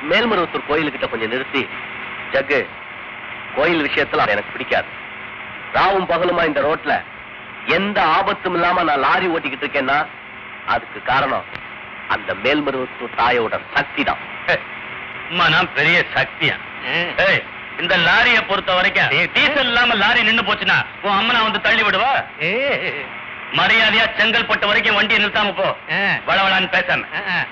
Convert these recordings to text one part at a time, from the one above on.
மேல்மருவத்தூர் கோயிலுக்கிட்ட கொஞ்சம் நிறுத்தி ஜக்கு கோயில் விஷயத்துல அது எனக்கு பிடிக்காது ராவும் பகலுமா இந்த ரோட்ல எந்த ஆபத்தும் இல்லாம நான் லாரி ஓட்டிக்கிட்டு இருக்கேன்னா அதுக்கு காரணம் அந்த மேல்மருவத்தூர் தாயோட சக்தி தான் அம்மா நான் பெரிய சக்தியா ஏய், இந்த லாரிய பொறுத்த வரைக்கும் டீசல் இல்லாம லாரி நின்னு போச்சுன்னா உன் அம்மனா வந்து தள்ளி விடுவா மரியாதையா செங்கல்பட்டு வரைக்கும் வண்டியை நிறுத்தாம போ வளவளான்னு பேசாம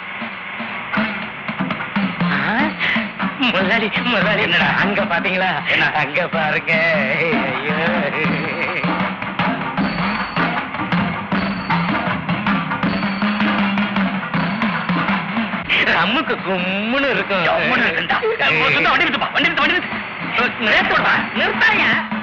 முதலாளி முதலாளி என்னடா? அங்க பாத்தீங்களா என்ன? அங்க பாருங்க ஐயோ. அம்முக்கு கும்முன்னு இருக்கும் ஜம்முன்னு இருக்குண்டா. ஏய், ஒரு சுத்தம் வண்டி நிறுத்துப்பா, வண்டி நிறுத்து, வண்டி நிறுத்து. நிறுத்து விடுப்பா. நிறுத்தாங்க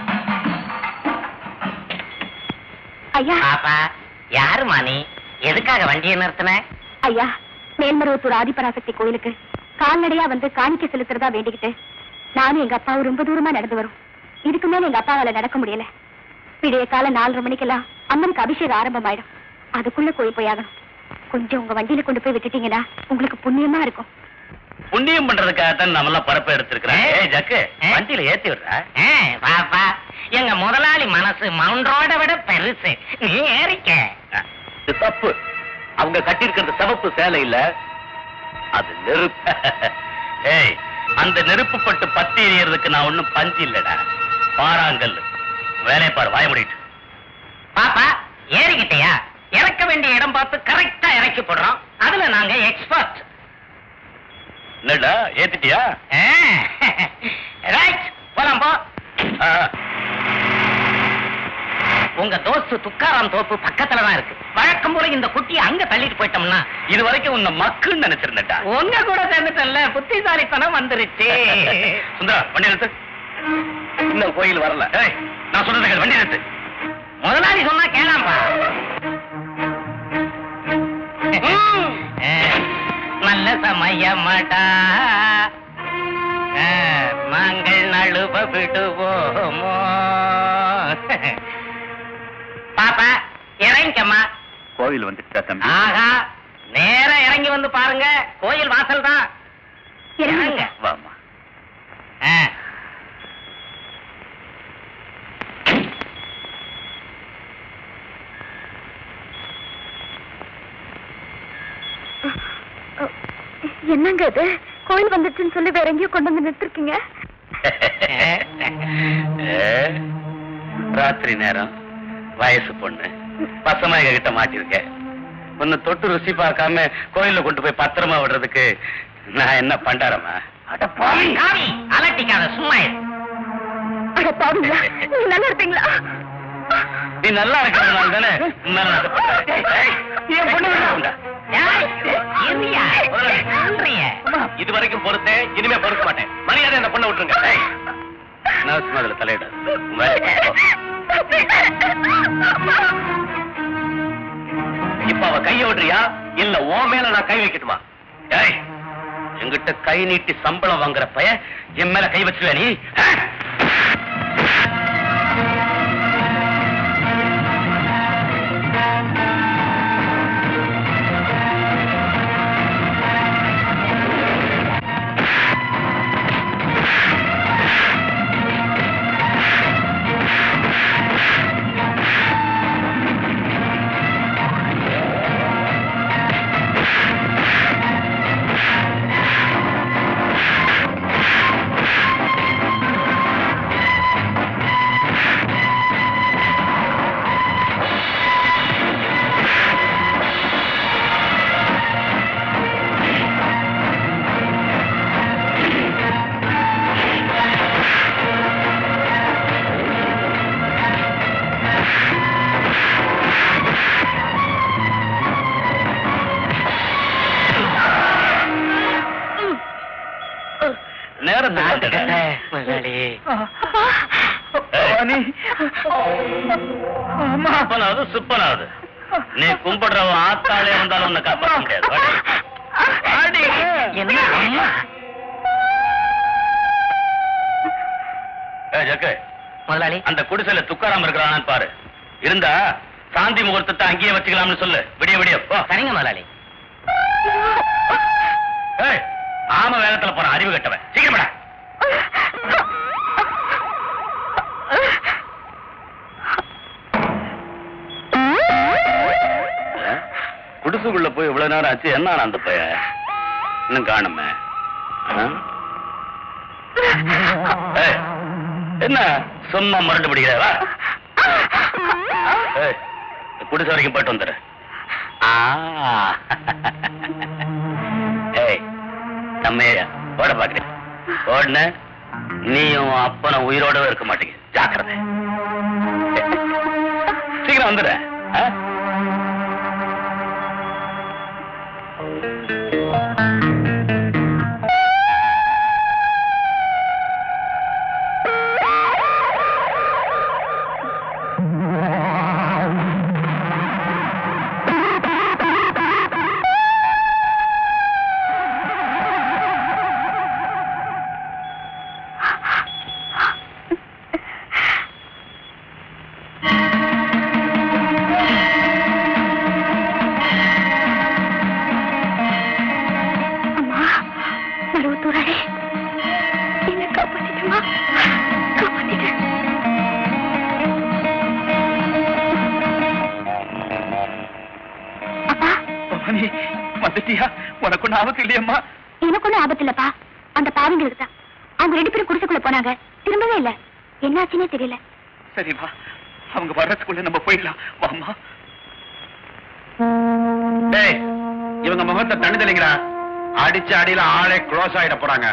ஐயா பாப்பா யாருமா நீ எதுக்காக வண்டியை நிறுத்தின ஐயா மேல்மருவத்தூர் ஆதிபராசக்தி கோயிலுக்கு கால்நடையா வந்து காணிக்கை செலுத்துறதா வேண்டிக்கிட்டு நானும் எங்க அப்பாவும் ரொம்ப தூரமா நடந்து வரோம் இதுக்கு மேல எங்க அப்பாவால நடக்க முடியல விடிய கால நாலரை மணிக்கெல்லாம் அம்மனுக்கு அபிஷேகம் ஆரம்பமாயிடும் அதுக்குள்ள கோயில் போய் ஆகணும் கொஞ்சம் உங்க வண்டியில கொண்டு போய் விட்டுட்டீங்கன்னா உங்களுக்கு புண்ணியமா இருக்கும் புண்ணியம் பண்றதுக்காகத்தான் நம்ம எல்லாம் பரப்ப எடுத்திருக்கிறோம் ஏ? ஏய் ஜக்கு ஏ? வண்டியில ஏத்தி விடுறா ஆ, பாப்பா எங்க முதலாளி மனசு மவுண்டரோட விட பெருசு நீ ஏறிக்க இது தப்பு அவங்க கட்டியிருக்கிறது சிவப்பு சேலை இல்ல அது நெருப்பு ஏய் அந்த நெருப்பு பட்டு பத்தி எறியறதுக்கு நான் ஒண்ணும் பஞ்சு இல்லடா பாறாங்கல் வேலையை பாரு வாய முடிட்டு பாப்பா ஏறிக்கிட்டயா இறக்க வேண்டிய இடம் பார்த்து கரெக்டா இறக்கி போடுறோம் அதுல நாங்க எக்ஸ்பர்ட் என்னடா ஏத்திட்டியா ரைட் போலாம் போ ஆ, உங்க தோஸ்து துக்காராம் தோப்பு பக்கத்துல தான் இருக்கு வழக்கம் போல இந்த குட்டியை அங்க தள்ளிட்டு போயிட்டோம்னா இது வரைக்கும் உன்னை மக்குன்னு நினைச்சிருந்தேன்டா உங்க கூட சேர்ந்துட்டல புத்திசாலித்தனம் வந்துருச்சு சுந்தரா வண்டி நிறுத்து இன்னும் கோயில் வரல ஏய் நான் சொல்றது கேளு, வண்டி நிறுத்து முதலாளி சொன்னா கேளாம்பா நல்ல சமயமாடா நாங்கள் நழுவ விடுவோமோ பாப்பா இறங்கிக்கம்மா கோவில் வந்துட்டா தம்பி ஆஹா நேரா இறங்கி வந்து பாருங்க கோயில் வாசல் தான் இறங்க வாமா ஆ. என்னங்க இது கோயில் வந்துச்சுன்னு சொல்லி வேற எங்கேயோ கொண்டு வந்து நிறுத்திருக்கீங்க ஏ, ராத்திரி நேரம் வயசு பொண்ணு பசமாக கிட்ட மாட்டிருக்க உன்னை தொட்டு ருசி பார்க்காம கோயில்ல கொண்டு போய் பத்திரமா விடுறதுக்கு நான் என்ன பண்டாரமா அட போய் காவி அலட்டிக்காத சும்மா இரு. அட பாருங்களா நீங்க நல்லா இருப்பீங்களா நீ நல்லா இருக்கிறதுனால தானே உன்னால நான் அதை பண்றேன். ஏய், என் பொண்ணு விடுடா. ஏய், இருயா, சொல்றிய. இது வரைக்கும் பொறுத்தேன் இனிமே பொறுக்க மாட்டேன் மரியாதை என்ன பண்ண விட்டுருங்க ஏய், நர்ஸ் முதல்ல தலையிடாது உன் வேலையை பாரு. இப்ப அவ கைய விடுறியா இல்ல ஓ மேல நான் கை வைக்கட்டுமா ஏய், என்கிட்ட கை நீட்டி சம்பளம் வாங்குற பையன் என் மேல கை வச்சுருவே நீ ஆ? நேரத்துக்கு வந்துட்டேன். முதலாளி. ஏய். அப்பனாவது சுப்பனாவது நீ கும்பிடுறவன் ஆத்தாலே வந்தாலும் உன்னை காப்பாற்ற முடியாது வாடி. வாடி. என்ன அம்மா? ஏய், ஜக்கு, முதலாளி அந்த குடிசையில துக்காராம இருக்கிறானான்னு பாரு இருந்தா சாந்தி முகூர்த்தத்தை அங்கேயே வச்சுக்கலாம்னு சொல்லு விடிய விடிய போ சரிங்க முதலாளி ஏய், ஆம வேகத்தை காத்துல போற அறிவு கட்டவன் சீக்கிரமாடா குடிசுக்குள்ள போய் இவ்வளவு நேரம் ஆச்சு என்ன ஆனா அந்த பையன் இன்னும் காணுமே ஆ? ஏய், என்ன சும்மா முரண்டு பிடிக்கிறவா குடிசை வரைக்கும் போயிட்டு வந்துடு ஆ. ஏய் நம்ம ஓட பாக்குறேன் ஓடுன நீயும் அப்பனும் உயிரோடவே இருக்க மாட்டீங்க ஜாக்கிரதை சீக்கிரம் வந்துடு ஆ? அம்மா மருவத்தூராளே என்ன காப்பாத்திட்டுமா காப்பாத்திட்டு அப்பா பவானி வந்துட்டியா உனக்கு ஒண்ணு ஆபத்து இல்லையம்மா எனக்கு ஒண்ணும் ஆபத்து இல்லப்பா அந்த பாவிங்களுக்கு தான் அவங்க ரெண்டு பேரும் குடிசைக்குள்ள போனாங்க திரும்பவே இல்ல என்னாச்சுன்னே தெரியல சரி வா அவங்க வர்றதுக்குள்ள நம்ம போயிடலாம் வாமா டேய் இவங்க முகத்தை தண்ணி தெளிங்கடா அடிச்ச அடியில ஆளே க்ளோஸ் ஆயிட போறாங்க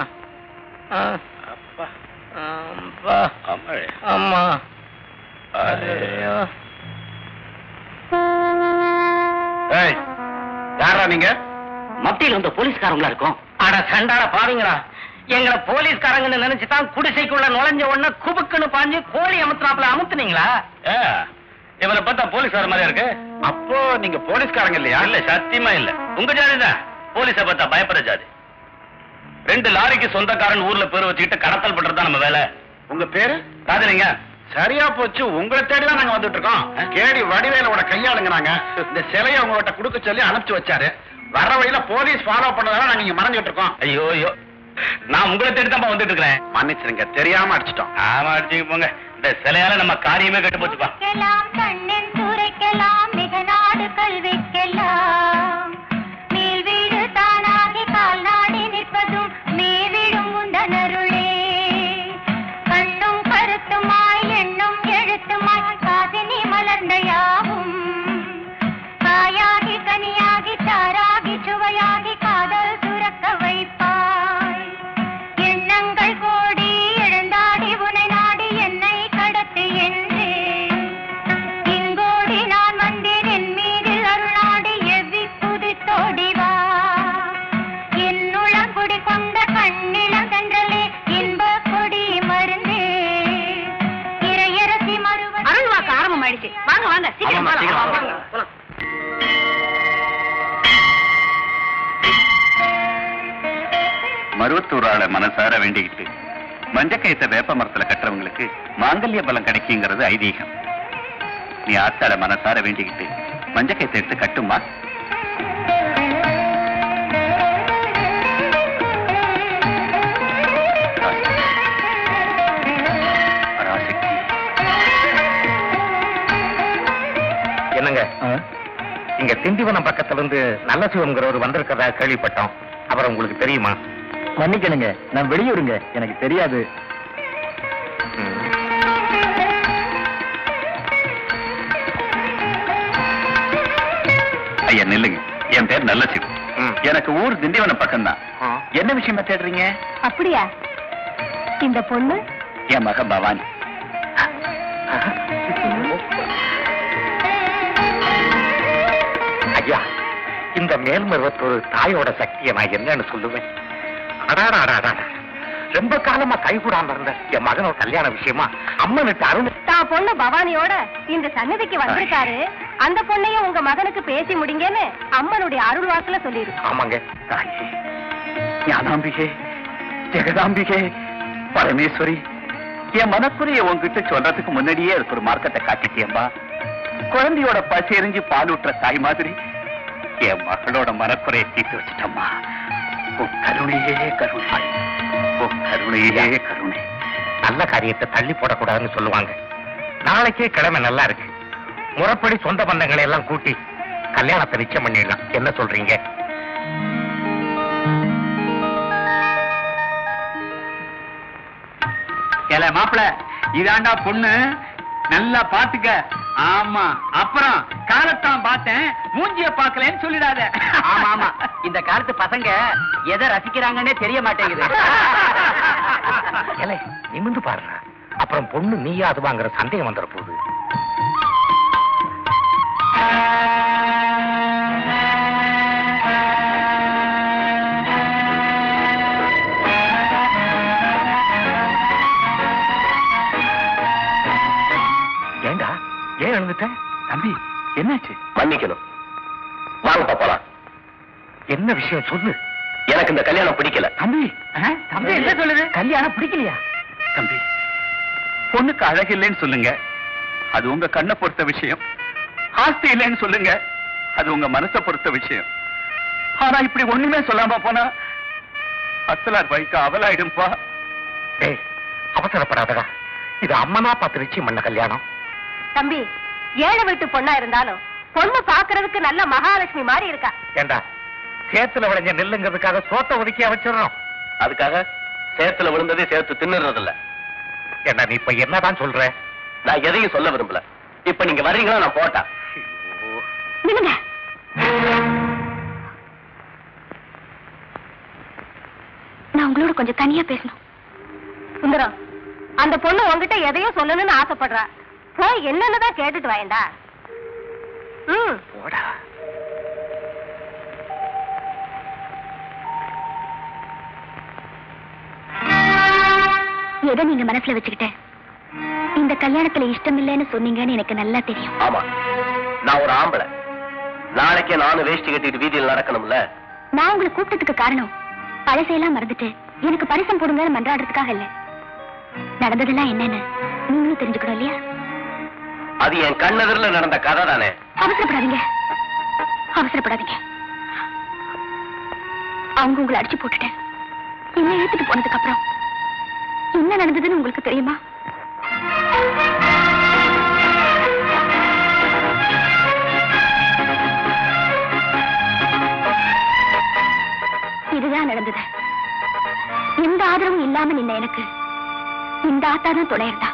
அம்மா ஏய் யாரா நீங்க மத்தியில் வந்த போலீஸ்காரங்களா இருக்கும் அட சண்டால பாருங்களா எங்களை போலீஸ்காரங்கன்னு நினைச்சு தான் குடிசைக்குள்ள நுழைஞ்ச உடனே குபுக்குன்னு பாஞ்சு கோழி அமுத்துனாப்புல அமுத்துனீங்களா ஏ, இவனை பார்த்தா போலீஸ் வர மாதிரி இருக்கு அப்போ நீங்க போலீஸ்காரங்க இல்லையா இல்ல சத்தியமா இல்ல உங்க ஜாதி தான் போலீஸ பார்த்தா பயப்படுற ஜாதி ரெண்டு லாரிக்கு சொந்தக்காரன் ஊர்ல பேர் வச்சுக்கிட்டு கடத்தல் பண்றது தான் நம்ம வேலை உங்க பேரு ராஜலிங்க சரியா போச்சு உங்களை தேடி தான் நாங்க வந்துட்டு இருக்கோம் கேடி வடிவேலோட கையாளுங்க நாங்க இந்த சிலையை உங்ககிட்ட கொடுக்க சொல்லி அனுப்பிச்சு வச்சாரு வர வழியில போலீஸ் ஃபாலோ பண்ணதால நாங்க இங்க மறைஞ்சிட்டு இருக்கோம் ஐயோ ஐயோ நான் உங்களை தேடி தான் வந்துட்டு இருக்கிறேன் மன்னிச்சிருங்க தெரியாம அடிச்சிட்டோம் ஆமா அடிச்சுக்க போங்க இந்த சிலையால நம்ம காரியமே கெட்டு போச்சுப்பா துரைக்கலாம் கண்ணன் துரைக்கலாம் மிக நாடு கல்விக்கெல்லாம் மேல் வீடு தானாகி கால் நாடி நிற்பதும் மேவிடும் உந்தனருளே கண்ணும் கருத்துமாய் எண்ணும் எழுத்துமாய் காதினி மலர்ந்த யாவும் காயாகி கனியாகி சாராகி சுவையாகி காதல் சுரக்க வைப்பாய் எண்ணங்கள் கோடி எழுந்தாடி உனை நாடி என்னை கடத்து என்று இங்கோடி நான் வந்தேன் என் மீதில் அருளாடி எவ்வி புதித்தோடி வா என்னுளம் குடி கொண்ட கண்ணிளம் தென்றலே இன்ப கொடி மருந்தே இறையரசி மறுவ அருள் வாக்கு ஆரம்பம் ஆயிடுச்சு வாங்க வாங்க சீக்கிரம் ஆமாம்மா, போலாம். சீக்கிரம் வாங்க, வாங்க. போலாம். மருவத்தூரால மனசார வேண்டிக்கிட்டு மஞ்சக்கயத்தை வேப்ப மரத்துல கட்டுறவங்களுக்கு மாங்கல்ய பலம் கிடைக்குங்கிறது ஐதீகம் நீ ஆத்தால மனசார வேண்டிக்கிட்டு மஞ்சக்கயத்தை எடுத்து கட்டுமா பராசக்தி. என்னங்க இங்க திண்டிவனம் பக்கத்துல இருந்து நல்ல சிவம்ங்கிறவர் வந்திருக்கிறதா கேள்விப்பட்டோம் அவர் உங்களுக்கு தெரியுமா மன்னிக்கணுங்க நான் வெளியூருங்க எனக்கு தெரியாது ஐயா நில்லுங்க என் பேர் நல்ல சிவம் ம். எனக்கு ஊர் திண்டிவனம் பக்கம்தான் ஆ. என்ன விஷயமா தேடுறீங்க அப்படியா இந்த பொண்ணு என் மக பவானி ஐயா இந்த மேல்மருவத்தூர் தாயோட சக்தியை நான் என்னன்னு சொல்லுவேன் அடாடா அடாடா ரொம்ப காலமா கைகூடாம இருந்த என் மகனோட கல்யாண விஷயமா அம்மனுக்கு அருள் தான் பொண்ணு பவானியோட இந்த சன்னதிக்கு வந்திருக்காரு அந்த பொண்ணையும் உங்க மகனுக்கு பேசி முடிங்கன்னு அம்மனுடைய அருள் வாக்குல சொல்லிரு ஆமாங்க தாயே ஞானாம்பிகே ஜெகதாம்பிகே பரமேஸ்வரி என் மனக்குறைய உன்கிட்ட சொல்றதுக்கு முன்னாடியே அதுக்கு ஒரு மார்க்கத்தை காட்டிட்டியம்மா குழந்தையோட பசி எரிஞ்சு பால் ஊட்டுற தாய் மாதிரி என் மகளோட மனக்குறையை தீர்த்து வச்சிட்டம்மா உன் கருணையே கருணை உன் கருணையே கருணை நல்ல காரியத்தை தள்ளி போடக்கூடாதுன்னு சொல்லுவாங்க நாளைக்கே கிழமை நல்லா இருக்கு முறைப்படி சொந்த பந்தங்களை எல்லாம் கூட்டி கல்யாணத்தை நிச்சயம் பண்ணிடலாம் என்ன சொல்றீங்க ஏல மாப்பிள இதாண்டா பொண்ணு நல்லா பாத்துக்க ஆமா அப்புறம் காலத்தான் பார்த்தேன் மூஞ்சிய பாக்கலன்னு சொல்லிடாத ஆமா ஆமா இந்த காலத்து பசங்க எதை ரசிக்கிறாங்கன்னே தெரிய மாட்டேங்குது ஏலே, நிமிர்ந்து பாருங்க அப்புறம் பொண்ணு நீயா அதுவாங்கிற சந்தேகம் வந்துட போகுது ஏண்டா ஏன் எழுந்துட்ட தம்பி என்னாச்சு மன்னிக்கணும் வாங்கப்பா போலாம் என்ன விஷயம் சொல்லு எனக்கு இந்த கல்யாணம் பிடிக்கல தம்பி தம்பி என்ன சொல்லுது கல்யாணம் பிடிக்கலையா தம்பி பொண்ணுக்கு அழகு இல்லைன்னு சொல்லுங்க அது உங்க கண்ணை பொறுத்த விஷயம் ஆஸ்தி இல்லைன்னு சொல்லுங்க அது உங்க மனசை பொறுத்த விஷயம் ஆனா இப்படி ஒண்ணுமே சொல்லாம போனா அசலார் வைக்க அவலாயிடும்பா டேய் அவசரப்படாதடா இது அம்மனா பார்த்து நிச்சயம் பண்ண கல்யாணம் தம்பி ஏழை வீட்டு பொண்ணா இருந்தாலும் பொண்ணு பாக்குறதுக்கு நல்ல மகாலட்சுமி மாதிரி இருக்கா ஏண்டா சேத்துல விளைஞ்ச நெல்லுங்கிறதுக்காக சோத்த ஒதுக்கியா வச்சிடறோம் அதுக்காக சேத்துல விழுந்ததே சேர்த்து தின்னுறது இல்ல ஏண்டா நீ இப்ப என்னதான் சொல்ற நான் எதையும் சொல்ல விரும்பல இப்ப நீங்க வர்றீங்களா நான் போட்டா நில்லுங்க நான் உங்களோட கொஞ்சம் தனியா பேசணும் சுந்தரம் அந்த பொண்ணு உங்ககிட்ட எதையும் சொல்லணும்னு ஆசைப்படுறா போய் என்னன்னுதான் கேட்டுட்டு வாயண்டா ம் போடா எதை நீங்க மனசுல வச்சுக்கிட்ட இந்த கல்யாணத்துல இஷ்டம் இல்லைன்னு சொன்னீங்கன்னு எனக்கு நல்லா தெரியும் ஆமா நான் ஒரு ஆம்பளை நாளைக்கே நானும் வேஷ்டி கட்டிட்டு வீதியில் நடக்கணும்ல நான் உங்களை கூப்பிட்டதுக்கு காரணம் பழசையெல்லாம் மறந்துட்டு எனக்கு பரிசம் போடுங்கன்னு மன்றாடுறதுக்காக இல்ல நடந்ததெல்லாம் என்னன்னு நீங்களும் தெரிஞ்சுக்கணும் இல்லையா அது என் கண்ணெதிரில நடந்த கதை தானே அவசரப்படாதீங்க அவசரப்படாதீங்க அவங்க உங்களை அடிச்சு போட்டுட்டேன் என்ன ஏத்துட்டு போனதுக்கு அப்புறம் என்ன நடந்ததுன்னு உங்களுக்கு தெரியுமா இதுதான் நடந்தது எந்த ஆதரவும் இல்லாம நின்ன எனக்கு இந்த ஆத்தா தான் துணை இருந்தா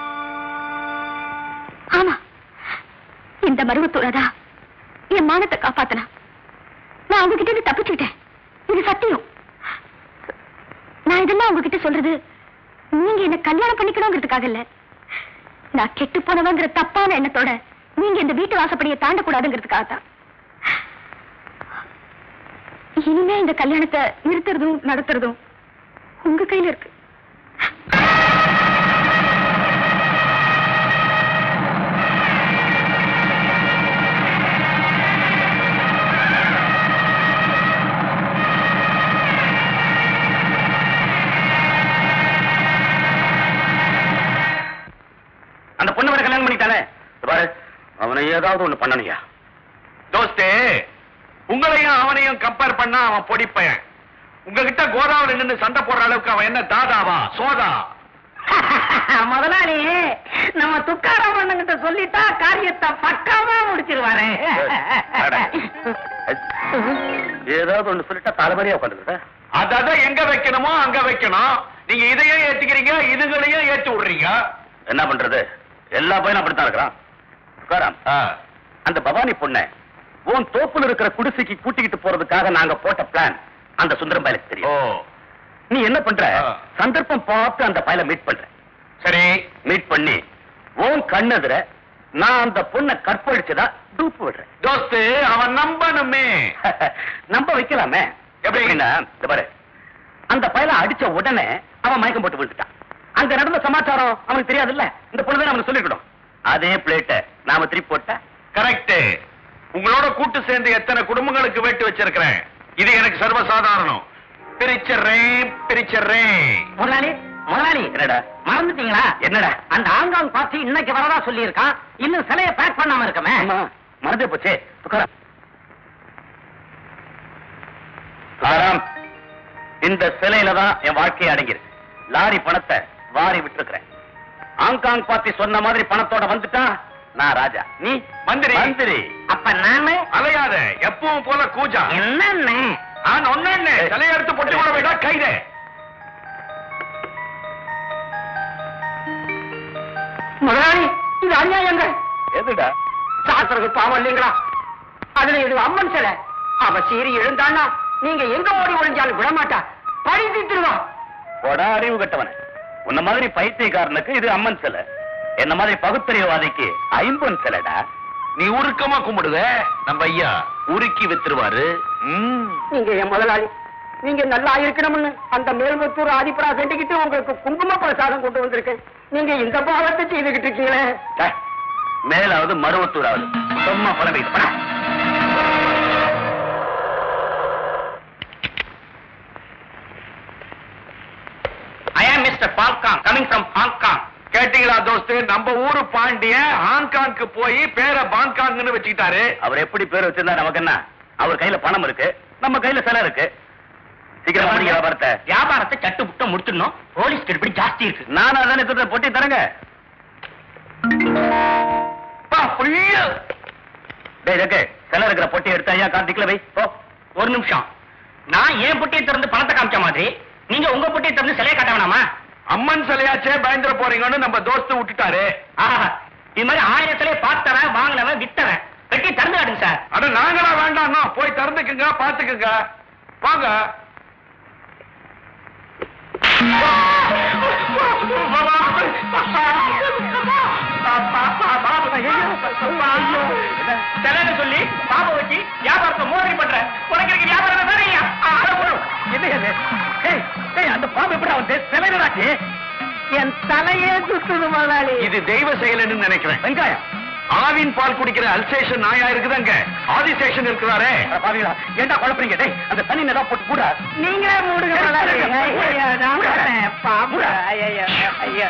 ஆமா இந்த மருவத்தூரதா என் மானத்தை காப்பாத்தனா நான் உங்ககிட்ட இருந்து தப்பிச்சுக்கிட்டேன் இது சத்தியம் நான் இதெல்லாம் உங்ககிட்ட சொல்றது நீங்க என்ன கல்யாணம் பண்ணிக்கணுங்கிறதுக்காக இல்ல நான் கெட்டு போனவங்கிற தப்பான எண்ணத்தோட நீங்க இந்த வீட்டு வாசப்படியை தாண்டக்கூடாதுங்கிறதுக்காக தான் இனிமே இந்த கல்யாணத்தை நிறுத்துறதும் நடத்துறதும் உங்க கையில இருக்கு அந்த பொண்ணு வர கல்யாணம் பண்ணிட்டானே இது பாரு அவனை ஏதாவது ஒண்ணு பண்ணணுயா தோஸ்தே உங்களையும் அவனையும் கம்பேர் பண்ணா அவன் பொடி பையன் உங்ககிட்ட கோதாவரி நின்னு சண்டை போடுற அளவுக்கு அவன் என்ன தாதாவா சோதா முதலாளி நம்ம துக்காராம் அண்ணங்கிட்ட சொல்லிட்டா காரியத்தை பக்காவா முடிச்சிருவாரு ஏதாவது ஒண்ணு சொல்லிட்டா தலைமறையா உட்காந்துக்கிட்ட அத எங்க வைக்கணுமோ அங்க வைக்கணும் நீங்க இதையும் ஏத்திக்கிறீங்க இதுகளையும் ஏத்தி விடுறீங்க என்ன பண்றது எல்லா பையனும் அப்படித்தான் இருக்கிறான் துக்காராம் அந்த பவானி பொண்ணை உன் தோப்புல இருக்கிற குடிசைக்கு கூட்டிக்கிட்டு போறதுக்காக நாங்க போட்ட பிளான் அந்த சுந்தரம் பயலுக்கு ஓ தெரியும் நீ என்ன பண்ற ஆ. சந்தர்ப்பம் பார்த்து அந்த பயலை மீட் பண்ற சரி மீட் பண்ணி உன் கண்ணெதிர நான் அந்த பொண்ணை கற்பழிச்சதா டூப்பு விடுறேன் தோஸ்து அவன் நம்பணுமே நம்ப வைக்கலாமே எப்படி? எப்படின்னா இந்த பாரு அந்த பயலை அடிச்ச உடனே அவன் மயக்கம் போட்டு விழுந்துட்டான் அங்க நடந்த சமாச்சாரம் அவனுக்கு தெரியாதுல்ல இந்த பொண்ணு அவனுக்கு சொல்லிக்கணும் அதே பிளேட்டை நாம திருப்பி போட்டா கரெக்ட் உங்களோட கூட்டு சேர்ந்து எத்தனை குடும்பங்களுக்கு வெட்டி வச்சிருக்கிறேன் இது எனக்கு சர்வசாதாரணம் பிரிச்சர்றேன் பிரிச்சர்றேன் முதலாளி முதலாளி என்னடா மறந்துட்டீங்களா என்னடா அந்த ஆங்காங் பார்ட்டி இன்னைக்கு வரதா சொல்லியிருக்கான் இன்னும் சிலையை பேக் பண்ணாம இருக்கமே ஆமா மறந்தே போச்சே துக்காராம் துக்காராம் இந்த சிலையில தான் என் வாழ்க்கையை அடங்கிருக்கு லாரி பணத்தை வாரி விட்டுருக்கிறேன் ஹாங்காங் பார்ட்டி சொன்ன மாதிரி பணத்தோட வந்துட்டா நான் ராஜா நீ மந்திரி. மந்திரி அப்ப நானு அலையாத எப்பவும் போல கூஜா என்னன்னு நான் ஒன்னு தலையெடுத்து பொட்டி கூட விடா கைதே முதலாளி இது அநியாயங்க எதுடா சாஸ்திரத்துக்கு பாவம் இல்லைங்களா அதுல இது அம்மன் சிலை அவ சீறி எழுந்தான்னா நீங்க எங்க ஓடி ஒளிஞ்சாலும் விடமாட்டா பழி தீத்துருவா போடா அறிவு கட்டவன உன்ன மாதிரி பைத்தியக்காரனுக்கு இது அம்மன் சிலை என்ன மாதிரி பகுத்தறிவுவாதிக்கு ஐம்பொன் சிலைடா நீ உருக்கமா கும்பிடுத நம்ம ஐயா உருக்கி வித்துருவாரு ம். நீங்க என் முதலாளி நீங்க நல்லா இருக்கணும்னு அந்த மேல்முத்தூர் ஆதிபரா செஞ்சுக்கிட்டு உங்களுக்கு குங்கும பிரசாதம் கொண்டு வந்திருக்கேன் நீங்க இந்த பாவத்தை செய்துகிட்டு இருக்கீங்களே டேய், மேலாவது மருவத்தூராவது சும்மா புலம்பிக்கிட்டு போடா. I am mister Bangkok coming from Hong Kong கேட்டீங்களா தோஸ்து நம்ம ஊரு பாண்டிய ஹாங்காங்க்கு போய் பேரை பாங்காங்னு வச்சுக்கிட்டாரு அவர் எப்படி பேர் வச்சிருந்தா நமக்கு என்ன அவர் கையில பணம் இருக்கு நம்ம கையில சிலை இருக்கு சீக்கிரமா முடிங்க வியாபாரத்தை வியாபாரத்தை சட்டு புட்ட முடிச்சிடணும் போலீஸ் கெடுபடி ஜாஸ்தி இருக்கு நானும் அதானே கொடுத்த பொட்டி தரங்க டேய் ஜக்கு சிலை இருக்கிற பொட்டி எடுத்து ஐயா கார்த்திக்ல வை போ ஒரு நிமிஷம் நான் ஏன் பொட்டியை திறந்து பணத்தை காமிச்ச மாதிரி நீங்க உங்க பொட்டியை திறந்து சிலையை காட்ட வேணாமா அம்மன் சிலையாச்சே பயந்துட போறீங்கன்னு நம்ம தோஸ்து விட்டுட்டாரு ஆஹா இது மாதிரி ஆயிரம் சிலையை பார்த்தவன் வாங்கினவன் வித்தவன் பெட்டி திறந்து காட்டுங்க சார் அட நாங்களா வேண்டாம்னா போய் திறந்துக்குங்க பாத்துக்குங்க வாங்க சிலைன்னு சொல்லி பாப்பா வச்சு வியாபாரத்தை மோசடி பண்ற உனக்கு இருக்கு வியாபாரம் வேற ஐயா அந்த பாம்பு எப்படி வந்து சிலைடாச்சு என் தலையே சுத்துது முதலாளி இது தெய்வ செயல்னு நினைக்கிறேன் வெங்காயம் ஆவின் பால் குடிக்கிற அல்சேஷன் நாயா இருக்குதாங்க ஆதிசேஷன் இருக்கிறாரே பாவீங்களா ஏன்டா குழப்பறீங்க டேய் அந்த தண்ணி ஏதாவது போட்டு கூட நீங்களே மூடுங்க முதலாளி ஐயா, நான் வரேன். பாம்பு ஐயா ஐயா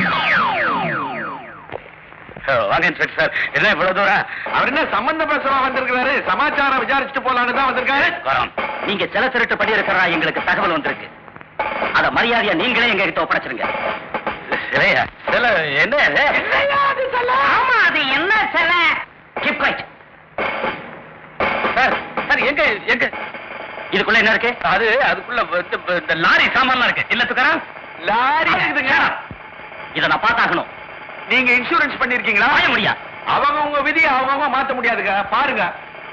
வாங்க இன்ஸ்பெக்டர் சார் என்ன இவ்வளவு தூரம் அவர் என்ன சம்பந்த பேசவா வந்திருக்கிறாரு சமாச்சாரம் விசாரிச்சுட்டு போலான்னு தான் வந்திருக்காரு வரோம். நீங்க சில திருட்டு பண்ணி இருக்கிறா எங்களுக்கு தகவல் வந்திருக்கு அத மரியாதையா நீங்களே எங்க கிட்ட ஒப்படைச்சிருங்க சிலையா சில என்ன இது? ஆமா அது என்ன சிலை Keep quiet. சார் சார் எங்க எங்க இதுக்குள்ள என்ன இருக்கு அது அதுக்குள்ள இந்த- இந்த லாரி சாமான்லாம் இருக்கு இல்ல துக்கரா லாரி இருக்குதுங்க இத நான் பார்த்தாகணும் நீங்க இன்சூரன்ஸ் பண்ணிருக்கீங்களா வாய முடியா அவங்க உங்க விதியை அவங்க மாத்த முடியாதுங்க பாருங்க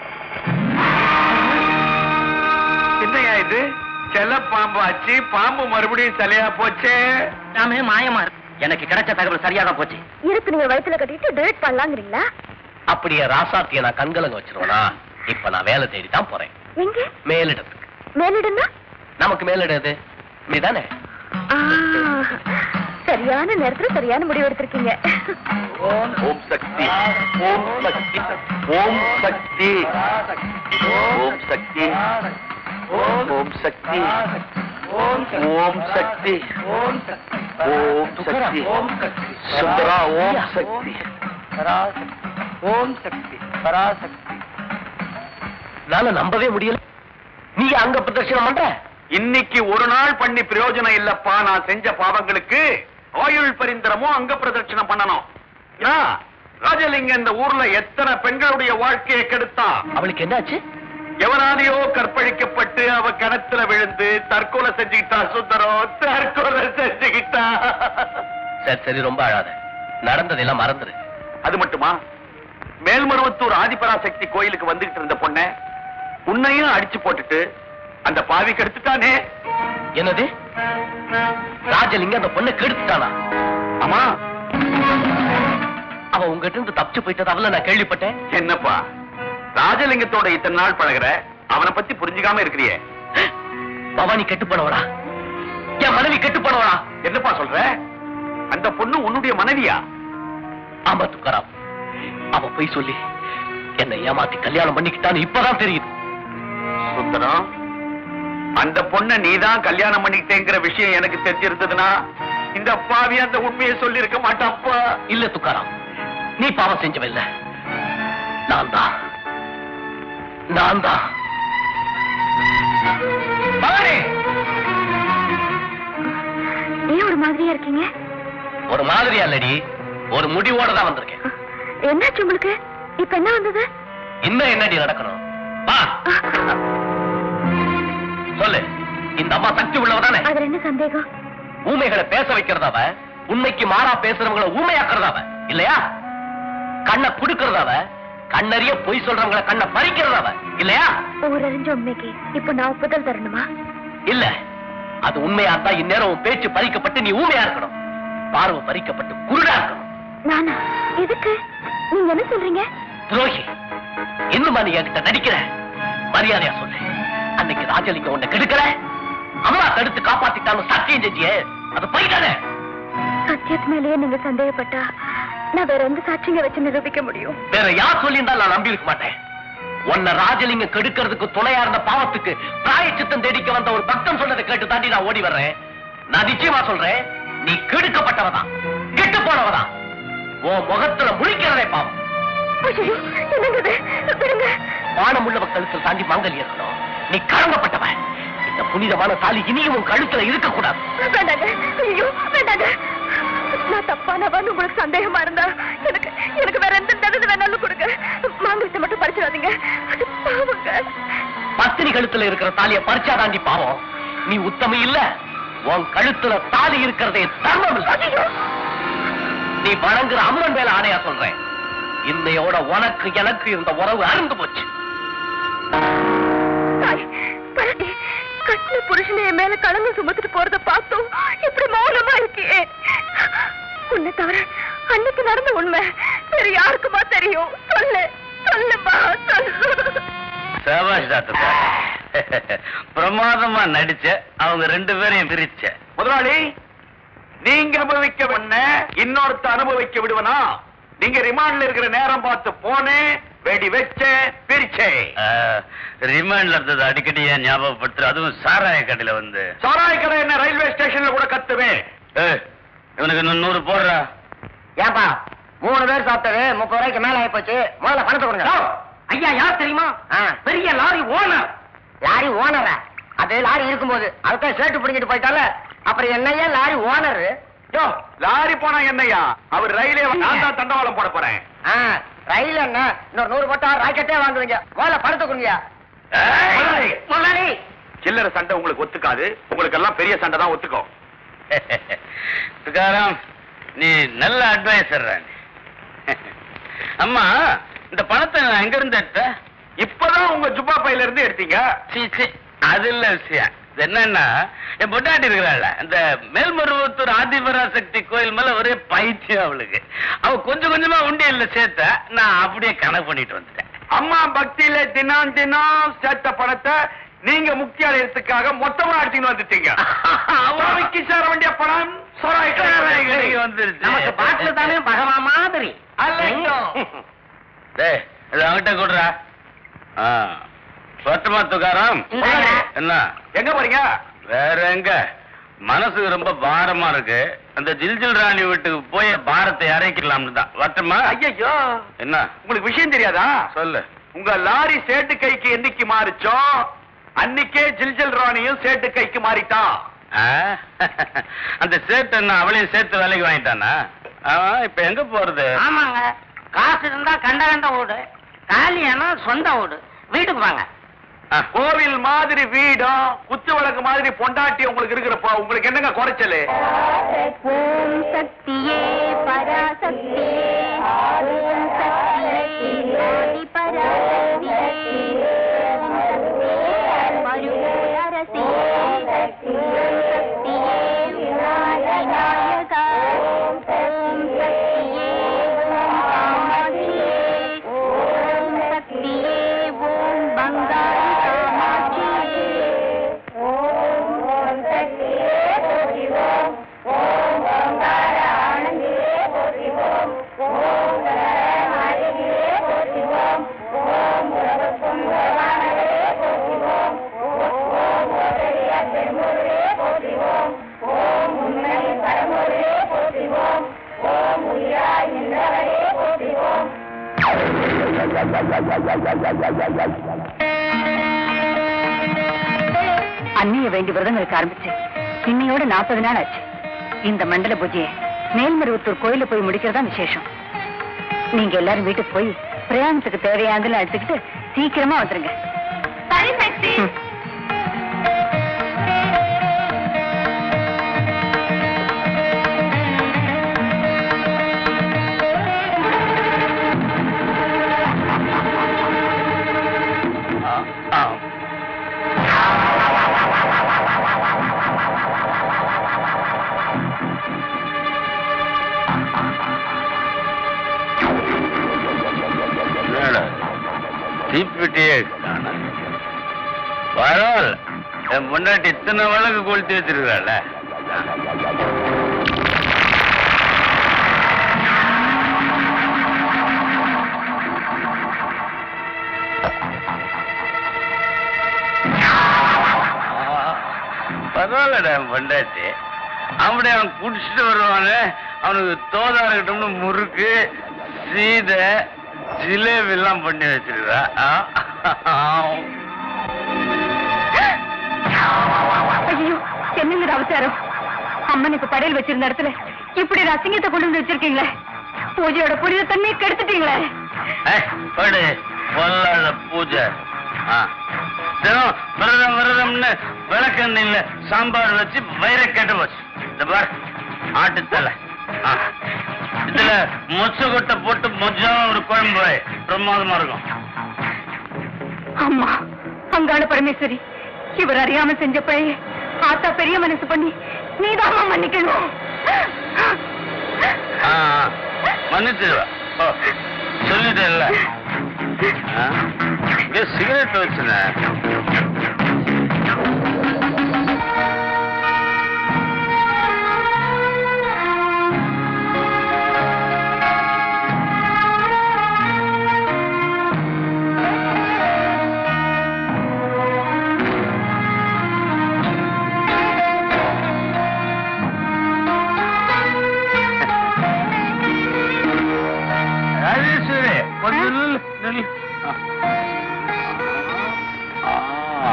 என்னையா இது செல்ல பாம்பு ஆச்சு பாம்பு மறுபடியும் சிலையா போச்சே நாமே மாயமா இருக்கு எனக்கு கிடைச்ச தகவல் சரியா தான் போச்சு இருக்கு நீங்க வயித்துல கட்டிட்டு டேட் பண்ணலாங்கிறீங்களா அப்படியே ராசாத்திய நான் கண்கலங்க வச்சிருவேனா இப்ப நான் வேலை தேடி தான் போறேன் எங்க மேலிடத்துக்கு மேலிடுன்னா நமக்கு மேலிடம் எது இப்படிதானே ஆ, சரியான நேரத்துல சரியான முடிவு எடுத்திருக்கீங்க ஓம் சக்தி ஓம் சக்தி ஓம் சக்தி ஓம் சக்தி ஓம் சக்தி ஓம் சக்தி ஓம் சக்தி சுந்தரா ஓம் சக்தி ஓம் சக்தி பராசக்தி நால நம்பவே முடியல நீ அங்க பிரதட்சணம் பண்ற இன்னைக்கு ஒரு நாள் பண்ணி பிரயோஜனம் இல்லப்பா நான் செஞ்ச பாவங்களுக்கு ஆயுள் பரிந்தரமும் அங்க பிரதட்சணம் பண்ணணும் ஏன்னா, ராஜலிங்க இந்த ஊர்ல எத்தனை பெண்களுடைய வாழ்க்கையை கெடுத்தான் அவளுக்கு என்னாச்சு எவனாலையோ கற்பழிக்கப்பட்டு அவ கிணத்துல விழுந்து தற்கொலை செஞ்சுக்கிட்டா சுந்தரம் தற்கொலை செஞ்சுக்கிட்டா சரி சரி ரொம்ப அழாத நடந்ததெல்லாம் மறந்துரு அது மட்டுமா மேல்மருவத்தூர் ஆதிபராசக்தி கோயிலுக்கு வந்துகிட்டு இருந்த பொண்ண உன்னையும் அடிச்சு போட்டுட்டு அந்த பாவி கெடுத்துட்டானே என்னது ராஜலிங்க அந்த பொண்ணை கெடுத்துட்டானா ஆமா அவ உங்ககிட்ட இருந்து தப்பிச்சு போயிட்டதாவில நான் கேள்விப்பட்டேன் என்னப்பா ராஜலிங்கத்தோட இத்தனை நாள் பழகுற அவனை பத்தி புரிஞ்சுக்காம இருக்கிறியே பவானி கெட்டு போனவளா என் மனைவி கெட்டு போனவளா என்னப்பா சொல்ற அந்த பொண்ணு உன்னுடைய மனைவியா ஆமா துக்காராம் அவ போய் சொல்லி என்னை ஏமாத்தி கல்யாணம் பண்ணிக்கிட்டான்னு இப்பதான் தெரியுது சுந்தரம் அந்த பொண்ணை நீதான் கல்யாணம் பண்ணிக்கிட்டேங்கிற விஷயம் எனக்கு தெரிஞ்சிருந்ததுன்னா இந்த பாவி அந்த உண்மையை சொல்லி இருக்க மாட்டாப்பா இல்ல துக்காராம் நீ பாவம் செஞ்சவ இல்ல நான் தான் நான் தான் பவானி மாதிரியா இருக்கீங்க ஒரு மாதிரியா இல்லடி ஒரு முடிவோட தான் வந்திருக்கேன் என்னாச்சு உங்களுக்கு இப்ப என்ன வந்தது இன்னும் என்னடி நடக்கணும் வா சொல்லு இந்த அம்மா சக்தி உள்ளவதானே அதுல என்ன சந்தேகம் ஊமைகளை பேச வைக்கிறதாவ உண்மைக்கு மாறா பேசுறவங்களை ஊமையாக்குறதாவ இல்லையா கண்ணை குடுக்கறதாவ கண்ணறிய பொய் சொல்றவங்கள கண்ணை பறிக்கிறதாவ இல்லையா ஊரறிஞ்ச உண்மைக்கு இப்ப நான் ஒப்புதல் தரணுமா இல்ல அது உண்மையா இருந்தா இந்நேரம் உன் பேச்சு பறிக்கப்பட்டு நீ ஊமையா இருக்கணும் பார்வை பறிக்கப்பட்டு குருடா இருக்கணும் நானா எதுக்கு நீங்க என்ன சொல்றீங்க துரோகி இன்னுமா நீ என்கிட்ட நடிக்கிற மரியாதையா சொல்லு அன்னைக்கு ராஜலிங்கம் உன்னை கெடுக்கல அம்மா தடுத்து காப்பாத்திட்டான்னு சத்தியம் செஞ்சியே அது போயிட்டானே சத்தியத்து மேலேயே நீங்க சந்தேகப்பட்டா நான் வேற எந்த சாட்சிங்க வச்சு நிரூபிக்க முடியும் வேற யார் சொல்லியிருந்தா நான் நம்பி இருக்க மாட்டேன் உன்னை ராஜலிங்கம் கெடுக்கிறதுக்கு துணையா இருந்த பாவத்துக்கு பிராயச்சித்தம் தேடிக்க வந்த ஒரு பக்தன் சொன்னதை கேட்டு தாண்டி நான் ஓடி வர்றேன் நான் நிச்சயமா சொல்றேன் நீ கெடுக்கப்பட்டவதான் கெட்டு போனவதான் உன் முகத்துல முழிக்கிறதே பாவம் ஐயோ, என்னங்க இது? விடுங்க வானம் உள்ளவ கழுத்தில் தாண்டி மாங்கல் இருக்கணும் நீ கலங்கப்பட்டவன் இந்த புனிதமான தாலி இனியும் உன் கழுத்துல இருக்கக்கூடாது வேண்டாங்க ஐயோ வேண்டாங்க நான் தப்பானவான்னு உங்களுக்கு சந்தேகமா இருந்தா எனக்கு எனக்கு வேற எந்த தகுதி வேணாலும் கொடுங்க மாங்கலத்தை மட்டும் பறிச்சிடாதீங்க அது பாவங்க பத்தினி கழுத்துல இருக்கிற தாலிய பறிச்சா தாண்டி பாவம் நீ உத்தமி இல்ல உன் கழுத்துல தாலி இருக்கிறதே தர்மம் இல்ல ஐயோ நீ வணங்குற அம்மன் மேல ஆணையா சொல்றேன் இன்னையோட உனக்கு எனக்கு இருந்த உறவு அருந்து போச்சு தாய் பரடி கட்டின புருஷனை என் மேல களங்கம் சுமத்துட்டு போறத பார்த்தோம் இப்படி மௌனமா இருக்கியே உன்னை தவிர அன்னைக்கு நடந்த உண்மை வேற யாருக்குமா தெரியும் சொல்லு சொல்லுமா சொல்லு சபாஷ் டாக்டர் பிரமாதமா நடிச்ச அவங்க ரெண்டு பேரையும் பிரிச்ச முதலாளி நீங்க அனுபவிக்க பண்ண இன்னொருத்த அனுபவிக்க விடுவனா நீங்க ரிமாண்ட்ல இருக்கிற நேரம் பார்த்து போனேன் வெடி வச்சேன் பிரிச்சேன் ரிமாண்ட்ல இருந்தது அடிக்கடி ஏன் ஞாபகப்படுத்துற அதுவும் சாராய கடையில வந்து சாராய கடை என்ன ரயில்வே ஸ்டேஷன்ல கூட கத்துவேன் ஏய், இவனுக்கு இன்னும் நூறு போடுறா ஏன்பா மூணு பேர் சாப்பிட்டது முப்பது ரூபாய்க்கு மேல ஆகி போச்சு முதல்ல பணத்தை கொடுங்க ஐயா யார் தெரியுமா பெரிய லாரி ஓனர் லாரி ஓனரா அது லாரி இருக்கும்போது அதுக்காக சேட்டு பிடிங்கிட்டு போயிட்டால அப்புறம் என்னையா லாரி ஓனர் யோ லாரி போனா என்னய்யா அவர் ரயிலே நான் தான் தண்டவாளம் போட போறேன் ரயில் என்ன இன்னொரு நூறு போட்டா ராக்கெட்டே வாங்குவீங்க முதல்ல பணத்தை கொடுங்க ஏய்! முதலாளி சில்லறை சண்டை உங்களுக்கு ஒத்துக்காது உங்களுக்கு எல்லாம் பெரிய சண்டை தான் ஒத்துக்கும் துக்காராம் நீ நல்ல அட்வைசர் அம்மா இந்த பணத்தை நான் எங்க இருந்து எடுத்த இப்பதான் உங்க ஜுப்பா பையில இருந்து எடுத்தீங்க சீ, சீ, அது இல்ல விஷயம் இது என்னன்னா என் பொட்டாட்டி இருக்கிறாள் இந்த மேல்மருவத்தூர் ஆதிபராசக்தி கோயில் மேல ஒரே பைத்தியம் அவளுக்கு அவ கொஞ்சம் கொஞ்சமா உண்டியல்ல சேர்த்த நான் அப்படியே கணக்கு பண்ணிட்டு வந்துட்டேன் அம்மா பக்தியில தினம் தினம் சேர்த்த பணத்தை நீங்க முக்கிய அடையறதுக்காக மொத்தமா அடிச்சுன்னு வந்துட்டீங்க அவாவிக்கு சேர வேண்டிய பணம் சொராய் இன்னைக்கு வந்துருச்சு. நமக்கு பாட்டுல தானே பகவா மாதிரி டேய், இது அவன்கிட்ட கொடுறா ஆ. சொட்டமா துக்காராம் இந்தாங்க. என்ன எங்க போறீங்க வேற எங்க மனசுக்கு ரொம்ப பாரமா இருக்கு அந்த ஜில்ஜில் ராணி வீட்டுக்கு போய் பாரத்தை இறக்கிடலாம்னு தான் வரட்டுமா ஐயோ என்ன உங்களுக்கு விஷயம் தெரியாதா சொல்லு உங்க லாரி சேட்டு கைக்கு என்னைக்கு மாறிச்சோ அன்னைக்கே ஜில்ஜில் ராணியும் சேட்டு கைக்கு மாறிட்டான் ஆ? அந்த சேட்டு என்ன அவளையும் சேர்த்து வேலைக்கு வாங்கிட்டானா அவன் இப்ப எங்க போறது ஆமாங்க காசு இருந்தா கண்ட கண்ட ஓடு காலியானா சொந்த ஓடு வீட்டுக்கு வாங்க ஆ. கோவில் மாதிரி வீடும் குத்து விளக்கு மாதிரி பொண்டாட்டி உங்களுக்கு இருக்கிறப்ப உங்களுக்கு என்னங்க குறைச்சலு ஓம் சக்தியே பராசக்தியே ஓம் சக்தியே ஆதி பராசக்தியே மருகரசியே ஓம் சக்தியே விநாயகா ஓம் சக்தியே ஓம் காமாட்சியே ஓம் சக்தியே ஓம் பங்காரி காமாட்சியே ஓம் சக்தியே போற்றிவோம் ஓம் ஓங்கார ஆனந்தியே போற்றிவோம் ஓம் மாளிகையே போற்றிவோம் ஓம் உலகத்துங்கவானவே போற்றிவோம் ஓம் ஓரடிய பெருமுருகே போற்றிவோம் ஓம் உண்மை பரமுருகே போற்றிவோம் ஓம் உயிராய் நின்றவரே போற்றிவோம் அந்நிய வேண்டி விரதங்களுக்கு ஆரம்பிச்சு இன்னையோட நாற்பது நாள் ஆச்சு இந்த மண்டல பூஜையை மேல்மருவத்தூர் கோயில போய் முடிக்கிறதா விசேஷம் நீங்க எல்லாரும் வீட்டுக்கு போய் பிரயாணத்துக்கு தேவையானதுல எடுத்துக்கிட்டு சீக்கிரமா வந்துருங்க சரி சக்தி ம். தீப்பெட்டியே பரவாயில்ல என் முன்னாடி இத்தனை வழக்கு கொளுத்தி வச்சிருக்காள் பரவாயில்லடா என் பொண்டாட்டி அப்படி அவன் குடிச்சிட்டு வருவானே அவனுக்கு தோதா இருக்கட்டும்னு முறுக்கு சீதை ஜிலேபி எல்லாம் பண்ணி வச்சிருக்கா ஐயோ என்னங்கிற அவசாரம் அம்மனுக்கு படையல் வச்சிருந்த இடத்துல இப்படி ஒரு அசிங்கத்தை கொண்டு வந்து வச்சிருக்கீங்களே பூஜையோட புனித தண்ணியை கெடுத்துட்டீங்களே படு பொல்லாத பூஜை ஆ. தினம் விரதம் விரதம்னு விளக்கெண்ணெயில சாம்பார் வச்சு வயிற கெட்டு போச்சு இந்த பார் ஆட்டுத்தலை ஆ. இதுல மொச்ச கொட்டை போட்டு மொஜா ஒரு குழம்பு வை. பிரமாதமா இருக்கும் அம்மா அங்காள பரமேஸ்வரி இவர் அறியாம செஞ்ச பழைய ஆத்தா பெரிய மனசு பண்ணி நீதாம்மா மன்னிக்கணும் ஆ, ஆ. மன்னிச்சிருவா ஓ, சொல்லிட்டேன்ல ஆ? இங்க சிகரெட் வச்சுனேன் ராஜேஸ்வரி கொஞ்சம் நில்லு, நில்லு. ஆ.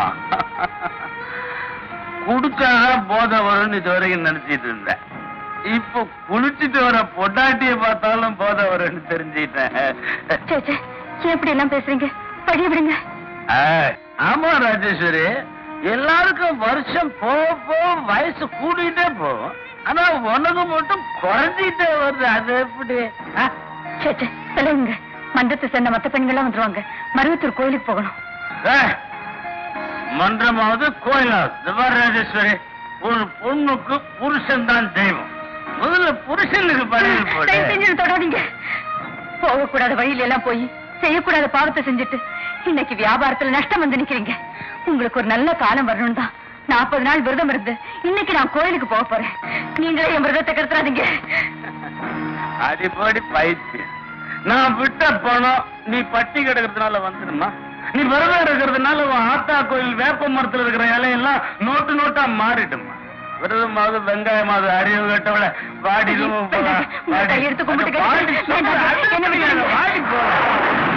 குடிச்சாதான் போதை வரும்னு இது வரைக்கும் நினைச்சிட்டு இருந்தேன் இப்போ குளிச்சிட்டு வர பொட்டாட்டிய பார்த்தாலும் போதை வரும்னு தெரிஞ்சுக்கிட்டேன் சே சே ஏன் இப்படி எல்லாம் பேசுறீங்க படிய விடுங்க ஆ, ஆமா ராஜேஸ்வரி எல்லாருக்கும் வருஷம் போக போக வயசு கூடிட்டே போகும் ஆனா உனக்கு மட்டும் குறைஞ்சிட்டே வருது அது எப்படி ஆ? சே சே சொல்லுங்க மன்றத்தை சேர்ந்த மத்த பெண்கள்லாம் வந்துருவாங்க மருவத்தூர் கோயிலுக்கு போகணும் ஏ, மன்றமாவது கோயிலாவது இந்த பாரு ராஜேஸ்வரி ஒரு பொண்ணுக்கு புருஷன் தான் தெய்வம் முதல்ல புருஷனுக்கு பதில் போடு தயவு செஞ்சு என்னை தொடாதீங்க போகக்கூடாத வழியில எல்லாம் போய் செய்யக்கூடாத பாவத்தை செஞ்சுட்டு இன்னைக்கு வியாபாரத்துல நஷ்டம் வந்து நிக்கிறீங்க உங்களுக்கு ஒரு நல்ல காலம் வரணும் தான் நாற்பது நாள் விரதம் இருந்து இன்னைக்கு நான் கோயிலுக்கு போக போறேன் நீங்களே என் விரதத்தை கருத்துறாதீங்க அடிப்படி பைத்தியம் நான் விட்ட பணம் நீ பட்டி கிடக்கிறதுனால வந்துடுமா நீ விரதம் இருக்கிறதுனால உன் ஆத்தா கோயில் வேப்ப மரத்துல இருக்கிற இலையெல்லாம் நோட்டு நோட்டா மாறிடுமா விரதமாவது வெங்காயமாவது அறிவு கட்டவள வாடிடும் வேண்டாம், உங்க கையெடுத்து கும்பிட்டு கேட்கிறேன். வேண்டாம், என்ன விட்டுடுங்க. வாடி போலாம்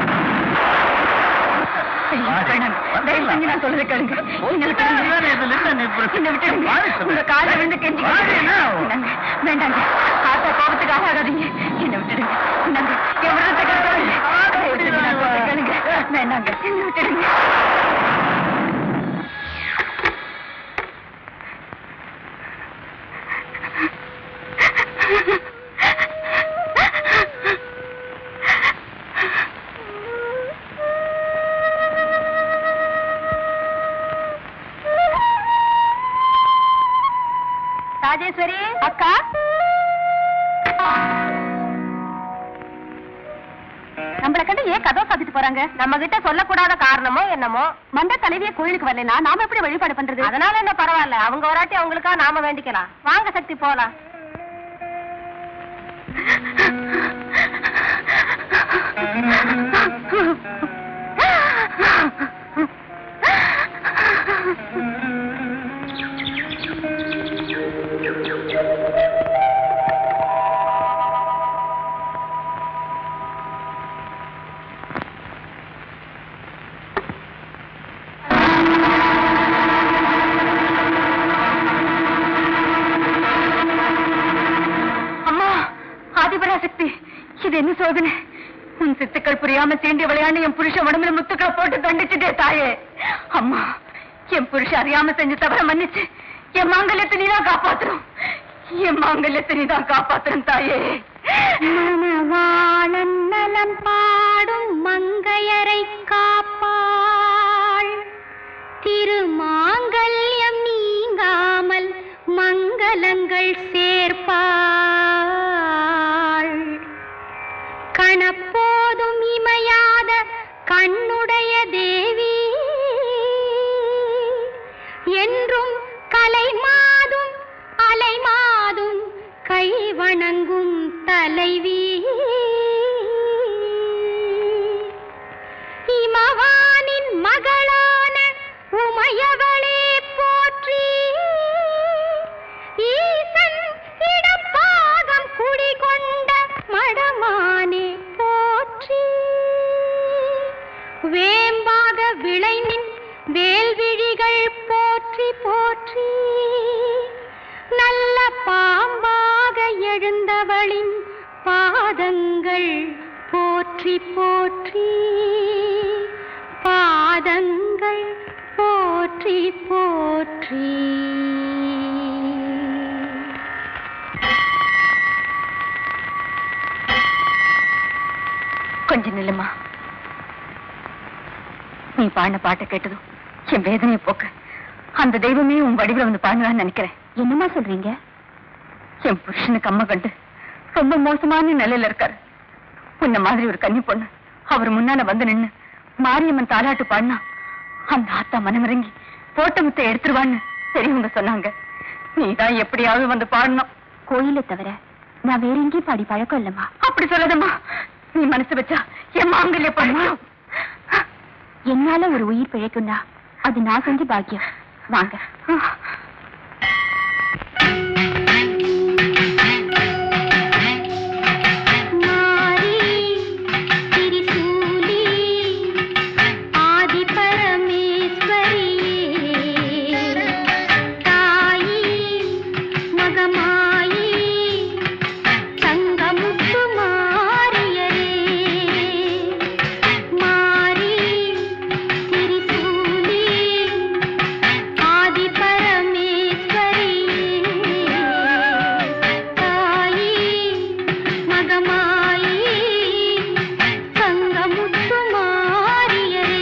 ஐயோ, வேண்டாம். தயவு செஞ்சு நான் சொல்றதை கேளுங்க. என்னை விட்டுடுங்க. என்னை விட்டுடுங்க. உங்க காலை விழுந்து கெஞ்சிக்கிறேன். இந்தாங்க, வேண்டாங்க ஆத்தா கோபத்துக்கு ஆகாதீங்க என்னை விட்டுடுங்க இந்தாங்க, என் விரதத்தை கெடுக்காதீங்க. தயவு செஞ்சு நான் சொல்றதை கேளுங்க. வேண்டாங்க என்னை விட்டுடுங்க ராஜேஸ்வரி அக்கா நம்மள கண்டு ஏன் கதவை சாத்திட்டு போறாங்க நம்ம கிட்ட சொல்லக்கூடாத காரணமோ என்னமோ மண்ட தலைவிய கோயிலுக்கு வரலனா நாம எப்படி வழிபாடு பண்றது அதனால என்ன பரவாயில்ல அவங்க வராட்டி அவங்களுக்கா நாம வேண்டிக்கலாம் வாங்க சக்தி போலாம் என்ன சோதனை உன் சித்துக்கள் புரியாம சீண்டி விளையாண்டு என் புருஷன் உடம்புல முத்துக்களை போட்டு தண்டிச்சுட்டே தாயே அம்மா என் புருஷன் அறியாம செஞ்ச தவிர மன்னிச்சு என் மாங்கல்யத்தை நீதான் காப்பாத்தணும் என் மாங்கல்யத்தை நீதான் காப்பாத்தணும் தாயே மணவாளன் நலம் பாடும் மங்கையரை காப்பாள் திருமாங்கல்யம் நீங்காமல் மங்களங்கள் சேர்ப்பாள் கணப்போதும் இமையாத கண்ணுடைய தேவி என்றும் கலைமாதும் அலைமாதும் கை வணங்கும் தலைவி இமவானின் மகளான உமையவளே போற்றி ஈசன் இடப்பாகம் குடிகொண்ட மடமானே போற்றி வேம்பாக விளைநின் வேல்விழிகள் போற்றி போற்றி நல்ல பாம்பாக எழுந்தவளின் பாதங்கள் போற்றி போற்றி பாதங்கள் போற்றி போற்றி கொஞ்சம் நில்லுமா நீ பாடின பாட்டை கேட்டதும் என் வேதனையை போக்க அந்த தெய்வமே உன் வடிவில் வந்து பாடுவான்னு நினைக்கிறேன் என்னமா சொல்றீங்க என் புருஷனுக்கு அம்மா கண்டு ரொம்ப மோசமான நிலையில இருக்காரு உன்ன மாதிரி ஒரு கன்னி பொண்ணு அவர் முன்னால வந்து நின்னு மாரியம்மன் தாலாட்டு பாடினா அந்த ஆத்தா மனமிறங்கி போட்ட முத்தை எடுத்துருவான்னு பெரியவங்க சொன்னாங்க நீதான் எப்படியாவது வந்து பாடணும் கோயிலை தவிர நான் வேற எங்கேயும் பாடி பழக்கம் இல்லம்மா அப்படி சொல்லாதம்மா நீ மனசு வச்சா என் மாங்கல்ய பண்ணுவோம் என்னால ஒரு உயிர் பிழைக்கும்னா அது நான் செஞ்ச பாக்கியம் வாங்க மாரி திரிசூலி ஆதி பரமேஸ்வரியே தாயி மகமாயி சங்கமுத்து மாரியரே மாரி திரிசூலி ஆதி பரமேஸ்வரியே தாயி மகமாயி சங்கமுத்து மாரியரே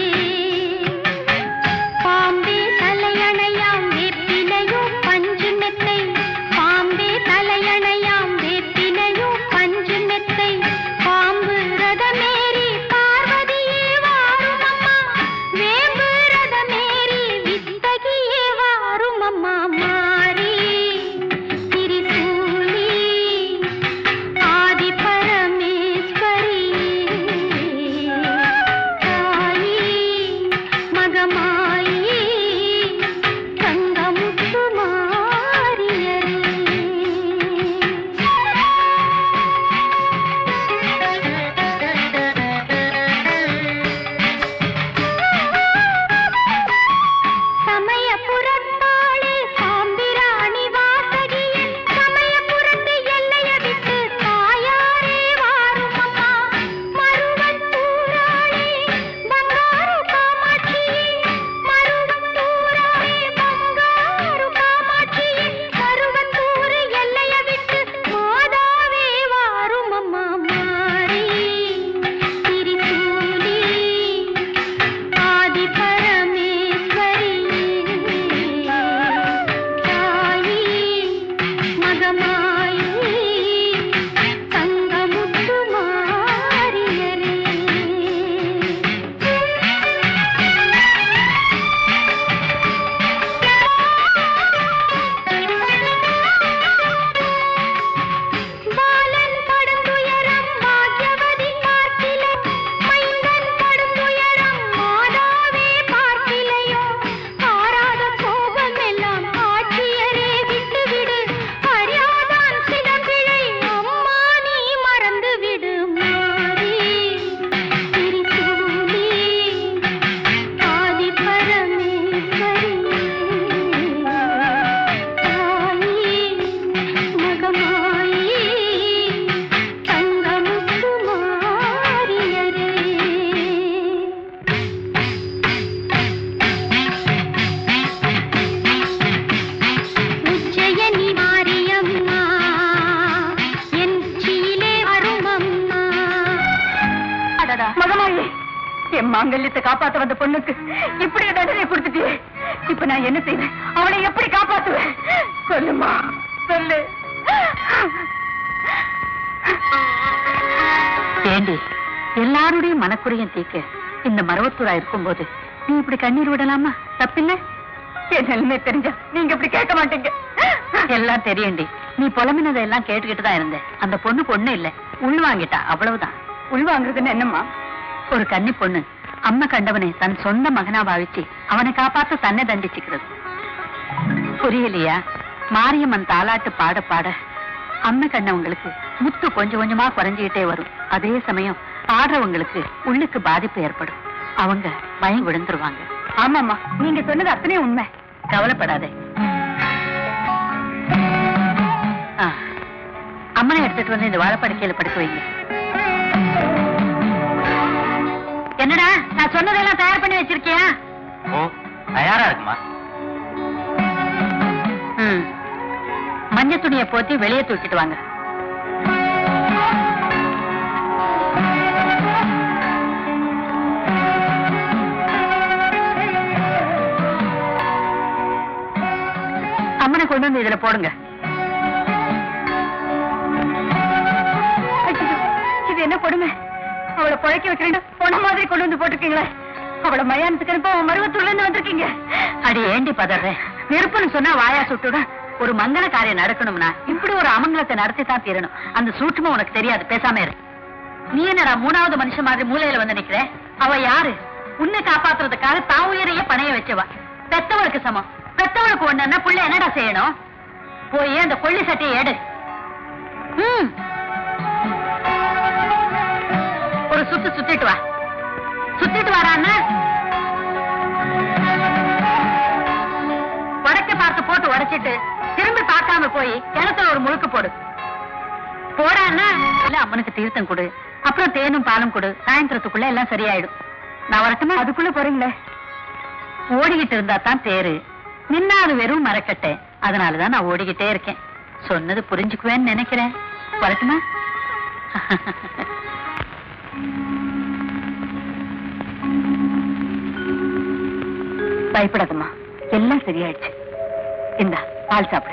பாம்பே தலையணையாம் வேப்பிலையோ பஞ்சு மெத்தை பாம்பே தலையணையாம் வேப்பிலையோ பஞ்சு மெத்தை பாம்பு ரதமேறி பார்வதியே வாரும் அம்மா வேம்பு ரதமேறி வித்தகியே வாரும் அம்மா மாறி திரிசூலி ஆதி பரமேஸ்வரி தாயி மகமாயி சங்கமுத்து சமயபுரத்தாளே சாம்பி மாங்கல்யத்தை காப்பாத்த வந்த பொண்ணுக்கு இப்படி தண்டனை கொடுத்துட்டியே இப்ப நான் என்ன செய்வேன் அவளை எப்படி காப்பாத்துவேன் சொல்லுமா சொல்லு ஏண்டி எல்லாருடைய மனக்குறையும் தீக்க இந்த மரவத்தூரா இருக்கும்போது நீ இப்படி கண்ணீர் விடலாமா தப்பில்ல என் நிலைமை தெரிஞ்சா நீங்க இப்படி கேட்க மாட்டீங்க எல்லாம் தெரியும்டி நீ புலம்பினதை எல்லாம் கேட்டுக்கிட்டு தான் இருந்தேன் அந்த பொண்ணு பொண்ணு இல்ல உள் வாங்கிட்டா அவ்வளவுதான் உள் வாங்குறதுன்னு என்னம்மா ஒரு கன்னி பொண்ணு அம்மா கண்டவனை தன் சொந்த மகனா பாவிச்சு அவனை காப்பாத்த தன்னை தண்டிச்சுக்கிறது புரியலையா மாரியம்மன் தாலாட்டு பாட பாட அம்மை கண்டவங்களுக்கு முத்து கொஞ்சம் கொஞ்சமா குறைஞ்சுக்கிட்டே வரும் அதே சமயம் ஆடுறவங்களுக்கு உள்ளுக்கு பாதிப்பு ஏற்படும் அவங்க பயம் விழுந்துருவாங்க ஆமாமா நீங்க சொன்னது அத்தனையும் உண்மை கவலைப்படாதே ஆ, அம்மனை எடுத்துட்டு வந்து இந்த வாழைப்படுக்கையில படுக்க வைங்க என்னடா நான் சொன்னதெல்லாம் தயார் பண்ணி வச்சிருக்கியா ஓ தயாரா இருக்குமா ம். மஞ்சள் துணியை போத்தி வெளியே தூக்கிட்டு வாங்க அம்மனை கொண்டு வந்து இதுல போடுங்க ஐயோ, இது என்ன கொடுமை அவளை புழைக்க வைக்கிறேன் போன மாதிரி கொண்டு வந்து போட்டிருக்கீங்களே அவளை மயானத்துக்கு அனுப்ப அவன் மருவத்தூர்ல இருந்து வந்திருக்கீங்க அடி ஏண்டி பதற நெருப்புன்னு சொன்னா வாயா சுட்டுடும் ஒரு மங்கள காரியம் நடக்கணும்னா இப்படி ஒரு அமங்கலத்தை நடத்தி தான் தீரணும் அந்த சூட்சமும் உனக்கு தெரியாது பேசாம இரு நீ என்னடா மூணாவது மனுஷன் மாதிரி மூலையில வந்து நிக்கிற அவ யாரு உன்னை காப்பாத்துறதுக்காக தான் உயிரையே பணைய வச்சவா பெத்தவளுக்கு சமம் பெத்தவளுக்கு ஒண்ணுன்னா புள்ள என்னடா செய்யணும் போய் அந்த கொள்ளி சட்டையை எடு ம். ஒரு சுத்து சுத்திட்டு வா சுத்திட்டு வாடான்னா உடைக்க பார்த்து போட்டு உடைச்சிட்டு திரும்பி பார்க்காம போய் கிணத்துல ஒரு முழுக்கு போடு போடான்னா இல்ல அம்மனுக்கு தீர்த்தம் கொடு அப்புறம் தேனும் பாலும் கொடு சாயந்தரத்துக்குள்ள எல்லாம் சரியாயிடும் நான் வரட்டுமா அதுக்குள்ள போறீங்களே ஓடிக்கிட்டு இருந்தா தான் தேரு நின்னா அது வெறும் மரக்கட்டை அதனாலதான் நான் ஓடிக்கிட்டே இருக்கேன் சொன்னது புரிஞ்சுக்குவேன்னு நினைக்கிறேன் வரட்டுமா பயப்படாதம்மா எல்லாம் சரியாயிடுச்சு இந்தா பால் சாப்பிடு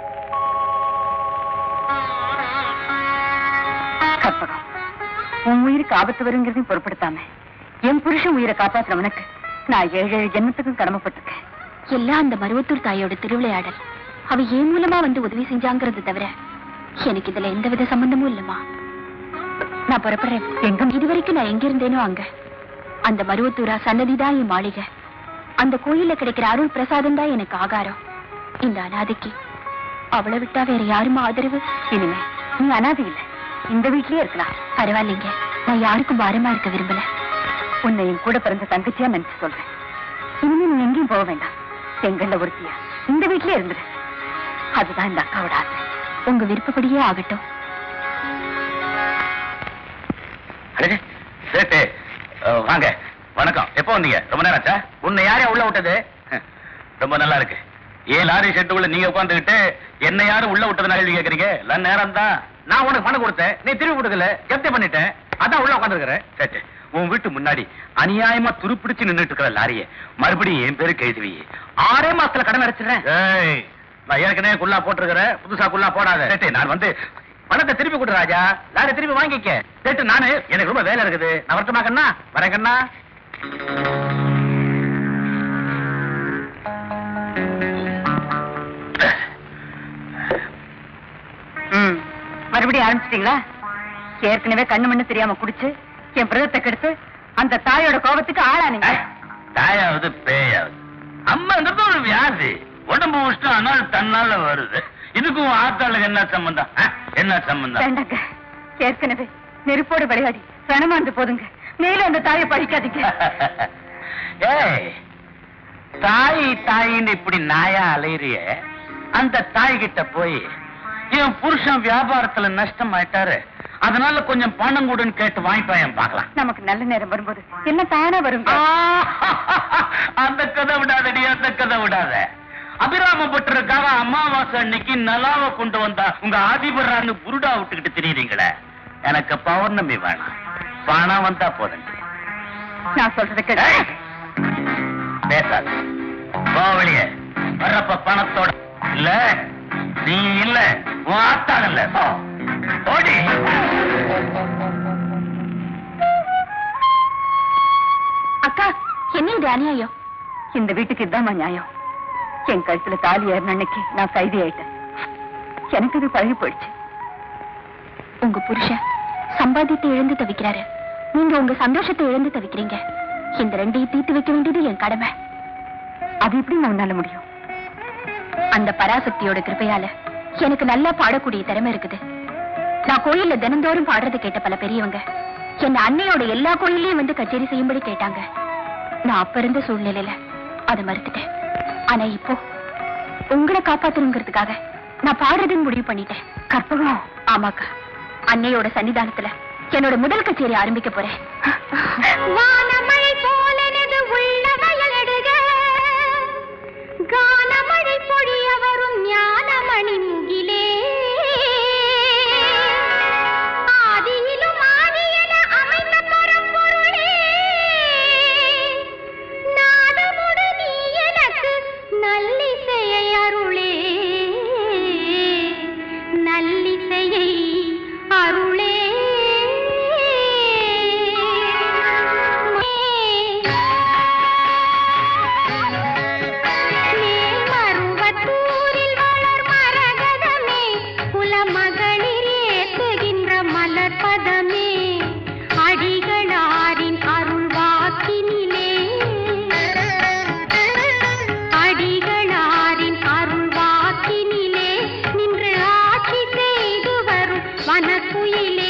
கற்பகம் உன் உயிருக்கு ஆபத்து வருங்கிறதையும் பொருட்படுத்தாம என் புருஷன் உயிரை காப்பாத்துறவனுக்கு நான் ஏழு ஏழு ஜென்மத்துக்கும் கடமைப்பட்டிருக்கேன் எல்லாம் அந்த மருவத்தூர் தாயோட திருவிளையாடல் அவ ஏன் மூலமா வந்து உதவி செஞ்சாங்கிறது தவிர எனக்கு இதுல எந்தவித சம்பந்தமும் இல்லம்மா நான் புறப்படுறேன் எங்க இதுவரைக்கும் நான் எங்க இருந்தேனோ அங்க அந்த மருவத்தூரா சன்னதிதான் என் மாளிகை அந்த கோயில்ல கிடைக்கிற அருள் பிரசாதம் தான் எனக்கு ஆகாரம் இந்த அனாதைக்கு அவளை விட்டா வேற யாருமா ஆதரவு இனிமே நீ அனாதை இல்ல இந்த வீட்லயே இருக்கலாம் பரவாயில்லைங்க நான் யாருக்கும் பாரமா இருக்க விரும்பல உன்னை என் கூட பிறந்த தங்கச்சியா நினைச்சு சொல்றேன் இனிமே நீ எங்கேயும் போக வேண்டாம் எங்கள்ல ஒருத்தியா இந்த வீட்லயே இருந்துரு அதுதான் இந்த அக்காவோட ஆசை உங்க விருப்பப்படியே ஆகட்டும் அடடே, சேட்டு அஹ், வாங்க வணக்கம் எப்போ வந்தீங்க ரொம்ப நேரம் ஆச்சா உன்னை யாரையா உள்ள விட்டது ரொம்ப நல்லா இருக்கு ஏன் லாரி ஷெட்டுக்குள்ள நீங்க உட்காந்துக்கிட்டு என்ன யாரும் உள்ள விட்டது கேள்வி கேக்குறீங்க எல்லாம் நேரம் தான் நான் உனக்கு பணம் கொடுத்தேன் நீ திருப்பி கொடுக்கல ஜப்தி பண்ணிட்டேன் அதான் உள்ள உட்காந்துருக்கிறேன் சேட்டு உன் வீட்டு முன்னாடி அநியாயமா துருப்பிடிச்சு நின்னுட்டு இருக்கிற லாரிய மறுபடியும் என் பேருக்கு எழுதி வை ஆறே மாசத்துல கடன் அடைச்சிடுறேன் நான் ஏற்கனவே குள்ளா போட்டிருக்கிறேன் புதுசா குள்ளா போடாத சேட்டு நான் வந்து பணத்தை திருப்பி கொடு ராஜா லாரி திருப்பி வாங்கிக்க சேட்டு நானு எனக்கு ரொம்ப வேலை இருக்குது நான் வரட்டுமா கண்ணா வரேன் கண்ணா ம் மறுபடியும் ஆரம்பிச்சிட்டீங்களா ஏற்கனவே கண்ணு மண்ணு தெரியாம குடிச்சு என் பிரதத்தை கெடுத்து அந்த தாயோட கோபத்துக்கு ஆளானீங்க தாயாவது பேயாவது அம்மாங்கிறது ஒரு வியாதி உடம்பு உஷ்டம் ஆனால் தன்னால வருது இதுக்கும் ஆத்தாளுக்கு என்ன சம்பந்தம் ஆ? என்ன சம்பந்தம் வேண்டாங்க ஏற்கனவே நெருப்போடு விளையாடி சனமாந்து போதுங்க மேலும் அந்த தாயை பழிக்காதீங்க ஏய் தாய் தாயின்னு இப்படி நாயா அலையிறிய அந்த தாய் கிட்ட போய் என் புருஷன் வியாபாரத்துல நஷ்டம் ஆயிட்டாரு அதனால கொஞ்சம் பணம் கொடுன்னு கேட்டு வாங்கிப்பாயன் பார்க்கலாம் நமக்கு நல்ல நேரம் வரும்போது என்ன தானா வருங்க அந்த கதை விடாதடி அந்த கதை விடாத அபிராமப்பட்டிருக்காக அமாவாசை அன்னைக்கு நலாவை கொண்டு வந்தா உங்க ஆதிபரான்னு புருடா விட்டுக்கிட்டு திரியுறீங்களே எனக்கு பௌர்ணமி வேணாம் பணம் வந்தா போதும் நான் சொல்றது கேளு ஏய்! பேசாது போ வெளியே வர்றப்ப பணத்தோட இல்ல நீ இல்ல உன் ஆத்தாள் இல்ல போ. ஓடி அக்கா என்ன இது அநியாயம் இந்த வீட்டுக்கு இதாம்மா நியாயம் என் கழுத்துல தாலி ஏறின அன்னைக்கு நான் கைதி ஆயிட்டேன் எனக்கு இது பழகி போயிடுச்சு உங்க புருஷன் சம்பாதித்து இழந்து தவிக்கிறாரு நீங்க உங்க சந்தோஷத்தை இழந்து தவிக்கிறீங்க இந்த ரெண்டையும் தீர்த்து வைக்க வேண்டியது என் கடமை அது எப்படி நான் உன்னால முடியும் அந்த பராசக்தியோட கிருபையால எனக்கு நல்லா பாடக்கூடிய திறமை இருக்குது நான் கோயில்ல தினந்தோறும் பாடுறதை கேட்ட பல பெரியவங்க என்ன அன்னையோட எல்லா கோயிலையும் வந்து கச்சேரி செய்யும்படி கேட்டாங்க நான் அப்ப இருந்த சூழ்நிலையில அதை மறுத்துட்டேன் ஆனா இப்போ உங்களை காப்பாத்தணுங்கிறதுக்காக நான் பாடுறதுன்னு முடிவு பண்ணிட்டேன் கற்பகம் ஆமாக்கா அன்னையோட சன்னிதானத்துல என்னோட முதல் கச்சேரி ஆரம்பிக்க போறேன் வானமழை போலனது உள்ள வயலடுக கானமழை பொழிய வரும் ஞானமணி முகிலே ஆதியிலும் ஆதியென அமைந்த பரம்பொருளே நாதமுடு நீ எனக்கு நல்லிசையை அருளே நல்லிசையை அருளே மேல்மருவத்தூரில் வளர் மரகதமே குலமகளிர் ஏத்துகின்ற மலர்பதமே அடிகளாரின் அருள் வாக்கினிலே அடிகளாரின் அருள் வாக்கினிலே நின்று ஆட்சி செய்து வரும் வனக்குயிலே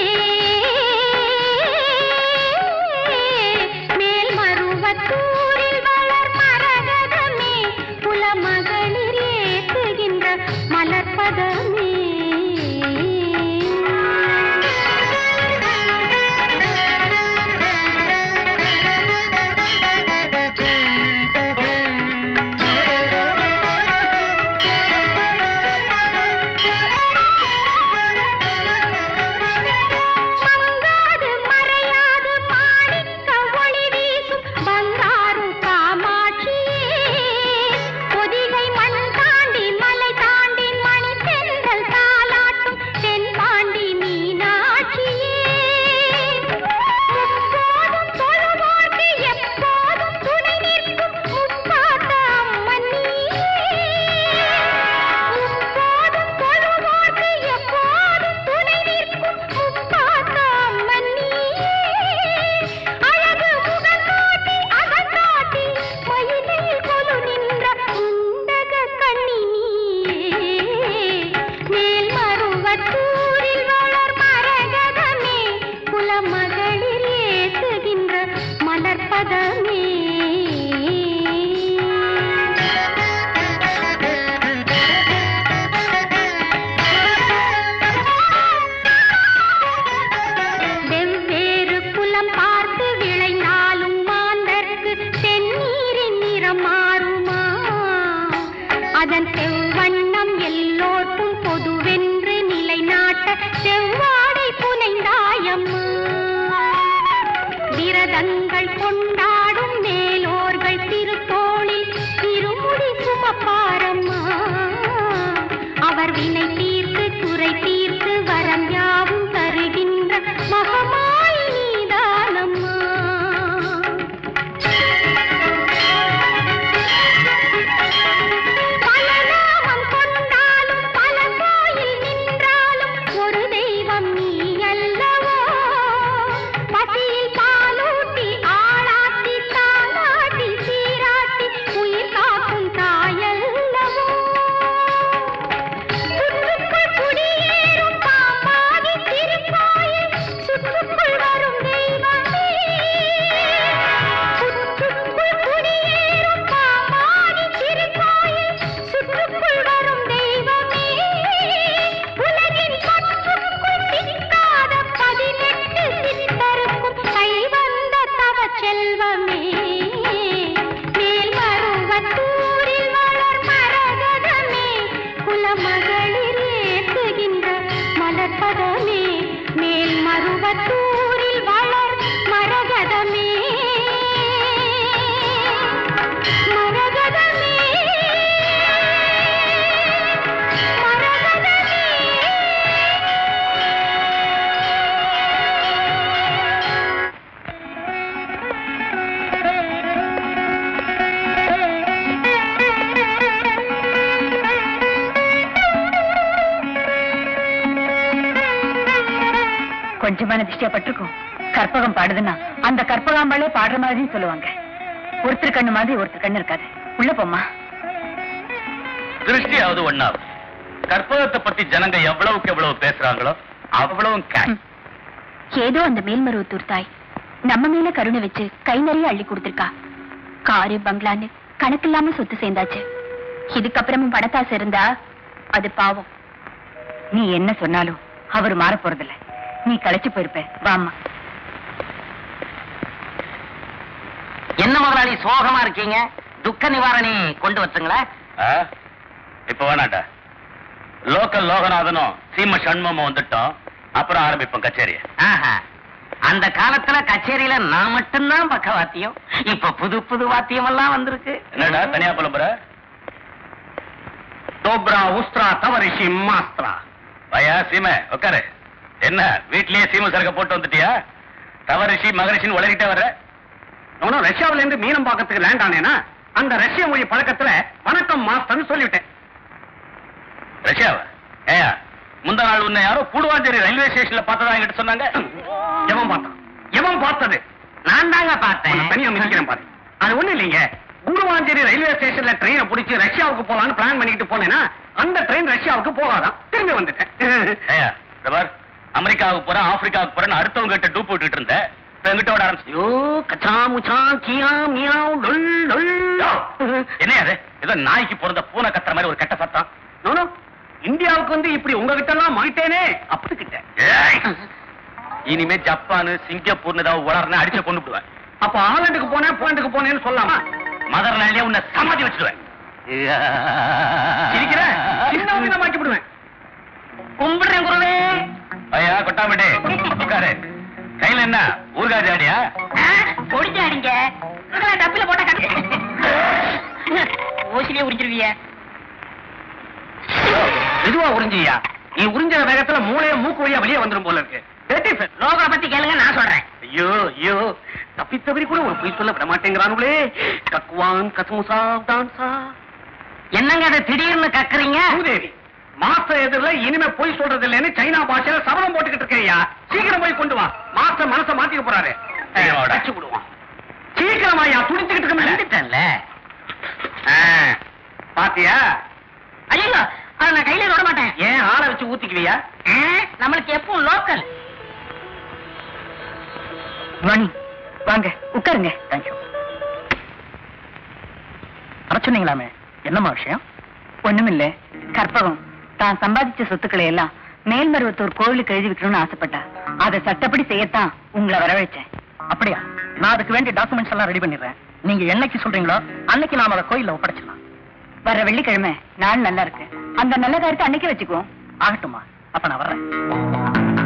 மேல்மருவத்தூரில் வளர் மரகதமே குலமகளிர் ஏத்துகின்ற மலர்பதமே மங்காது மறையாது மாணிக்க ஒளி வீசும் பங்காரு காமாட்சியே பொதிகை மண் தாண்டி மலை தாண்டி மணி தென்றல் தாலாட்டும் தென்பாண்டி மீனாட்சியே முப்போதும் தொழுவோர்க்கு எப்போதும் துணை நிற்கும் முப்பாத்த அம்மன் நீயே முப்போதும் தொழுவோர்க்கு எப்போதும் துணை நிற்கும் முப்பாத்த அம்மன் நீயே அழகு முகம் காட்டி அகம் காட்டி மயிலில் கொலு நின்ற உண்டக கண்ணி நீயே மேல்மருவத்தூரில் வளர் மரகதமே குலமகளிர் ஏத்துகின்ற மலர்பதமே வெவ்வேறு குலம் பார்த்து விளைந்தாலும் மாந்தர்க்கு தென்னீரின் நிறம் மாறுமா அதன் செவ்வண்ணம் எல்லோர்க்கும் பொதுவென்று நிலைநாட்ட செவ்வாடை புனைந்தாயம்மா விரதங்கள் கொண்டாடும் மேலோர்கள் திருத்தோளில் திருமுடி சுமப்பாரம்மா அவர் வினை தீர்த்து குறை தீர்த்து வரம் யாவும் தருகின்ற மகமாய் நீதானம்மா பல நாமம் கொண்டாலும் பல கோயில் நின்றாலும் ஒரு தெய்வம் நீ அல்லவோ பசியில் பாலூட்டி ஆளாத்தி கொஞ்சமான திஷ்டியா பட்டிருக்கும் கற்பகம் பாடுதுன்னா அந்த கற்பகாம்பாலே பாடுற மாதிரின்னு சொல்லுவாங்க ஒருத்தர் கண்ணு மாதிரி ஒருத்தர் கண்ணு இருக்காது உள்ள போம்மா திருஷ்டியாவது ஒண்ணாவது கற்பகத்தை பத்தி ஜனங்க எவ்வளவுக்கு எவ்வளவு பேசுறாங்களோ அவ்வளவும் cash. ஏதோ அந்த மேல்மருவத்தூர் தாய் நம்ம மேல கருணை வச்சு கை நிறைய அள்ளி கொடுத்திருக்கா காரு பங்களான்னு கணக்கில்லாம சொத்து சேர்ந்தாச்சு இதுக்கப்புறமும் பணத்தாசை இருந்தா அது பாவம் நீ என்ன சொன்னாலும் அவர் மாற போறதில்ல நீ களைச்சு போயிருப்ப வாம்மா என்ன முதலாளி சோகமா இருக்கீங்க துக்க நிவாரணி கொண்டு வச்சுங்களா ஆ? இப்ப வேணாண்டா லோக்கல் லோகநாதனும் சீம சண்முகமும் வந்துட்டோம் அப்புறம் ஆரம்பிப்போம் கச்சேரிய ஆஹா அந்த காலத்துல கச்சேரியில நான் மட்டும்தான் பக்க வாத்தியம் இப்ப புது புது வாத்தியம் எல்லாம் வந்திருக்கு என்னடா தனியா புலம்புற டோப்ரா உஸ்திரா தவரிஷி மாஸ்திரா பையா சீமை உட்காரு என்ன வீட்லயே சீம சரக்க போட்டு வந்துட்டியா தவரிஷி மகரிஷின்னு உளறிட்டே வர்ற நான் ரஷ்யாவில இருந்து மீனம் பார்க்கறதுக்கு லேண்ட் ஆனேனா அந்த ரஷ்ய மொழி பழக்கத்துல வணக்கம் மாஸ்டர்னு சொல்லிவிட்டேன் ரஷ்யாவா ஏயா முந்தா நாள் உன்னை யாரோ கூடுவாஞ்சேரி ரயில்வே ஸ்டேஷன்ல பார்த்ததா என்கிட்ட சொன்னாங்க எவன் பார்த்தான் எவன் பார்த்தது நான் தாங்க உன்னை பார்த்தேன் தனியா மிதிக்கிறேன் பாரு அது ஒண்ணு இல்லைங்க குருவாஞ்சேரி ரயில்வே ஸ்டேஷன்ல ட்ரெயினை பிடிச்சி ரஷ்யாவுக்கு போலான்னு பிளான் பண்ணிட்டு போனேன்னா அந்த ட்ரெயின் ரஷ்யாவுக்கு போகாதான் திரும்பி வந்துட்டேன் ஏயா இந்த பார் அமெரிக்காவுக்கு போறேன் ஆப்பிரிக்காவுக்கு போறேன்னு அடுத்தவங்க கிட்ட டூப் விட்டுட்டு இருந்தேன் இப்ப எங்கிட்ட விட ஆரம்பிச்சு ஐயோ கச்சா முச்சா கியா மியாவ் டொல் டொல் என்ன அது ஏதோ நாய்க்கு பிறந்த பூனை கத்துற மாதிரி ஒரு கெட்ட சத்தம் நோனோ இந்தியாவுக்கு வந்து இப்படி உங்ககிட்ட எல்லாம் மாட்டேனே அப்படிக்கிட்ட ஏய்! இனிமே ஜப்பான் சிங்கப்பூர்னு ஏதாவது உளர்னு அடிச்சு கொண்டு விடுவேன் அப்ப ஆலண்டுக்கு போனேன் போலண்டுக்கு போனேன்னு சொல்லாமா மதர் நாளிலே உன்னை சமாதி வச்சிடுவேன் சிரிக்கிற சின்ன விதமாக்கி விடுவேன் கும்பிடுறேன் குருவே ஐயா கொட்டாமட்டே உட்காரு கையில என்ன ஊர்கா ஜாடியா பொடிச்சாடிங்க டப்பில போட்ட கட்டு ஓசிலே உடிச்சிருவிய மெதுவா உறிஞ்சியா நீ உறிஞ்ச வேகத்துல மூளைய மூக்கு வழியா வெளியே வந்துரும் போல இருக்கு That is it. லோகா பத்தி கேளுங்க நான் சொல்றேன் ஐயோ ஐயோ தப்பி தவறி கூட ஒரு பொய் சொல்ல விட மாட்டேங்கிறானுங்களே கக்குவான் கசமுசா டான்சா என்னங்க அதை திடீர்னு கக்குறீங்க பூதேவி மாஸ்டர் எதிரில இனிமே பொய் சொல்றது இல்லைன்னு சைனா பாஷையில சபலம் போட்டுக்கிட்டு இருக்கேயா சீக்கிரம் போய் கொண்டு வா மாஸ்டர் மனசை மாத்திக்க போறாரு சீக்கிரம் வாடா. அடிச்சு விடுவான் சீக்கிரம் ஐயா துடிச்சுக்கிட்டு இருக்க வந்துட்டேன்ல பாத்தியா ஐயோ அதை நான் கையில விட மாட்டேன் ஏன் ஆளை வச்சு ஊத்திக்குவியா ஆ, நம்மளுக்கு எப்பவும் லோக்கல் வாணி வாங்க உட்காருங்க தேங்க்யூ வர சொன்னீங்களாமே என்னம்மா விஷயம் ஒண்ணுமில்ல கற்பகம் தான் சம்பாதிச்ச சொத்துக்களை எல்லாம் மேல்மருவத்தூர் கோவிலுக்கு எழுதி வைக்கணும்னு ஆசைப்பட்டா அதை சட்டப்படி செய்யத்தான் உங்களை வரவழைச்சேன் அப்படியா நான் அதுக்கு வேண்டிய டாக்குமெண்ட்ஸ் எல்லாம் ரெடி பண்ணிடுறேன் நீங்க என்னைக்கு சொல்றீங்களோ அன்னைக்கு நாம அதை கோயில்ல ஒப்படைச்சிடலாம் வர வெள்ளிக்கிழமை நாள் நல்லா இருக்கு அந்த நல்ல காரியத்தை அன்னைக்கு வச்சுக்குவோம் ஆகட்டுமா அப்ப நான் வர்றேன்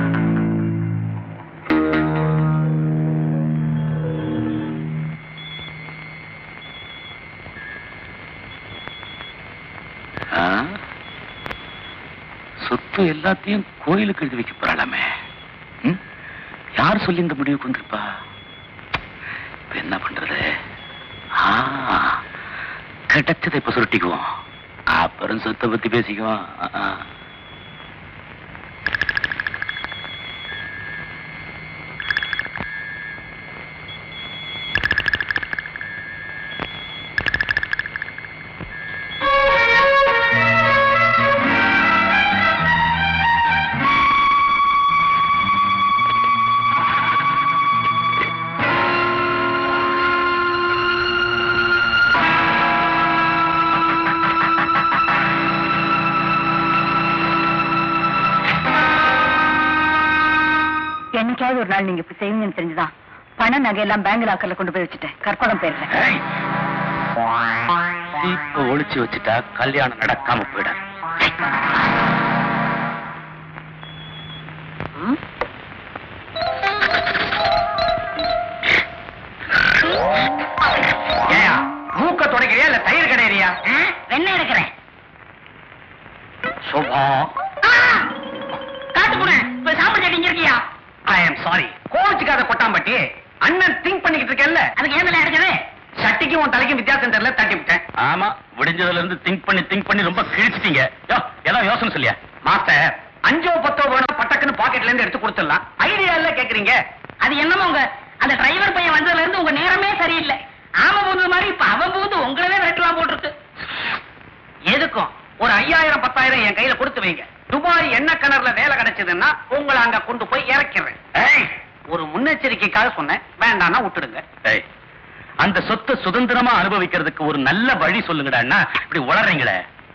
சொத்து எல்லாத்தையும் கோயிலுக்கு எழுதி வைக்க போறாளாமே ம்? யார் சொல்லி இந்த முடிவுக்கு வந்திருப்பா இப்ப என்ன பண்றது ஆ, கிடைச்சதை இப்ப சுருட்டிக்குவோம் அப்புறம் சொத்தை பத்தி பேசிக்குவோம் ஆ, ஆ. என்னைக்காவது ஒரு நாள் நீங்க இப்படி செய்வீங்கன்னு தெரிஞ்சுதான் பண நகையெல்லாம் பேங்க் லாக்கர்ல கொண்டு போய் வச்சுட்டேன் கற்பகம் பேர்ல ஏய்! இப்ப ஒளிச்சு வச்சுட்டா கல்யாணம் நடக்காம போயிடாது ஏயா மூக்க தொடக்கிறியா இல்ல தயிர் கிடையிறியா ஆ, வெண்ணெய் எடுக்கிறேன் சுபா காட்டு போனேன் இப்ப சாப்பிட சட்டி இருக்கியா ஐ எம் சாரி கோவிச்சுக்காத கொட்டாம்பட்டி அண்ணன் திங்க் பண்ணிக்கிட்டு இருக்கேன்ல அதுக்கு ஏன் எடுக்கிறது சட்டிக்கும் உன் தலைக்கும் வித்தியாசம் தெரியல தட்டி விட்டேன் ஆமா விடிஞ்சதுல இருந்து திங்க் பண்ணி திங்க் பண்ணி ரொம்ப கிழிச்சிட்டீங்க யோ, ஏதாவது யோசனை சொல்லியா மாஸ்டர் அஞ்சோ பத்தோ வேணும் பட்டக்குன்னு பாக்கெட்ல இருந்து எடுத்து கொடுத்துடலாம் ஐடியா இல்ல கேக்குறீங்க அது என்னமோ உங்க அந்த டிரைவர் பையன் வந்ததுல இருந்து உங்க நேரமே சரியில்லை ஆம பூந்து மாதிரி இப்ப அவன் பூந்து உங்களவே வெட்டலாம் போட்டிருக்கு எதுக்கும் ஒரு ஐயாயிரம் பத்தாயிரம் என் கையில கொடுத்து வைங்க துபாய் எண்ணெய் கிணறுல வேலை கிடைச்சதுன்னா உங்களை அங்க கொண்டு போய் இறக்கிறேன் ஏய், ஒரு முன்னெச்சரிக்கைக்காக சொன்னேன் வேண்டாம்னா விட்டுடுங்க ஏய், அந்த சொத்தை சுதந்திரமா அனுபவிக்கிறதுக்கு ஒரு நல்ல வழி சொல்லுங்கடா அண்ணா இப்படி உளறீங்களே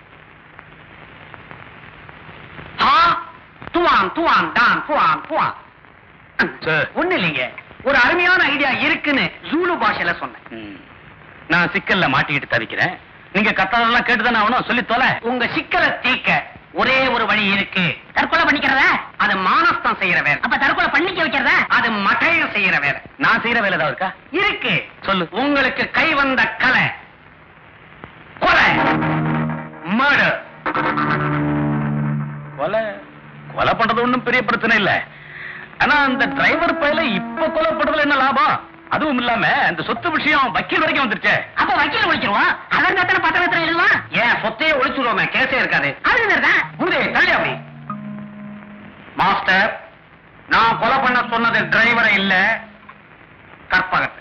ஆ, துவான் துவான் டான் புவான் புவான் சார். ஒண்ணு இல்லைங்க ஒரு அருமையான ஐடியா இருக்குன்னு ஜூலு பாஷையில சொன்னேன் ம். நான் சிக்கல்ல மாட்டிக்கிட்டு தவிக்கிறேன் நீங்க கத்தாதெல்லாம் கேட்டுதானே ஆகணும் சொல்லி தொலை உங்க சிக்கலை தீர்க்க ஒரே ஒரு வழி இருக்கு தற்கொலை பண்ணிக்கிறதா அது மானஸ்தம் செய்யற வேலை அப்ப தற்கொலை பண்ணிக்க வைக்கிறதா அது மட்டையம் செய்யற வேலை நான் செய்யற வேலை ஏதாவது இருக்கா இருக்கு சொல்லு. உங்களுக்கு கை வந்த கலை கொலை மர்டர் கொலை கொலை பண்றது ஒண்ணும் பெரிய பிரச்சனை இல்ல ஆனா அந்த டிரைவர் பையல இப்ப கொலை பண்றதுல என்ன லாபம் அதுவும் இல்லாம அந்த சொத்து விஷயம் வக்கீல் வரைக்கும் வந்துருச்சே அப்ப வக்கீல் ஒழிச்சிருவோம் அவர் எத்தனை பத்திரத்துல எழுதுவான் ஏன் சொத்தையே ஒழிச்சுருவோமே கேஸே இருக்காது அது தான் மூதே தள்ளி அப்படி மாஸ்டர் நான் கொலை பண்ண சொன்னது டிரைவரை இல்ல கற்பகன்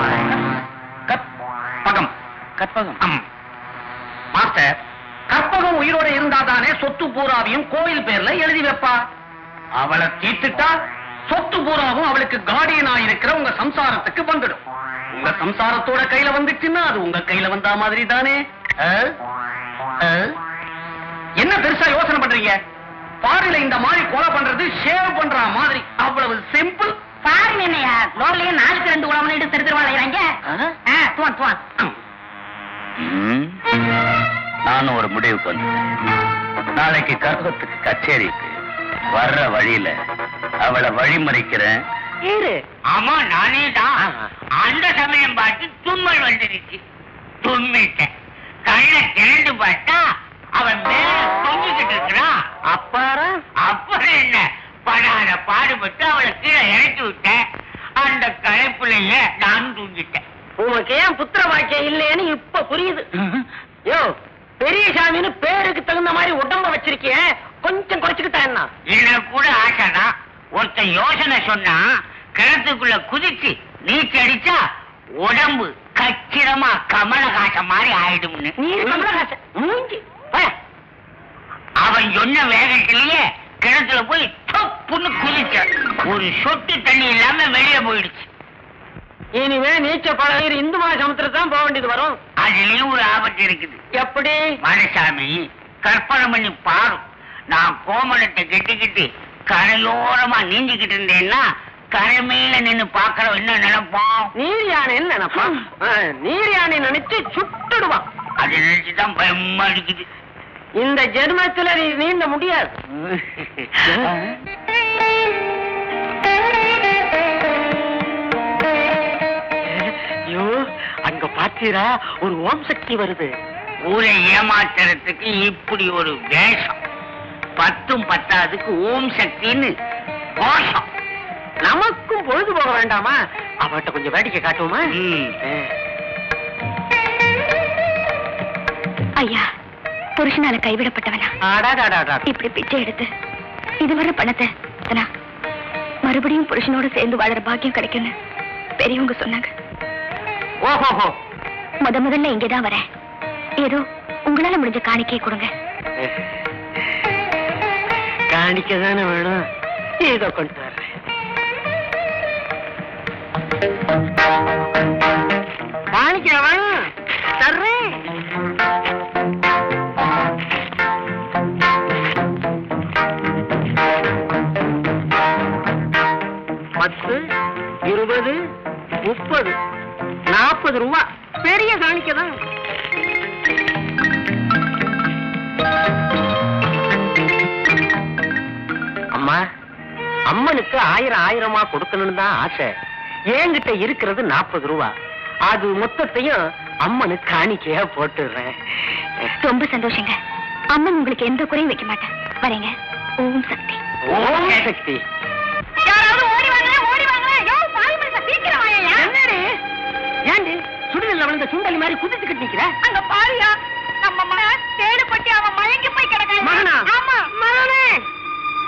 கற்பகம் கற்பகம் ஆம். மாஸ்டர் கற்பகம் உயிரோட இருந்தாதானே சொத்து பூராவையும் கோயில் பேர்ல எழுதி வைப்பா அவளை தீர்த்துட்டா சொத்து பூராவும் அவளுக்கு கார்டியனா இருக்கிற உங்க சம்சாரத்துக்கு வந்துடும் உங்க சம்சாரத்தோட கையில வந்துச்சுன்னா அது உங்க கையில வந்தா மாதிரி தானே ஆ? ஆ? என்ன பெருசா யோசனை பண்றீங்க பாருல இந்த மாதிரி கொலை பண்றது ஷேவ் பண்ற மாதிரி அவ்வளவு சிம்பிள் பாருங்க என்னையா லோன்லயே நாலுக்கு ரெண்டு உழவனிட்டு திருத்திருவாங்க துவான் துவான் ம். நானும் ஒரு முடிவுக்கு வந்துட்டேன் நாளைக்கு கற்பகத்துக்கு கச்சேரி இருக்கு வர்ற வழியில அவளை வழிமறிக்கிறேன் இரு ஆமா நானே தான் அந்த சமயம் பார்த்து தும்மல் வந்துருச்சு தும்மிட்டேன் கண்ணை திரண்டு பார்த்தா அவன் மேல தொங்கிக்கிட்டு இருக்கிறான் அப்பாரா அப்புறம் என்ன படாத பாடுபட்டு அவளை கீழே இறக்கி விட்டேன் அந்த களைப்புலையே நான் தூங்கிட்டேன் உனக்கு ஏன் புத்திர வாக்கியம் இல்லைன்னு இப்ப புரியுது யோ பெரியசாமின்னு பேருக்கு தகுந்த மாதிரி உடம்ப வச்சிருக்கிய கொஞ்சம் குறைச்சுக்கிட்டா என்ன எனக்கு கூட ஆசைதான் ஒருத்தன் யோசனை சொன்னா கிணத்துக்குள்ள குதிச்சு நீச்சல் அடிச்சா உடம்பு கச்சிதமா கமலஹாசன் மாதிரி ஆயிடும்னு நீ கமலஹாசன் மூஞ்சி போய். அவன் சொன்ன வேகத்திலேயே கிணத்துல போய் தொப்புன்னு குதிச்ச ஒரு சொட்டு தண்ணி இல்லாம வெளியே போயிடுச்சு இனிமே நீச்ச பழகிற இந்து மகா சமுத்திரத்தான் போக வேண்டியது வரும் அதுலயும் ஒரு ஆபத்து இருக்குது எப்படி மனுசாமி கற்பனை பண்ணி பாரு நான் கோமணத்தை கட்டிக்கிட்டு கரையோரமா நீந்திக்கிட்டு இருந்தேன்னா கரை மேல நின்னு பாக்குறவன் என்ன நினைப்பான் நீர் யானைன்னு நினைப்பான் ஆ, நீர் யானை நினைச்சு சுட்டுடுவான் அதை நினைச்சுதான் பயமா இருக்குது இந்த ஜென்மத்துல நீ நீந்த முடியாது ஐயோ அங்க பாத்தீரா ஒரு ஓம் சக்தி வருது ஊரை ஏமாத்துறதுக்கு இப்படி ஒரு வேஷம் பத்தும் பத்தாதுக்கு ஓம் சக்தின்னு கோஷம் நமக்கும் பொழுது போக வேண்டாமா அவட்ட கொஞ்சம் வேடிக்கை காட்டுவோமா ம். ஐயா புருஷனால கைவிடப்பட்டவனா அடாடாடாடா. இப்படி பிச்சை எடுத்து இதுவரை பணத்தை எத்தனா மறுபடியும் புருஷனோட சேர்ந்து வாழற பாக்கியம் கிடைக்கும்னு பெரியவங்க சொன்னாங்க ஓஹோஹோ முத முதல்ல இங்கதான் வரேன் ஏதோ உங்களால முடிஞ்ச காணிக்கையை கொடுங்க காணிக்க தானே வேணும் இதோ கொண்டு வர்றேன் காணிக்க வேணும் தர்றேன் பத்து இருபது முப்பது நாற்பது ரூபா பெரிய காணிக்க தான் அம்மா அம்மனுக்கு ஆயிரம் ஆயிரமா கொடுக்கணும்னு தான் ஆசை என்கிட்ட இருக்கிறது நாற்பது ரூபா அது மொத்தத்தையும் அம்மனுக்கு காணிக்கையா போட்டுடுறேன் ரொம்ப சந்தோஷங்க அம்மன் உங்களுக்கு எந்த குறையும் வைக்க மாட்டேன் வரேங்க ஓம் சக்தி ஓம் சக்தி யாராவது ஓடி வாங்க ஓடி வாங்க யோ பாய் மனுஷன் சீக்கிரம் வாயா என்னடி ஏண்டி சுடுதல்ல விழுந்த சுண்டலி மாதிரி குதிச்சுக்கிட்டு நிக்கிற அங்க பாருயா நம்ம மகன் தேடு பட்டி அவன் மயங்கி போய் கிடக்கான் மகனா? ஆமா மகனே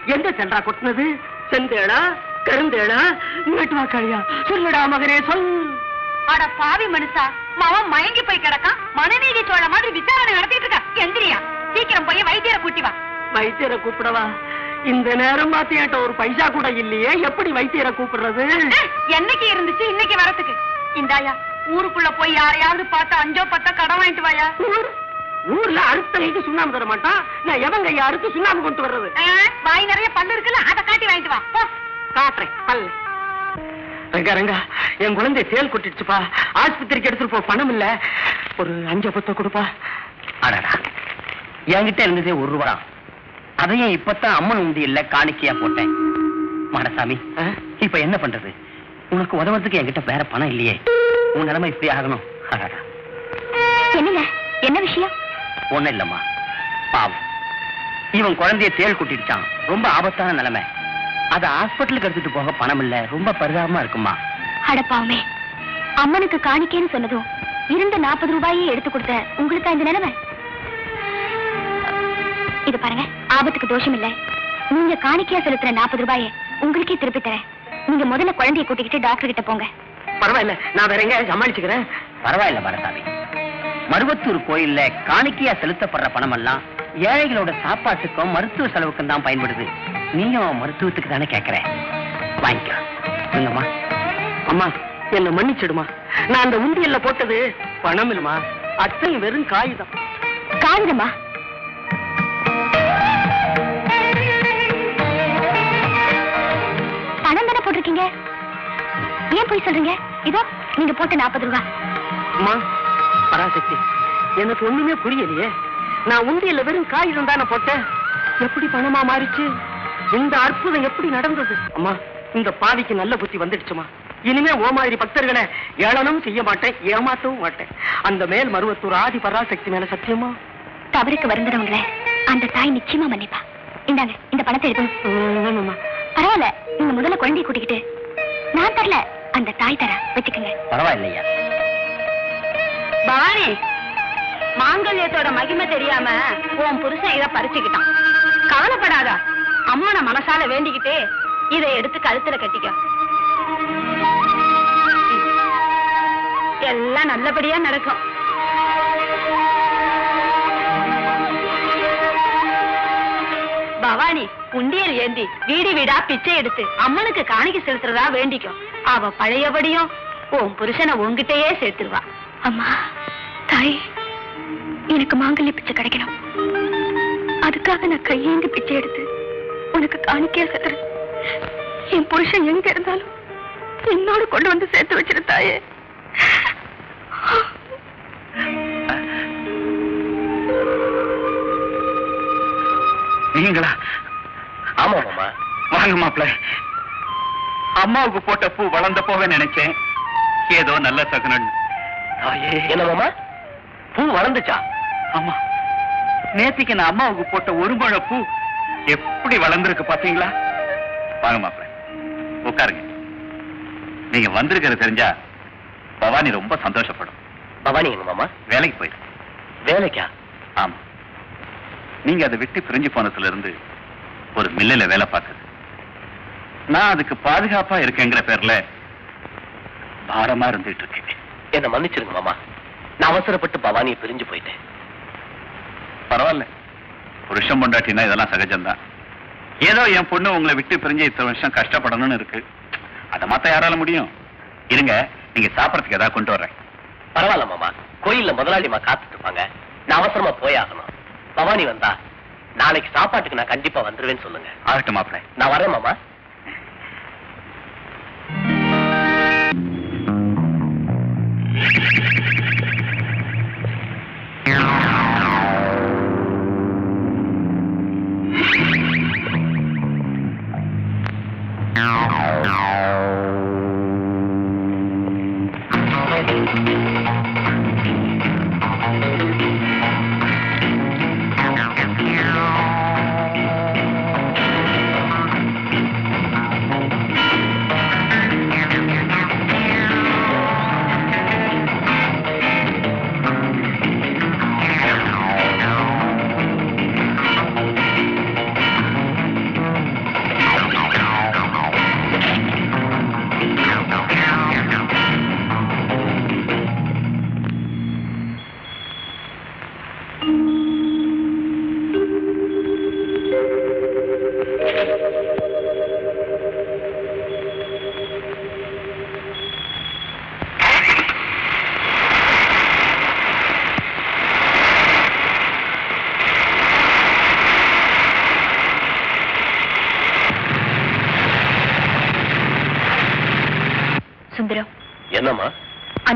எந்த சென்றா கொட்டினது செந்தேளா கருந்தேளா இங்கிட்டு வா காளியா சொல்லுடா மகனே சொல் அட பாவி மனுஷா மாவன் மயங்கி போய் கிடக்கான் மனநீதி சோழ மாதிரி விசாரணை நடத்திட்டு இருக்கா எந்திரியா சீக்கிரம் போய் வைத்தியரை கூட்டி வா வைத்தியரை கூப்பிடவா இந்த நேரம் பார்த்து என்கிட்ட ஒரு பைசா கூட இல்லையே எப்படி வைத்தியரை கூப்பிடுறது அஹ், என்னைக்கு இருந்துச்சு இன்னைக்கு வரதுக்கு இந்தாயா ஊருக்குள்ள போய் யாரையாவது பார்த்து அஞ்சோ பத்தோ கடன் வாங்கிட்டு வாயா ஊர் ஊர்ல அறுத்த கைக்கு சுண்ணாம்பு தர மாட்டான் நான் எவன் கையை அறுத்து சுண்ணாம்பு கொண்டு வர்றது அஹ், வாய் நிறைய பல்லு இருக்குல்ல அதை காட்டி வாங்கிட்டு வா போ காட்டுறேன் பல்லு ரங்கா ரங்கா என் குழந்தை சேல் கொட்டிடுச்சுப்பா ஆஸ்பத்திரிக்கு எடுத்துட்டு போ பணம் இல்ல ஒரு அஞ்சு பத்த கொடுப்பா அடடா என்கிட்ட இருந்ததே ஒரு ரூபா அதையும் இப்பதான் அம்மன் உண்டியல்ல காணிக்கையா போட்டேன் மாடசாமி ஆ? இப்ப என்ன பண்றது உனக்கு உதவுறதுக்கு என்கிட்ட வேற பணம் இல்லையே உன் நிலைமை இப்படி ஆகணும் அடடா என்னங்க என்ன விஷயம் ஒண்ணும் இல்லம்மா பாவம் இவன் குழந்தைய தேள் குட்டிடுச்சான் ரொம்ப ஆபத்தான நிலைமை அத ஹாஸ்பிட்டலுக்கு எடுத்துட்டு போக பணம் இல்ல ரொம்ப பரிதாபமா இருக்குமா அடப்பாவுமே அம்மனுக்கு காணிக்கேன்னு சொன்னதும் இருந்த நாற்பது ரூபாயை எடுத்து கொடுத்த உங்களுக்கு இந்த நிலைமை இது பாருங்க ஆபத்துக்கு தோஷம் இல்ல நீங்க காணிக்கையா செலுத்துற நாற்பது ரூபாயை உங்களுக்கே திருப்பி தரேன் நீங்க முதல்ல குழந்தைய கூட்டிக்கிட்டு டாக்டர் கிட்ட போங்க பரவாயில்ல நான் வேற எங்கேயாவது சமாளிச்சுக்கிறேன் பரவாயில்ல மரசாமி மருவத்தூர் கோயில்ல காணிக்கையா செலுத்தப்படுற பணம் எல்லாம் ஏழைகளோட சாப்பாட்டுக்கும் மருத்துவ செலவுக்கும் தான் பயன்படுது நீயும் மருத்துவத்துக்கு தானே கேக்குற வாங்கிக்க இல்லம்மா அம்மா என்ன மன்னிச்சிடுமா நான் அந்த உண்டியல்ல போட்டது பணம் இல்லம்மா அத்தனை வெறும் காகிதம் காகிதமா பணம் தானே போட்டிருக்கீங்க ஏன் போய் சொல்றீங்க இதோ நீங்க போட்ட நாற்பது ரூபாய் அம்மா பராசக்தி எனக்கு ஒண்ணுமே புரியலையே நான் உண்டியல்ல வெறும் காகிதம் தானே போட்டேன் எப்படி பணமா மாறிச்சு இந்த அற்புதம் எப்படி நடந்தது அம்மா இந்த பாவிக்கு நல்ல புத்தி வந்துடுச்சுமா இனிமே ஓ மாதிரி பக்தர்களை ஏளனம் செய்ய மாட்டேன் ஏமாத்தவும் மாட்டேன் அந்த மேல் மருவத்தூர் ஆதி பராசக்தி மேல சத்தியமா தவறுக்கு வருந்துறவங்கள அந்த தாய் நிச்சயமா மன்னிப்பா இந்தாங்க இந்த பணத்தை எடுத்து ம், வேணும்மா. பரவாயில்ல நீங்க முதல்ல குழந்தைய கூட்டிக்கிட்டு நான் தரல அந்த தாய் தர வச்சுக்கோங்க பரவாயில்லையா பவானி மாங்கல்யத்தோட மகிமை தெரியாம உன் புருஷன் இத பறிச்சுக்கிட்டான் கவலைப்படாத அம்மனை மனசால வேண்டிக்கிட்டு இதை எடுத்து கழுத்துல கட்டிக்க எல்லாம் நல்லபடியா நடக்கும் பவானி உண்டியல் ஏந்தி வீடு வீடா பிச்சை எடுத்து அம்மனுக்கு காணிக்கை செலுத்துறதா வேண்டிக்கும் அவ பழையபடியும் உன் புருஷனை உன்கிட்டயே சேர்த்துருவா அம்மா தாய் எனக்கு மாங்கல்ய பிச்சை கிடைக்கணும் அதுக்காக நான் கையேந்து பிச்சை எடுத்து உனக்கு காணிக்கையா செத்துறேன் என் புருஷன் எங்க இருந்தாலும் என்னோட கொண்டு வந்து சேர்த்து வச்சிரு தாயே நீங்களா ஆமா மாமா வாங்க மாப்பிள அம்மாவுக்கு போட்ட பூ வளர்ந்த போவே நினைச்சேன் ஏதோ நல்ல சகுனன் தாயே என்ன மாமா பூ வளர்ந்துச்சா ஆமா நேத்திக்கு நான் அம்மாவுக்கு போட்ட ஒரு மழை பூ எப்படி வளர்ந்திருக்கு பாத்தீங்களா வாங்க மாப்பிள உட்காருங்க நீங்க வந்திருக்கிறது தெரிஞ்சா பவானி ரொம்ப சந்தோஷப்படும் பவானி எங்க மாமா வேலைக்கு போயிரு வேலைக்கா ஆமா நீங்க அதை விட்டு பிரிஞ்சு போனதுல இருந்து ஒரு மில்லுல வேலை பார்க்குது நான் அதுக்கு பாதுகாப்பா இருக்கேங்கிற பேர்ல பாரமா இருந்துட்டு இருக்கேன் என்ன மன்னிச்சிருங்க மாமா நான் அவசரப்பட்டு பவானியை பிரிஞ்சு போயிட்டேன் பரவாயில்ல புருஷன் பொண்டாட்டினா இதெல்லாம் சகஜம்தான் ஏதோ என் பொண்ணு உங்களை விட்டு பிரிஞ்சு இத்தனை வருஷம் கஷ்டப்படணும்னு இருக்கு அதை மாத்த யாரால முடியும் இருங்க நீங்க சாப்பிடறதுக்கு ஏதாவது கொண்டு வர்றேன் பரவாயில்ல மாமா கோயில்ல முதலாளிமா காத்துட்டு இருப்பாங்க நான் அவசரமா போய் ஆகணும் பவானி வந்தா நாளைக்கு சாப்பாட்டுக்கு நான் கண்டிப்பா வந்துருவேன்னு சொல்லுங்க ஆகட்டும் மாப்பிள நான் வரேன் மாமா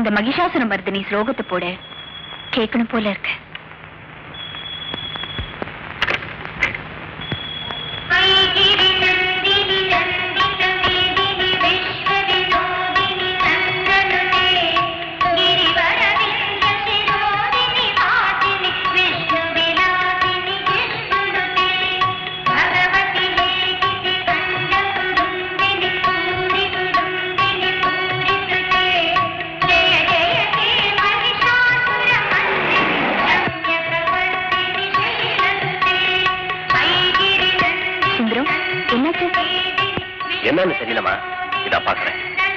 அந்த மகிஷாசுர மர்தினி ஸ்லோகத்தை போட கேட்கணும் போல இருக்கு கைகிரி நந்தினி நந்தித மேதினி விஸ்வ வினோதினி நந்தனுதே ಗಿರಿವರವಿಂದ ಶಿರೋದಿನಿ ವಾಸಿನಿ ವಿಷ್ಣು ವಿಲಾಸಿನಿ ವಿಷ್ಣುನುತೆ ಭಗವತಿ ಹೇಗಿತಿ ಕಂಡ ಕುರುಂಬಿನಿ ಪೂರಿ ಕುರುಂಬಿನಿ ಪೂರಿಸುತೆ ಜಯ ಜಯ ಹೇ ಮಹಿಷಾಸುರ ಮರ್ದಿನಿ ರಮ್ಯ ಪ್ರವರ್ತಿನಿ ಶೈಲಸುತೆ ಐಗಿರಿ சுந்தரம் என்னாச்சு என்னன்னு தெரியலமா இதா பாக்குறேன்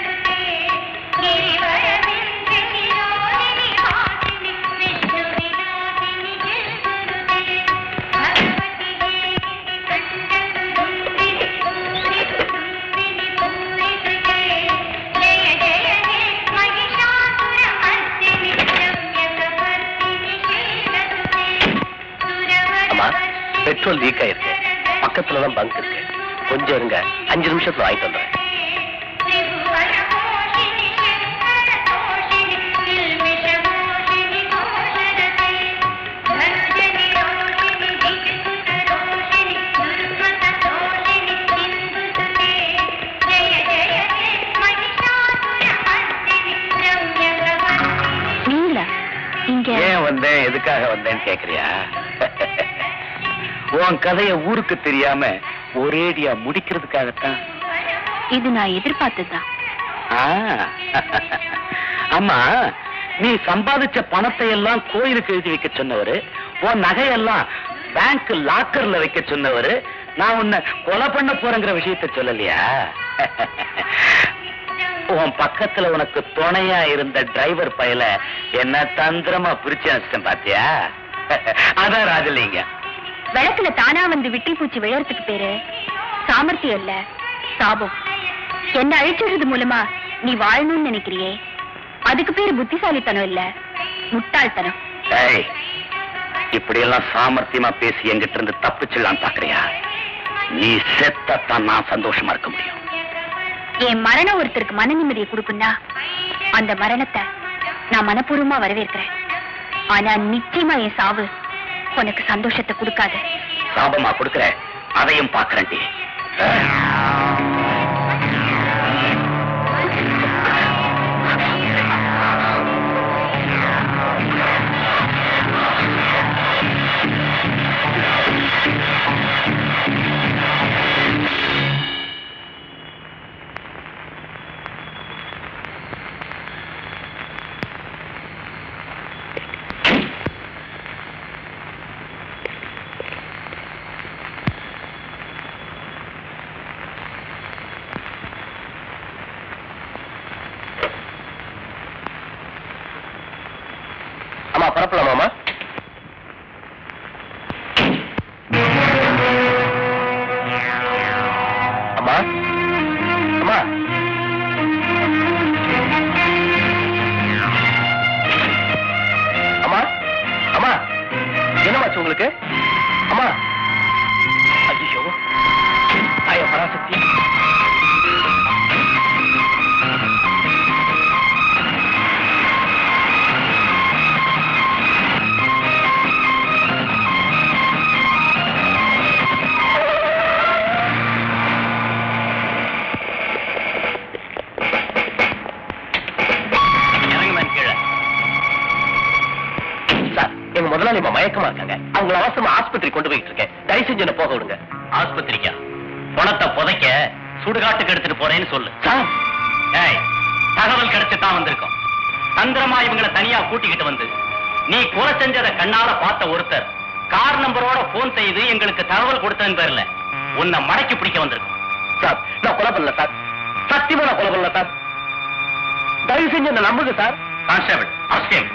அம்மா பெட்ரோல் லீக் ஆயிருக்கு பக்கத்துல தான் பங்க் இருக்கு கொஞ்சம் இருங்க அஞ்சு நிமிஷத்துல வாங்கிட்டு வந்துடுறேன் நீங்களா இங்க ஏன் வந்தேன் எதுக்காக வந்தேன்னு கேக்குறியா உன் கதைய ஊருக்கு தெரியாம ஒரேடியா முடிக்கிறதுக்காகத்தான் இது நான் எதிர்பார்த்ததுதான் ஆ. அம்மா நீ சம்பாதிச்ச பணத்தை எல்லாம் கோயிலுக்கு எழுதி வைக்க சொன்னவரு உன் நகையெல்லாம் பேங்க் லாக்கர்ல வைக்க சொன்னவரு நான் உன்னை கொலை பண்ண போறேங்கிற விஷயத்த சொல்லலையா உன் பக்கத்துல உனக்கு துணையா இருந்த டிரைவர் பயல என்ன தந்திரமா பிரிச்சு அனுப்பிச்சிட்டேன் பாத்தியா அதான் ராஜலிங்க விளக்குல தானா வந்து விட்டி பூச்சி விழறதுக்கு பேரு சாமர்த்தியம் இல்ல சாபம் என்ன அழிச்சிடுறது மூலமா நீ வாழணும்னு நினைக்கிறியே அதுக்கு பேரு புத்திசாலித்தனம் இல்ல முட்டாள்தனம் ஏய் இப்படி எல்லாம் சாமர்த்தியமா பேசி என்கிட்ட இருந்து தப்பிச்சிடலாம் பாக்குறியா நீ செத்தத்தான் நான் சந்தோஷமா இருக்க முடியும் என் மரணம் ஒருத்தருக்கு மன நிம்மதியை கொடுக்குன்னா அந்த மரணத்தை நான் மனப்பூர்வமா வரவேற்கிறேன் ஆனா நிச்சயமா என் சாவு உனக்கு சந்தோஷத்தை கொடுக்காது சாபமா கொடுக்கற அதையும் பாக்குறேன்டி அம்மா பரப்பலாமாமா அம்மா அம்மா அம்மா அம்மா என்னமாச்சு உங்களுக்கு அம்மா ஐயோ ஐயோ பராசக்தி இறங்குman கீழே சார் எங்க முதலாளி அம்மா மயக்கமா இருக்காங்க அவங்கள அவசரமா ஆஸ்பத்திரி கொண்டு போயிட்டு இருக்கேன் தயவு செஞ்சு என்ன போக விடுங்க ஆஸ்பத்திரிக்கா பணத்தை புதைக்க சுடுகாட்டுக்கு எடுத்துட்டு போறேன்னு சொல்லு சார் ஏய் தகவல் கிடைச்சு தான் வந்திருக்கோம் தந்திரமா இவங்கள தனியா கூட்டிக்கிட்டு வந்து நீ கொலை செஞ்சத கண்ணால பார்த்த ஒருத்தர் கார் நம்பரோட போன் செய்து எங்களுக்கு தகவல் கொடுத்ததன் பேர்ல உன்னை மடக்கி பிடிக்க வந்திருக்கோம் சார் நான் கொலை பண்ணல சார் சத்தியமா நான் கொலை பண்ணல சார் தயவு செஞ்சு என்ன நம்புங்க சார் கான்ஸ்டபிள் அவசியம்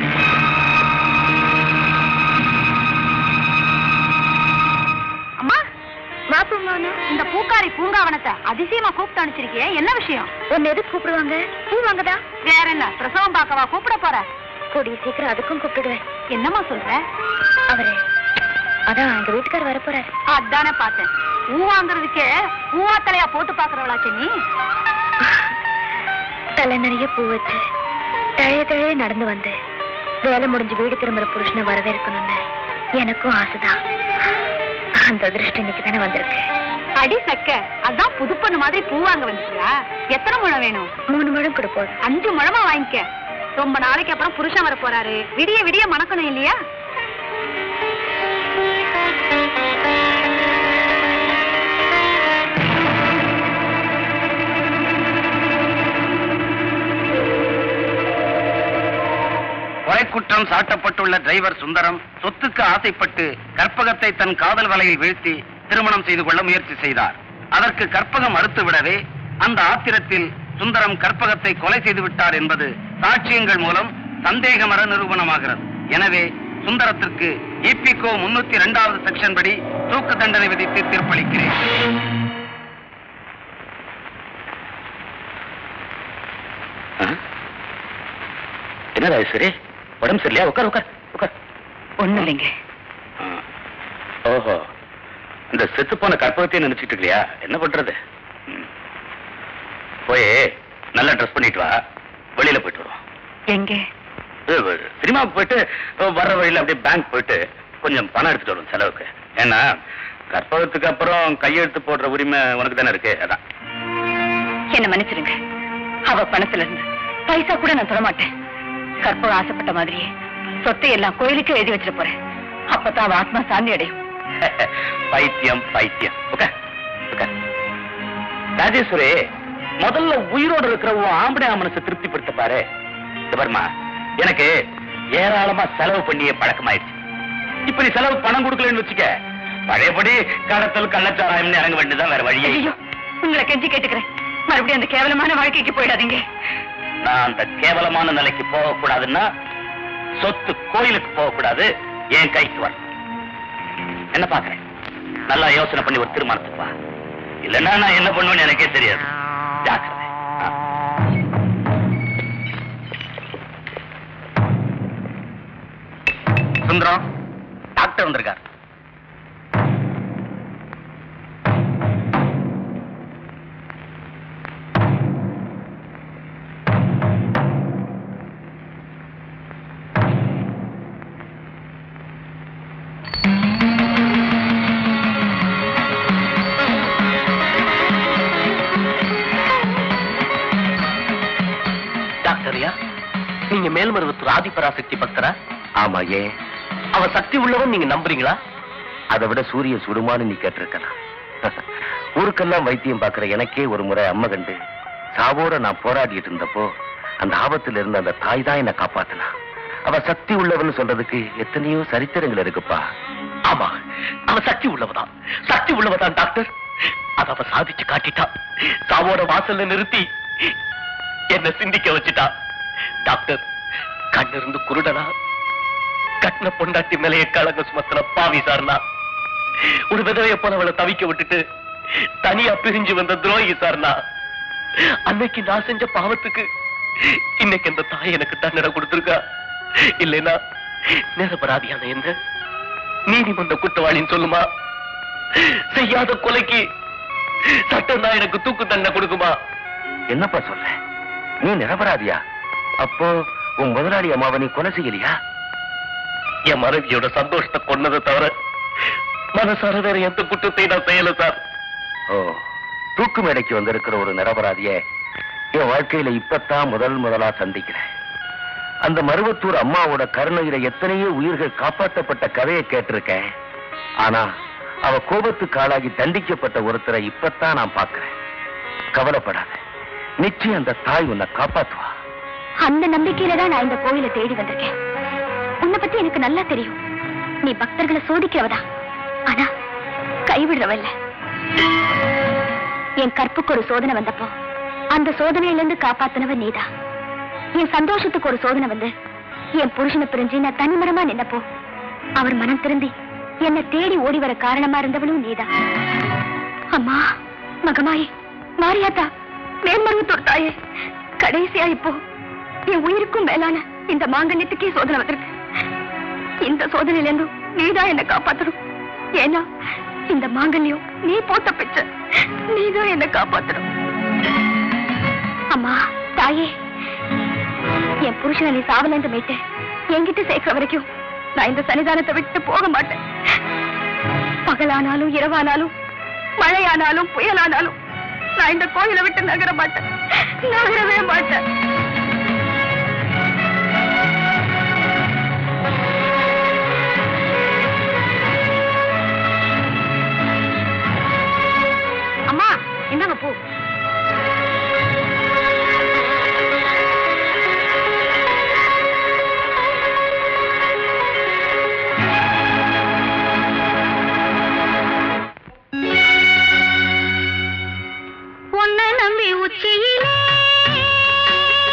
அம்மா வாப்புங்க இந்த பூக்காரி பூங்காவனத்தை அதிசயமா கூப்பிட்டு அனுப்பிச்சிருக்கியே என்ன விஷயம் உன்னை எதுக்கு கூப்பிடுவாங்க பூ வாங்கதா வேற என்ன பிரசவம் பார்க்கவா கூப்பிட போற கூடிய சீக்கிரம் அதுக்கும் கூப்பிடுவேன் என்னம்மா சொல்ற அவரு அதான் எங்க வீட்டுக்கார் வர போறாரு அதானே பார்த்தேன் பூ வாங்குறதுக்கே பூவா தலையா போட்டு பாக்குறவளாச்சு நீ தலை நிறைய பூ வச்சு தழைய தழைய நடந்து வந்து வேலை முடிஞ்சு வீடு திரும்புற புருஷனை வரவேற்கணும்னு எனக்கும் ஆசைதான் அந்த அதிர்ஷ்டம் இன்னைக்கு தானே வந்திருக்கு அடி சக்க அதான் புது பொண்ணு மாதிரி பூ வாங்க வந்துட்டியா எத்தனை முழம் வேணும் மூணு முழம் கொடுப்போம் அஞ்சு முழமா வாங்கிக்க ரொம்ப நாளைக்கு அப்புறம் புருஷன் வர போறாரு விடிய விடிய மணக்கணும் இல்லையா கொலை குற்றம் சாட்டப்பட்டுள்ள டிரைவர் சுந்தரம் சொத்துக்கு ஆசைப்பட்டு கற்பகத்தை தன் காதல் வலையில் வீழ்த்தி திருமணம் செய்து கொள்ள முயற்சி செய்தார் அதற்கு கற்பகம் மறுத்து விடவே அந்த ஆத்திரத்தில் சுந்தரம் கற்பகத்தை கொலை செய்து விட்டார் என்பது சாட்சியங்கள் மூலம் சந்தேகமர நிரூபணமாகிறது எனவே சுந்தரத்திற்கு இபிகோ முன்னூத்தி இரண்டாவது செக்ஷன் படி தூக்கு தண்டனை விதித்து தீர்ப்பளிக்கிறேன் என்னடா சரி உடம்பு சரியில்லையா உட்கார் உட்கார் உட்கார் ஒண்ணு இல்லைங்க ஆ. ஓஹோ இந்த செத்து போன கற்பகத்தையும் நினைச்சிட்டு இல்லையா என்ன பண்றது ம். போய் நல்லா ட்ரெஸ் பண்ணிட்டு வா வெளியில போயிட்டு வருவோம் எங்க சினிமாவுக்கு போயிட்டு வர்ற வழியில அப்படியே பேங்க் போயிட்டு கொஞ்சம் பணம் எடுத்துட்டு வரும் செலவுக்கு ஏன்னா கற்பகத்துக்கு அப்புறம் கையெழுத்து போடுற உரிமை உனக்கு தானே இருக்கு அதான் என்ன மன்னிச்சிருங்க அவ பணத்துல இருந்து பைசா கூட நான் தொட மாட்டேன் கற்பகம் ஆசைப்பட்ட மாதிரியே சொத்தை எல்லாம் கோயிலுக்கு எழுதி வச்சிட போறேன் அப்பதான் அவ ஆத்மா சாந்தி அடையும் பைத்தியம் பைத்தியம் உட்கார் உட்கார் ராஜேஸ்வரி முதல்ல உயிரோடு இருக்கிற உன் ஆம்பளை மனசை திருப்திப்படுத்த பாரு இந்த பாரும்மா எனக்கு ஏராளமா செலவு பண்ணிய பழக்கமாயிடுச்சு இப்ப நீ செலவு பணம் கொடுக்கலன்னு வச்சுக்க பழையபடி கடத்தல் கள்ளச்சாராயம்னு இறங்க வேண்டியதுதான் வேற வழியே ஐயோ உங்களை கெஞ்சி கேட்டுக்கிறேன் மறுபடியும் அந்த கேவலமான வாழ்க்கைக்கு போயிடாதீங்க நான் அந்த கேவலமான நிலைக்கு போகக்கூடாதுன்னா சொத்து கோயிலுக்கு போகக்கூடாது என் கைக்கு வர என்ன பாக்குறேன் நல்லா யோசனை பண்ணி ஒரு தீர்மானத்துக்கு வா இல்லைன்னா நான் என்ன பண்ணுவேன்னு எனக்கே தெரியாது ஜாக்கிரதை ஆ. சுந்தரம் டாக்டர் வந்திருக்கார் டாக்டர்யா நீங்க மேல்மருவத்தூர் ஆதிபராசக்தி பக்தரா ஆமா ஏன் அவ சக்தி உள்ளவன் நீங்க நம்புறீங்களா அதை விட சூரிய சுடுமான்னு நீ கேட்டிருக்கலாம் ஊருக்கெல்லாம் வைத்தியம் பார்க்கிற எனக்கே ஒரு முறை அம்மை கண்டு சாவோட நான் போராடிட்டு இருந்தப்போ அந்த ஆபத்துல இருந்து அந்த தாய் தான் என்னை காப்பாத்தினா அவ சக்தி உள்ளவன்னு சொல்றதுக்கு எத்தனையோ சரித்திரங்கள் இருக்குப்பா ஆமா அவ சக்தி உள்ளவதான் சக்தி உள்ளவதான் டாக்டர் அத அவ சாதிச்சு காட்டிட்டா சாவோட வாசல்ல நிறுத்தி என்ன சிந்திக்க வச்சுட்டா டாக்டர் கண்ணிருந்து குருடனா கட்டின பொண்டாட்டி மேலைய கலங்க சுமத்தின பாவி சார்னா ஒரு விதவைய போல அவளை தவிக்க விட்டுட்டு தனியா பிரிஞ்சு வந்த துரோகி சார்னா அன்னைக்கு நான் செஞ்ச பாவத்துக்கு இன்னைக்கு அந்த தாய் எனக்கு தண்டனை கொடுத்திருக்கா இல்லைன்னா நிரபராதியான என்ன நீதிமன்ற குற்றவாளின்னு சொல்லுமா செய்யாத கொலைக்கு சட்டம் தான் எனக்கு தூக்கு தண்டனை கொடுக்குமா என்னப்பா சொல்ற நீ நிரபராதியா அப்போ உன் முதலாளி அம்மாவை நீ கொலை செய்யலையா என் மனைவியோட சந்தோஷத்தை கொன்னதை தவிர மனசார வேற எந்த குற்றத்தை நான் செய்யல சார் ஓ தூக்கு மேடைக்கு வந்திருக்கிற ஒரு நிரபராதிய என் வாழ்க்கையில இப்பத்தான் முதல் முதலா சந்திக்கிறேன் அந்த மருவத்தூர் அம்மாவோட கருணையில எத்தனையோ உயிர்கள் காப்பாற்றப்பட்ட கதையை கேட்டிருக்கேன் ஆனா அவ கோபத்துக்கு ஆளாகி தண்டிக்கப்பட்ட ஒருத்தரை இப்பத்தான் நான் பார்க்கிறேன் கவலைப்படாத நிச்சயம் அந்த தாய் உன்னை காப்பாத்துவா அந்த நம்பிக்கையில தான் நான் இந்த கோயிலை தேடி வந்திருக்கேன் உன்னை பத்தி எனக்கு நல்லா தெரியும் நீ பக்தர்களை சோதிக்கிறவதா ஆனா கைவிடுறவ இல்ல என் கற்புக்கு ஒரு சோதனை வந்தப்போ அந்த சோதனையில இருந்து காப்பாத்தினவ நீதான் என் சந்தோஷத்துக்கு ஒரு சோதனை வந்து என் புருஷனை பிரிஞ்சு நான் தனிமரமா நின்னப்போ அவர் மனம் திருந்தி என்னை தேடி ஓடி வர காரணமா இருந்தவளும் நீதான் அம்மா மகமாயி மாரியாத்தா மேல்மருவத்தூர் தாயே கடைசியா இப்போ என் உயிருக்கும் மேலான இந்த மாங்கல்யத்துக்கே சோதனை வந்திருக்கு இந்த சோதனையில இருந்தும் நீதான் என்னை காப்பாத்தணும் ஏன்னா இந்த மாங்கல்யம் நீ போட்ட பிச்சை நீதான் என்னை காப்பாத்தணும் அம்மா தாயே என் புருஷனை நீ சாவலேந்து மீட்டு என்கிட்ட சேர்க்கிற வரைக்கும் நான் இந்த சன்னிதானத்தை விட்டு போக மாட்டேன் பகலானாலும் இரவானாலும் மழையானாலும் புயலானாலும் நான் இந்த கோயிலை விட்டு நகர மாட்டேன் நகரவே மாட்டேன் அம்மா என்னங்க பூ உன்னை நம்பி உச்சியிலே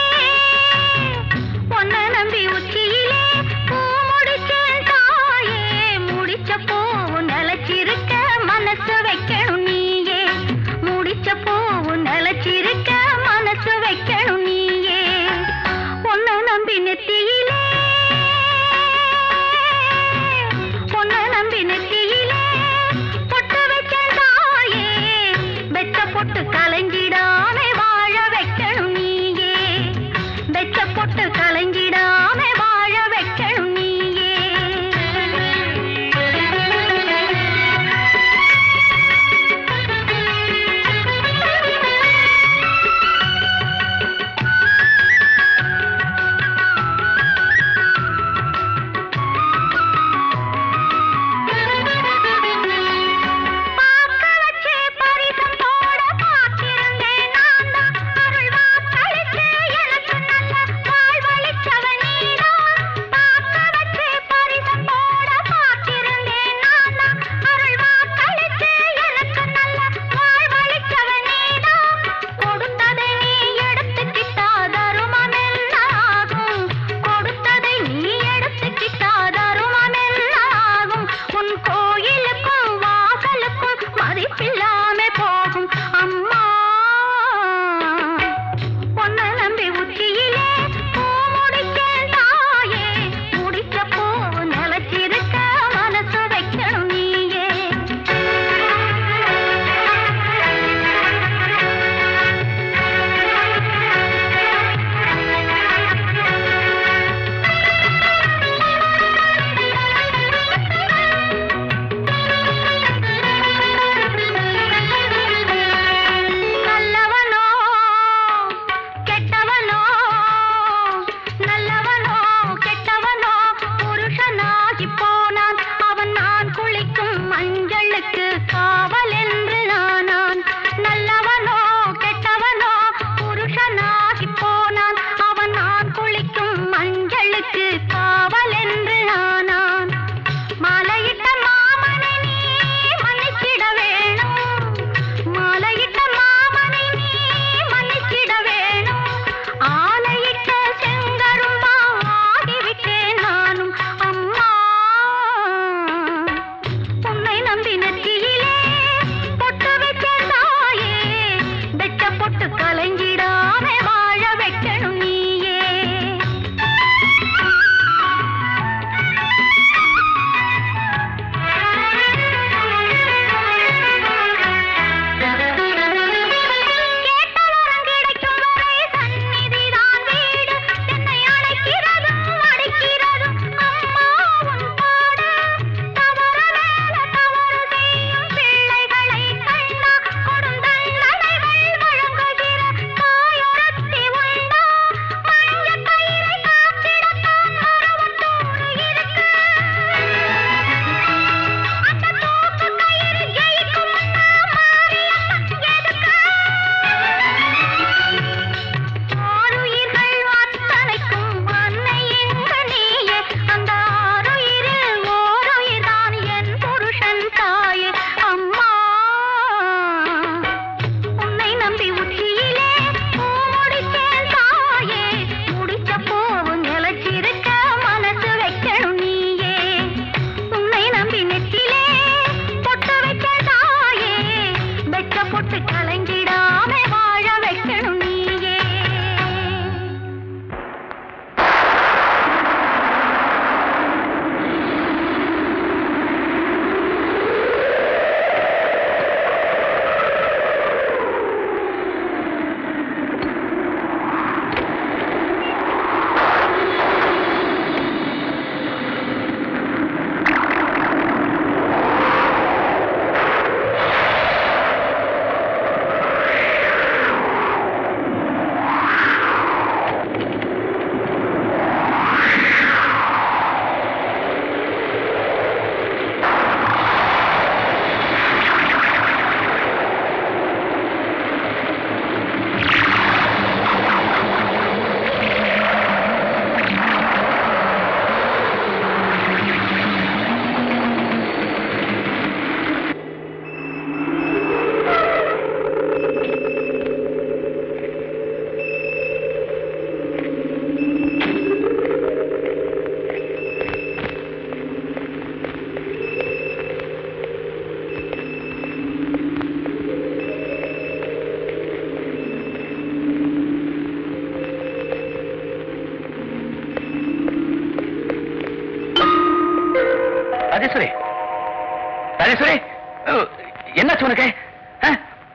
ராஜேஸ்வரி ராஜேஸ்வரி அஹ், என்னாச்சு உனக்கு ஆ?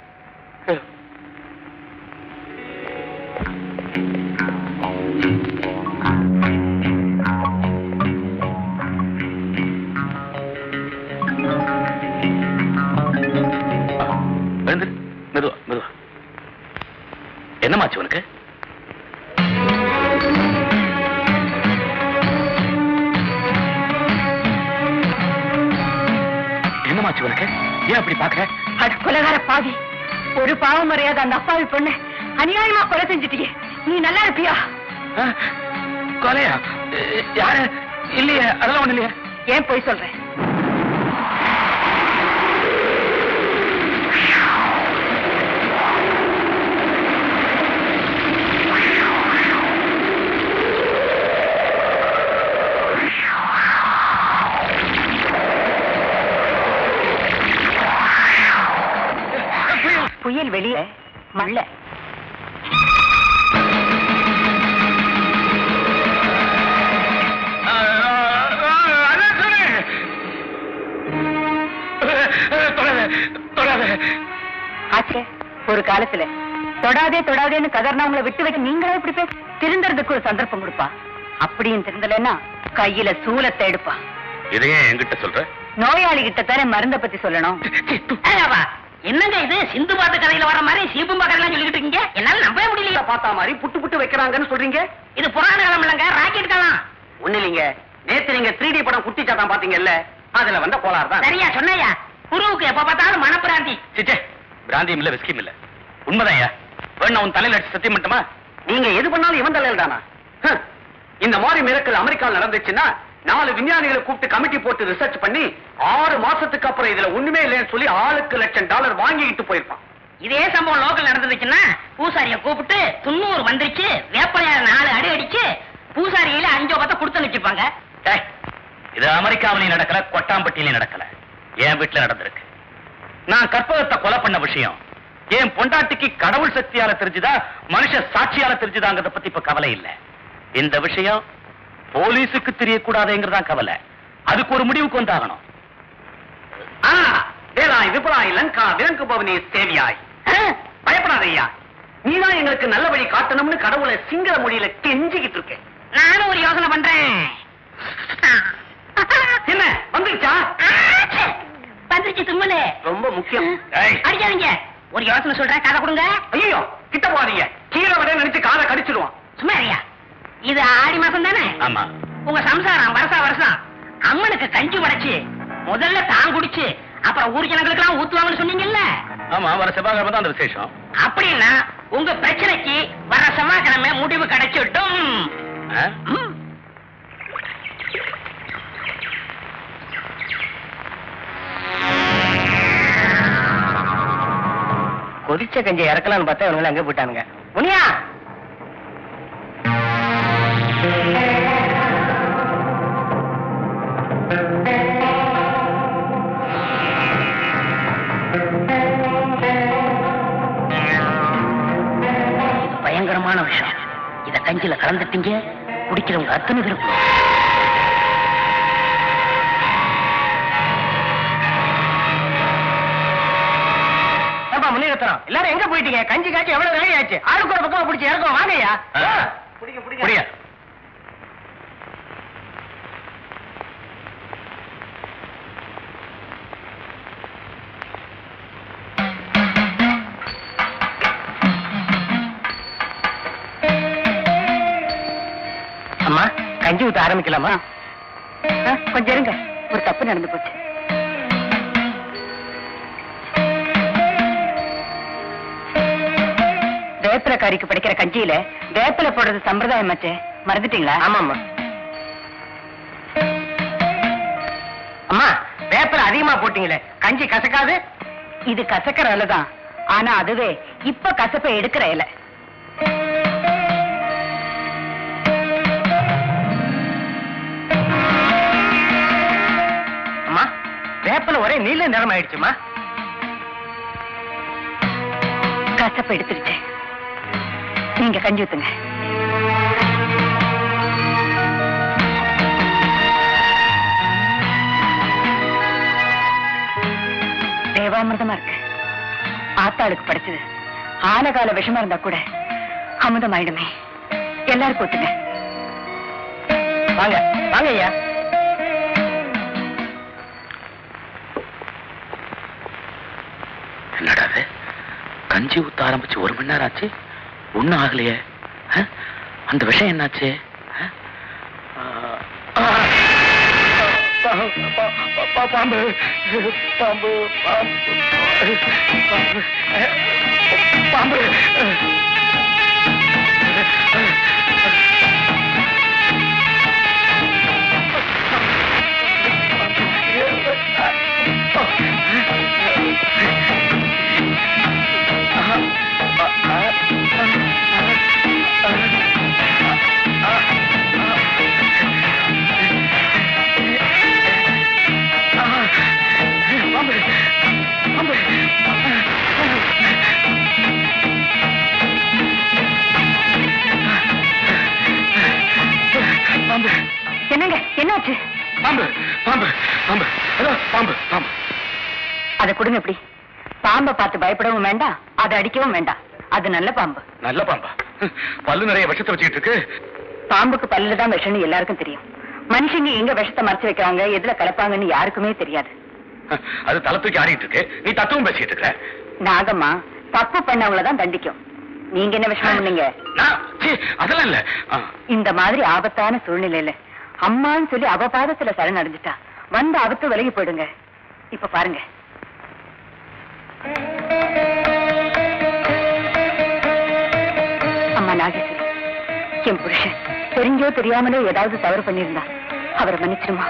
எழுந்திரு. மெதுவா மெதுவா என்னமாச்சு உனக்கு என்னமாச்சு உனக்கு ஏன் அப்படி பாக்குற அட கொலகார பாவி ஒரு பாவம் மறையாத அந்த அப்பாவி பொண்ணு அநியாயமா கொலை செஞ்சுட்டீங்க நீ நல்லா இருப்பியா ஆ? கொலையா அஹ், யாரு இல்லையே அதெல்லாம் ஒண்ணு இல்லையே ஏன் போய் சொல்றேன் புயல் வெளியே மழை ஆச்சே ஒரு காலத்துல தொடாதே தொடாதேன்னு கதர்னவங்களை விட்டு வைக்க நீங்களே இப்படி பேச திருந்தறதுக்கு ஒரு சந்தர்ப்பம் கொடுப்பா அப்படியும் திருந்தலைன்னா கையில சூலத்தை எடுப்பா இதையே என்கிட்ட சொல்ற நோயாளி கிட்ட தானே மருந்த பத்தி சொல்லணும் என்னங்க இது சிந்து பாட்டு கதையில வர மாதிரி சீப்பும்பா கதையெல்லாம் சொல்லிட்டு இருக்கீங்க என்னால நம்பவே முடியல பார்த்தா மாதிரி புட்டு புட்டு வைக்கிறாங்கன்னு சொல்றீங்க இது புராண காலம் இல்லங்க ராக்கெட் காலம் ஒண்ணு இல்லைங்க நேத்து நீங்க த்ரீ டி படம் குட்டி சாத்தான் பாத்தீங்கல்ல அதுல வந்த கோளாறு தான் சரியா சொன்னையா குருவுக்கு எப்ப பார்த்தாலும் மனப்பிராந்தி சிச்சே பிராந்தியம் இல்ல விஸ்கியும் இல்ல உண்மைதான்யா வேணா உன் தலையில அடிச்சு சத்தியம் மட்டுமா நீங்க எது பண்ணாலும் இவன் தலையில் தானா ஹம். இந்த மாதிரி மிரக்கல் அமெரிக்காவில் நடந்துச்சுன்னா நாலு விஞ்ஞானிகளை கூப்பிட்டு கமிட்டி போட்டு ரிசர்ச் பண்ணி ஆறு மாசத்துக்கு அப்புறம் இதுல ஒண்ணுமே இல்லைன்னு சொல்லி ஆளுக்கு லட்சம் டாலர் வாங்கிக்கிட்டு போயிருப்பான் இதே சம்பவம் லோக்கல் நடந்துச்சுன்னா பூசாரிய கூப்பிட்டு துண்ணூறு வந்துருச்சு வேப்பலையார நாலு அடி அடிச்சு பூசாரியில அஞ்சோ பத்த கொடுத்து வச்சிருப்பாங்க ஏய், இது அமெரிக்காவிலையும் நடக்கல கொட்டாம்பட்டியிலையும் நடக்கல என் வீட்டுல நடந்திருக்கு நான் கற்பகத்தை கொலை பண்ண விஷயம் என் பொண்டாட்டிக்கு கடவுள் சக்தியால தெரிஞ்சுதா மனுஷ சாட்சியால தெரிஞ்சுதாங்கிறத பத்தி இப்ப கவலை இல்ல இந்த விஷயம் போலீஸுக்கு தெரியக்கூடாதுங்கிறதான் கவலை அதுக்கு ஒரு முடிவுக்கு வந்தாகணும் வேலாய் விபுலாய் லங்கா விலங்கு பவனி சேவியாய் பயப்படாத ஐயா நீதான் எங்களுக்கு நல்ல வழி காட்டணும்னு கடவுளை சிங்கள மொழியில கெஞ்சிக்கிட்டு இருக்கேன் நானும் ஒரு யோசனை பண்றேன் என்ன வந்துருச்சா வந்துருச்சு தும்மலு ரொம்ப முக்கியம் ஏய். அடிக்காதீங்க ஒரு யோசனை சொல்றேன் காதை கொடுங்க ஐயோ கிட்ட போகாதீங்க கீழே வர நினைச்சு காதை கடிச்சிடுவான் சும்மா ஐயா இது ஆடி மாசம் தானே ஆமா உங்க சம்சாரம் வருஷா வருஷம் அம்மனுக்கு கஞ்சி உடைச்சு முதல்ல தான் குடிச்சு அப்புறம் ஊர் ஜனங்களுக்கு எல்லாம் ஊத்துவாங்கன்னு சொன்னீங்கல்ல ஆமா வர செவ்வாய்க்கிழமை தான் அந்த விசேஷம் அப்படின்னா உங்க பிரச்சனைக்கு வர செவ்வாய்க்கிழமை முடிவு கிடைச்சிட்டும் ஆ? ம். கொதிச்ச கஞ்சி இறக்கலாம்னு பார்த்தா இவங்க அங்கே போயிட்டானுங்க முனியா இது பயங்கரமான விஷயம் இத கஞ்சில கலந்துட்டீங்க குடிக்கிறவங்க அத்தனை பேருக்கு முன்னேற்றோம் எல்லாரும் எங்க போயிட்டீங்க கஞ்சி காய்ச்சி எவ்வளவு வேலை ஆச்சு ஆளுக்கு ஒரு பக்கம் பிடிச்சி இறக்கும் வாங்கய்யா ஆ. பிடிங்க புரியா அம்மா கஞ்சி ஊத்த ஆரம்பிக்கலாமா ஆ, கொஞ்சம் இருங்க ஒரு தப்பு நடந்து போச்சு வேப்பில கறிக்கு படிக்கிற கஞ்சியில வேப்பில போடுறது சம்பிரதாயம் ஆச்சே மறந்துட்டீங்களா ஆமாம்மா அம்மா வேப்பில அதிகமா போட்டீங்களே கஞ்சி கசக்காது இது கசக்கிற இலை தான் ஆனா அதுவே இப்ப கசப்பை எடுக்கிற இலை அம்மா வேப்பில ஒரே நீல நிறம் ஆயிடுச்சுமா கசப்பை எடுத்துக்கிட்டேன் நீங்க கஞ்சி ஊத்துங்க ஆத்தாளுக்கு படிச்சது ஆனகால விஷமா இருந்தா கூட அமுதமாயிடுமே எல்லாரும் போட்டுங்க வாங்க வாங்க ஐயா என்னடா இது? கஞ்சி ஊத்த ஆரம்பிச்சு ஒரு மணி நேரம் ஆச்சு ஒண்ணும் ஆகலையே ஆ? அந்த விஷயம் என்னாச்சு ஆ? ஆ, ஆ. பாம்பு பாம்பு பாம்பு பாம்பு என்னங்க என்னாச்சு பாம்பு பாம்பு பாம்பு ஹலோ பாம்பு பாம்பு அதை கொடுங்க எப்படி பாம்பை பார்த்து பயப்படவும் வேண்டாம் அதை அடிக்கவும் வேண்டாம் அது நல்ல பாம்பு நல்ல பாம்பா பல்லு நிறைய விஷத்தை வச்சுக்கிட்டு இருக்கு பாம்புக்கு பல்லுல தான் விஷம்னு எல்லாருக்கும் தெரியும் மனுஷங்க எங்க விஷத்தை மறைச்சு வைக்கிறாங்க எதுல கலப்பாங்கன்னு யாருக்குமே தெரியாது அது தலை தூக்கி ஆடிட்டு இருக்கு நீ தத்துவம் பேசிட்டு இருக்க நாகம்மா தப்பு பண்ணவங்கள தான் தண்டிக்கும் நீங்க என்ன விஷயம் பண்ணீங்க நான், சீ, அதெல்லாம் இல்ல ஆ, இந்த மாதிரி ஆபத்தான சூழ்நிலையில அம்மான்னு சொல்லி அவ பாதத்துல சரண் அடைஞ்சிட்டா வந்த ஆபத்து விலகி போயிடுங்க இப்ப பாருங்க அம்மா நாகேஸ்வரி என் புருஷன் தெரிஞ்சோ தெரியாமலோ ஏதாவது தவறு பண்ணியிருந்தா அவரை மன்னிச்சிருமா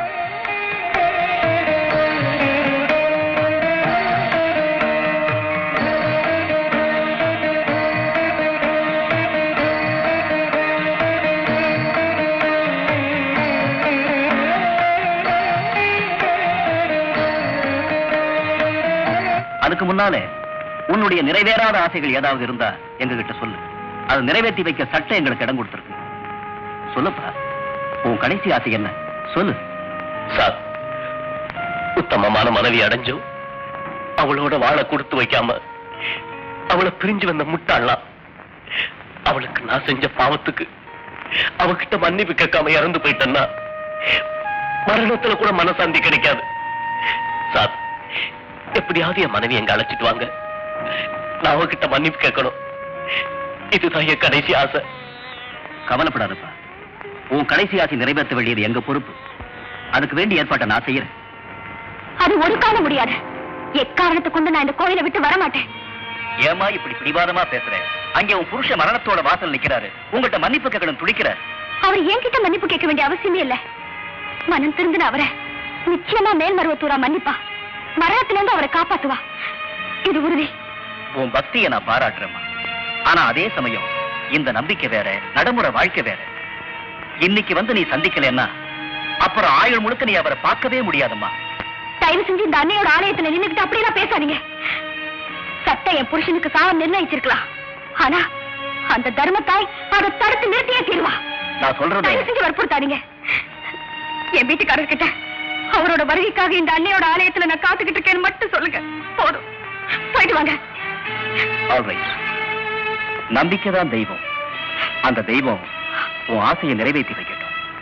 அதுக்கு முன்னாலே உன்னுடைய நிறைவேறாத ஆசைகள் ஏதாவது இருந்தா எங்ககிட்ட சொல்லு அதை நிறைவேற்றி வைக்க சட்டம் எங்களுக்கு இடம் கொடுத்திருக்கு சொல்லுப்பா உன் கடைசி ஆசை என்ன சொல்லு சார் உத்தமமான மனைவி அடைஞ்சும் அவளோட வாழ கொடுத்து வைக்காம அவளை பிரிஞ்சு வந்த முட்டாள்லாம் அவளுக்கு நான் செஞ்ச பாவத்துக்கு அவகிட்ட மன்னிப்பு கேட்காம இறந்து போயிட்டேன்னா மரணத்துல கூட மனசாந்தி கிடைக்காது சார் எப்படியாவது என் மனைவி எங்க அழைச்சிட்டு வாங்க நான் அவகிட்ட மன்னிப்பு கேட்கணும் இதுதான் என் கடைசி ஆசை கவலைப்படாதப்பா உன் கடைசி ஆசை நிறைவேற்ற வேண்டியது எங்க பொறுப்பு அதுக்கு வேண்டிய ஏற்பாட்டை நான் செய்யறேன் அது ஒரு காலம் முடியாது எக்காரணத்தை கொண்டு நான் இந்த கோயிலை விட்டு வர மாட்டேன் ஏமா இப்படி பிடிவாதமா பேசுற அங்கே உன் புருஷ மரணத்தோட வாசல் நிக்கிறாரு உங்ககிட்ட மன்னிப்பு கேட்கணும் துடிக்கிறார் அவர் என்கிட்ட மன்னிப்பு கேட்க வேண்டிய அவசியமே இல்ல மனம் திருந்தின அவரை நிச்சயமா மேல்மருவத்தூரா மன்னிப்பா மரணத்துல இருந்து அவரை காப்பாத்துவா இது உறுதி உன் பக்தியை நான் பாராட்டுறேம்மா ஆனா அதே சமயம் இந்த நம்பிக்கை வேற நடைமுறை வாழ்க்கை வேற இன்னைக்கு வந்து நீ சந்திக்கலன்னா அப்புறம் ஆயுள் முழுக்க நீ அவரை பார்க்கவே முடியாதம்மா தயவு செஞ்சு இந்த அன்னையோட ஆலயத்துல நின்னுக்கிட்டு அப்படியெல்லாம் பேசாதீங்க சட்டம் என் புருஷனுக்கு சாவம் நிர்ணயிச்சிருக்கலாம் ஆனா அந்த தர்மத்தாய் அதை தடுத்து நிறுத்தியே தீருவா நான் சொல்றது தயவு செஞ்சு வற்புறுத்தாதீங்க என் வீட்டுக்காரர்கிட்ட அவரோட வருகைக்காக இந்த அன்னையோட ஆலயத்துல நான் காத்துக்கிட்டு இருக்கேன்னு மட்டும் சொல்லுங்க போதும் போயிட்டு வாங்க ஆல்ரைட் நம்பிக்கை தான் தெய்வம் அந்த தெய்வம் உன் ஆசையை நிறைவேற்றி வைக்கட்டும்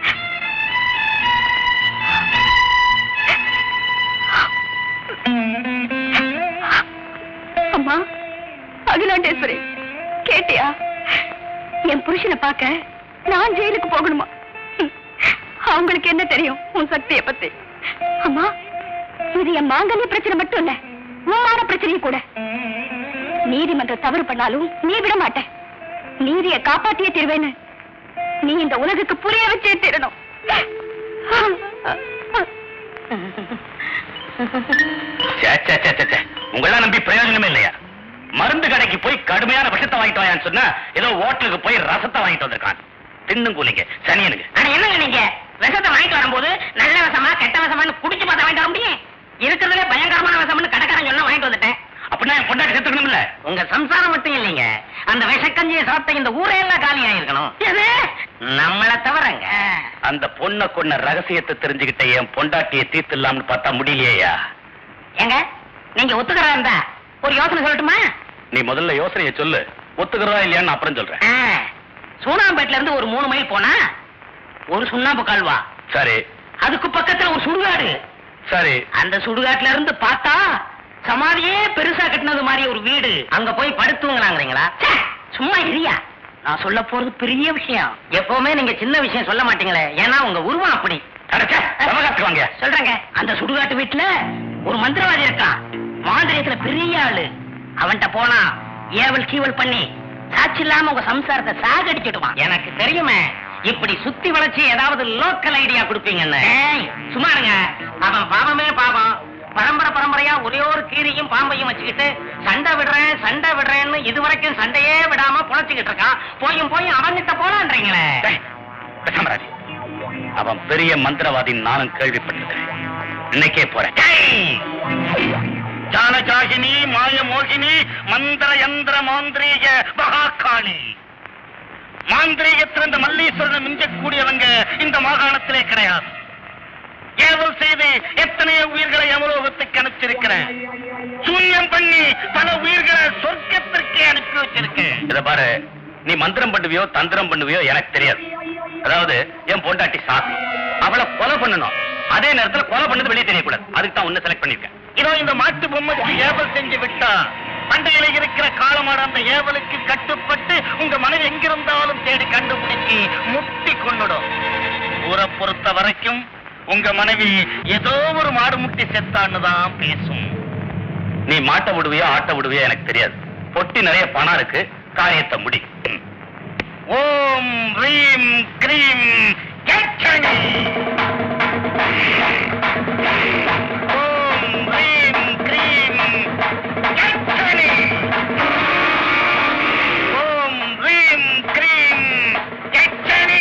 அம்மா அகிலாண்டேஸ்வரி கேட்டியா என் புருஷனை பார்க்க நான் ஜெயிலுக்கு போகணுமா ஹம், அவங்களுக்கு என்ன தெரியும் உன் சக்தியை பத்தி அம்மா இது என் மாங்கல்ய பிரச்சனை மட்டும் இல்ல உன்மான பிரச்சனையும் கூட நீதிமன்றம் தவறு பண்ணாலும் நீ விட மாட்டேன் நீதியை காப்பாத்தியே தீர்வேன்னு நீ இந்த உலகுக்கு புரிய வச்சே தீரணும் உங்களெல்லாம் நம்பி பிரயோஜனமே இல்லையா மருந்து கடைக்கு போய் கடுமையான விஷத்தை வாங்கிட்டு வாயான்னு சொன்னா ஏதோ ஹோட்டலுக்கு போய் ரசத்தை வாங்கிட்டு வந்திருக்கான் தின்னும் கூலிங்க சனியனுங்க ஆனா என்னங்க நீங்க விஷத்தை வாங்கிட்டு வரும்போது நல்ல விஷமா கெட்ட விஷமான்னு குடிச்சு பார்த்தா வாங்கிட்டு வர முடியும் இருக்கிறதுலே பயங்கரமான விஷம்னு கடைக்காரன் சொன்னா வாங்கிட்டு வந்துட்டேன் அப்படின்னா என் பொண்டாட்டி செத்துக்கணும்ல உங்க சம்சாரம் மட்டும் இல்லைங்க அந்த விஷக்கஞ்சியை சாப்பிட்ட இந்த ஊரே எல்லாம் காலி ஆயிருக்கணும் எது நம்மள தவிரங்க அந்த பொண்ணை கொன்ன ரகசியத்தை தெரிஞ்சுக்கிட்ட என் பொண்டாட்டியை தீர்த்துலாம்னு பார்த்தா முடியலையா ஏங்க நீங்க ஒத்துக்கிறா இருந்தா ஒரு யோசனை சொல்லட்டுமா நீ முதல்ல யோசனையை சொல்லு ஒத்துக்கிறதா இல்லையான்னு அப்புறம் சொல்றேன் ஆ, சூனாம்பேட்ல இருந்து ஒரு மூணு மைல் போனா ஒரு சுண்ணாம்பு கால்வா சரி அதுக்கு பக்கத்துல ஒரு சுடுகாடு சரி அந்த சுடுகாட்டுல இருந்து பார்த்தா சமாதியே பெருசா கட்டினது மாதிரி ஒரு வீடு அங்க போய் படுத்துவங்களாங்கிறீங்களா ச்சே, சும்மா இல்லையா நான் சொல்ல போறது பெரிய விஷயம் எப்பவுமே நீங்க சின்ன விஷயம் சொல்ல மாட்டீங்களே ஏன்னா உங்க உருவம் அப்படி அடச்சே, சமகாத்துக்கு வாங்க சொல்றேங்க அந்த சுடுகாட்டு வீட்டுல ஒரு மந்திரவாதி இருக்கான் மாந்திரியத்துல பெரிய ஆளு அவன்கிட்ட போனா ஏவல் கீவல் பண்ணி சாட்சி இல்லாம உங்க சம்சாரத்தை சாகடிச்சிடுவான் எனக்கு தெரியுமே இப்படி சுத்தி வளைச்சு ஏதாவது லோக்கல் ஐடியா கொடுப்பீங்கன்னு ஏய், சும்மா இருங்க அவன் பாவமே பாவம் பரம்பரை பரம்பரையா ஒரே ஒரு கீரியும் பாம்பையும் வச்சுக்கிட்டு சண்டை விடுறேன் சண்டை விடுறேன்னு இதுவரைக்கும் சண்டையே விடாம புழைச்சுக்கிட்டு இருக்கான் போயும் போயும் அவன்கிட்ட போலான்றீங்களே டேய், பேசாம இரு. அவன் பெரிய மந்திரவாதின்னு நானும் கேள்விப்பட்டிருக்கிறேன் இன்னைக்கே போறேன் ஜானஜாகினி மாயமோகினி மந்திர யந்திர மாந்திரீக மகாகாளி மாந்திரீகத்தில் இந்த மல்லீஸ்வரனை மிஞ்சக்கூடியவங்க இந்த மாகாணத்திலே கிடையாது ஏவல் செய்து எத்தனையோ உயிர்களை அமலோகத்துக்கு அனுப்பிச்சிருக்கிறேன் சூன்யம் பண்ணி பல உயிர்களை சொர்க்கத்திற்கே அனுப்பி வச்சிருக்கேன் இத பாரு நீ மந்திரம் பண்ணுவியோ தந்திரம் பண்ணுவியோ எனக்கு தெரியாது அதாவது என் பொண்டாட்டி சாத்தி அவளை கொலை பண்ணணும் அதே நேரத்துல கொலை பண்ணது வெளியே தெரியக்கூடாது அதுக்கு தான் ஒண்ணு செலக்ட் பண்ணிருக்கேன் இதோ இந்த மாட்டு பொம்மைக்கு ஏவல் செஞ்சு விட்டா பண்டையில இருக்கிற காலமாட அந்த ஏவலுக்கு கட்டுப்பட்டு உங்க மனைவி எங்கிருந்தாலும் தேடி கண்டுபிடிச்சு முட்டி கொண்டுடும் ஊரை பொறுத்த வரைக்கும் உங்க மனைவி ஏதோ ஒரு மாடு முட்டி செத்தான்னு தான் பேசும் நீ மாட்ட விடுவியோ ஆட்ட விடுவியோ எனக்கு தெரியாது பொட்டி நிறைய பணம் இருக்கு காரியத்தை முடி ம். ஓம் ரீம் கிரீம் கேட்சணி ஓம் ரீம் கிரீம் கேட்சணி ஓம் ரீம் கிரீம் கேட்சணி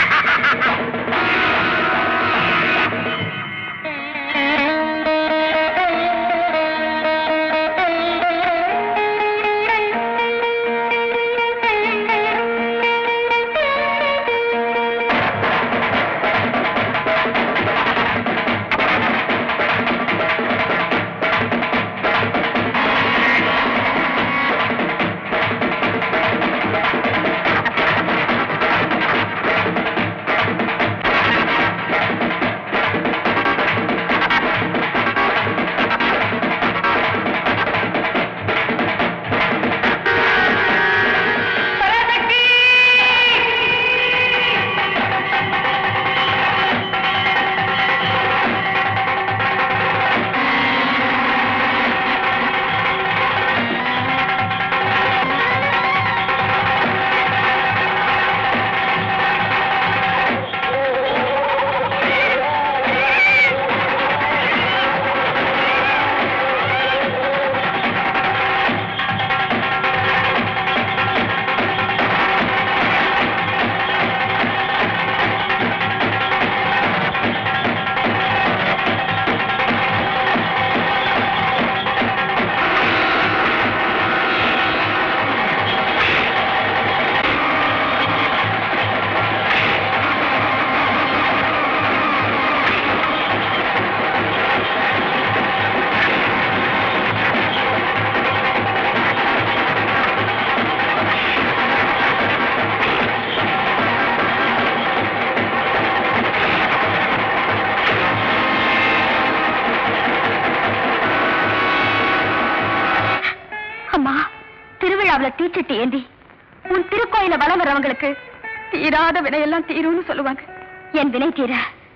அம்மா திருவிழாவுல தீச்சட்டி ஏந்தி உன் திருக்கோயில வலம் வர்றவங்களுக்கு தீராத வினையெல்லாம் தீரும்னு சொல்லுவாங்க என் வினை தீர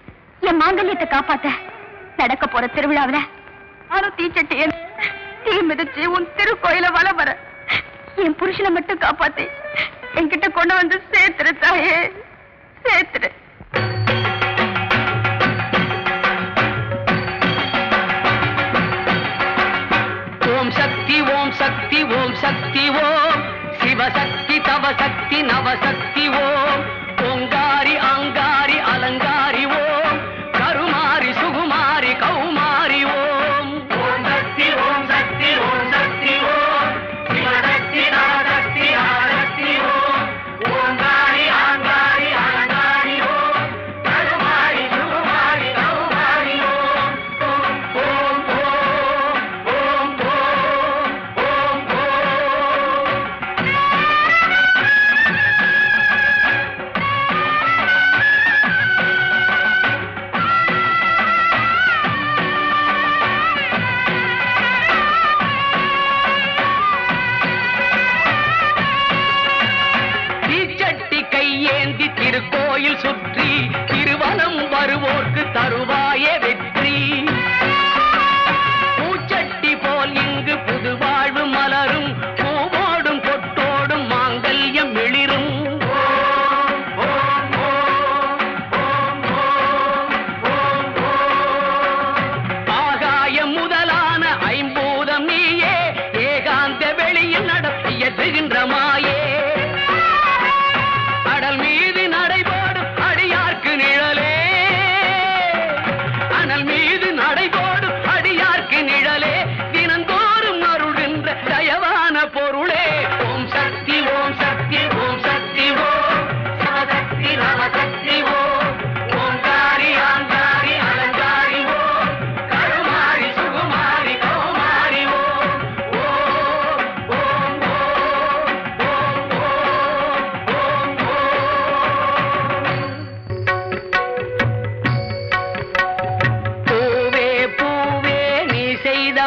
என் மாங்கல்யத்தை காப்பாத்த நடக்க போற திருவிழாவுல நானும் தீச்சட்டி ஏந்தி தீ மிதிச்சு உன் திருக்கோயில வலம் வர என் புருஷனை மட்டும் காப்பாத்தி என்கிட்ட கொண்டு வந்து சேர்த்துரு தாயே சேர்த்துரு ஓம் சக்தி ஓம் சக்தி ஓம் சக்தி ஓம் சிவசக்தி தவசக்தி நவசக்தி ஓம் ஓங்காரி ஆங்காரி அலங்காரி ஓம் கருமாரி சுகுமாரி கௌமாரி ஓம் ஓம் சக்தி ஓம் சக்தி ஓம் சக்தி ஓம் சிவசக்தி நவசக்தி நவசக்தி ஓம் ஓங்காரி ஆங்காரி அலங்காரி ஓம் கருமாரி சுகுமாரி கௌமாரி ஓம் ஓம் ஓம் ஓம் ஓம் ஓம் ஓம் ஓம்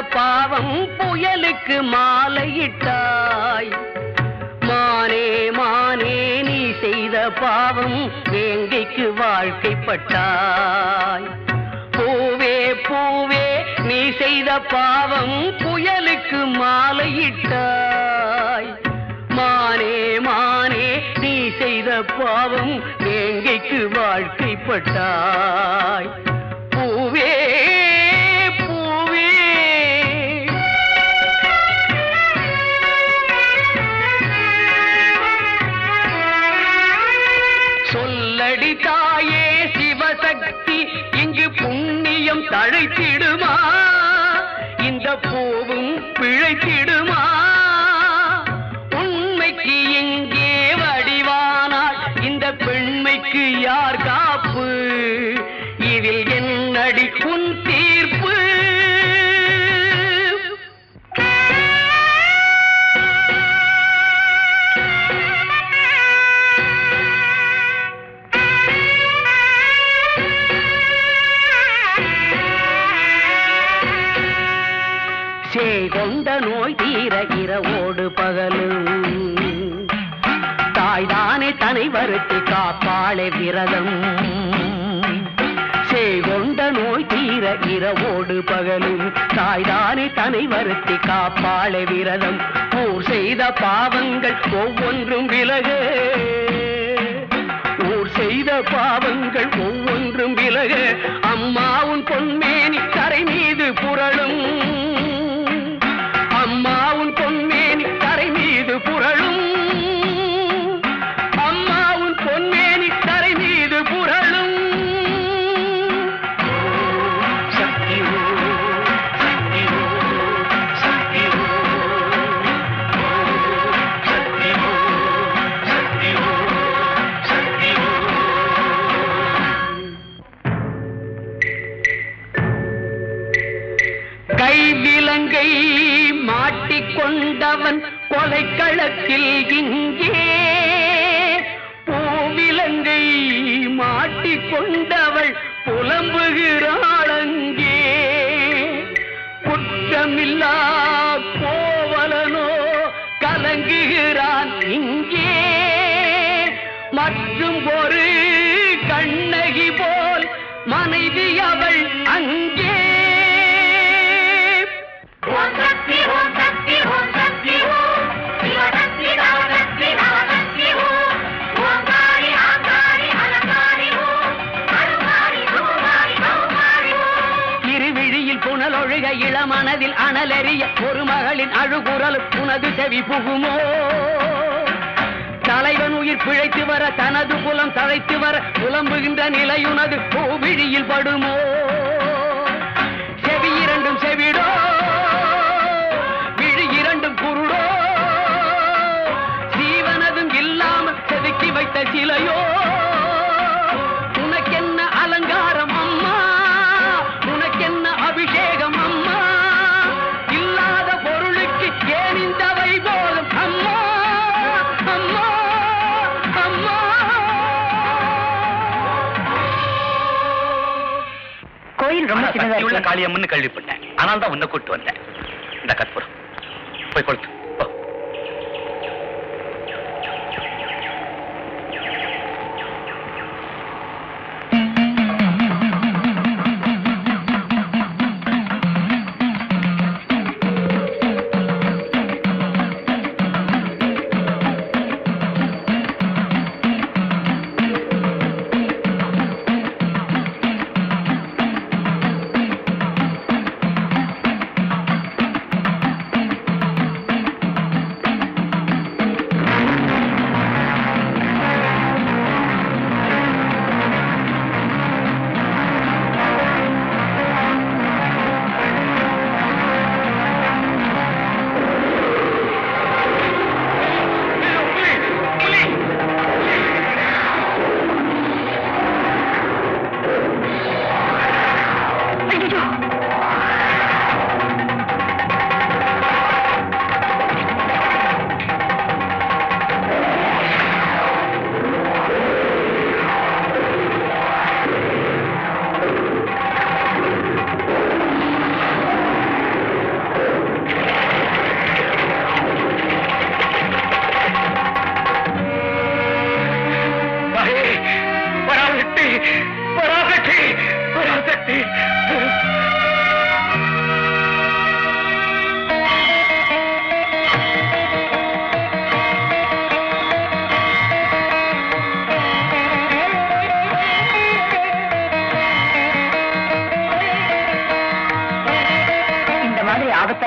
பாவம் புயலுக்கு மாலையிட்டாய் மானே மானே நீ செய்த பாவம் வேங்கைக்கு வாழ்க்கைப்பட்டாய் பூவே பூவே நீ செய்த பாவம் புயலுக்கு மாலையிட்டாய் மானே மானே நீ செய்த பாவம் வேங்கைக்கு வாழ்க்கைப்பட்டாய் பூவே பூவே சொல்லடி தாயே சிவசக்தி இங்கு புண்ணியம் தழைத்திடுமா இந்த பூவும் பிழைத்திடுமா உண்மைக்கு எங்கே வடிவானால் இந்த பெண்மைக்கு யார் காப்பு இதில் என்னடி உன் தீர்ப்பு செய்கொண்ட நோய் தீர இரவோடு பகலும் தாய்தானே தனை வருத்தி காப்பாளே விரதம் செய்கொண்ட நோய் தீர இரவோடு பகலும் தாய்தானே தனை வருத்தி காப்பாளே விரதம் ஊர் செய்த பாவங்கள் ஒவ்வொன்றும் விலக ஊர் செய்த பாவங்கள் ஒவ்வொன்றும் விலக அம்மாவும் பொன்மேனி கரை மீது புரளும் அம்மாவும் பொன்மேனி கரை மீது புரளும் அம்மாவும் பொன்மேனி கரை மீது புரளும் சக்தி ஓம், சக்தி ஓம், சக்தி ஓம். சக்தி ஓம், சக்தி ஓம், சக்தி ஓம். கைவிலங்கை மாட்டிக்கொண்டவன் கொலைக்களத்தில் இங்கே பூவிலங்கை மாட்டிக்கொண்டவள் புலம்புகிறாள் அங்கே குற்றமில்லா கோவலனோ கலங்குகிறான் இங்கே மற்றும் ஒரு கண்ணகி போல் மனைவி அவள் அங்கே ஓம் சக்தி ஓம் சக்தி ஓம் சக்தி ஓம் சிவசக்தி நவசக்தி நவசக்தி ஓம் ஓங்காரி ஆங்காரி அலங்காரி ஓம் அருங்காரி சூமாரி கௌமாரி ஓம் இருவிழியில் புனலொழுக இளமனதில் அனலெறிய ஒரு மகளின் அழுகுரல் உனது செவி புகுமோ தலைவன் உயிர் பிழைத்து வர தனது புலம் தழைத்து வர புலம்புகின்ற நிலையுனது பூவிழியில் படுமோ செவி இரண்டும் செவிடோ விழி இரண்டும் குருடோ சீவனதும் இல்லாமல் செதுக்கி வைத்த சிலையோ உனக்கென்ன அலங்காரம் அம்மா உனக்கென்ன அபிஷேகம் அம்மா இல்லாத பொருளுக்கு ஏன் இந்த வைபோகம் அம்மா அம்மா அம்மா கோயில் ரொம்ப ஆனா சின்னதா சக்தியுள்ள இருக்கு காளியம்மன்னு கேள்விப்பட்டேன் ஆனால் தான் உன்னை கூட்டு வந்தேன் இந்த கற்பூரம் போய் கொளுத்து போ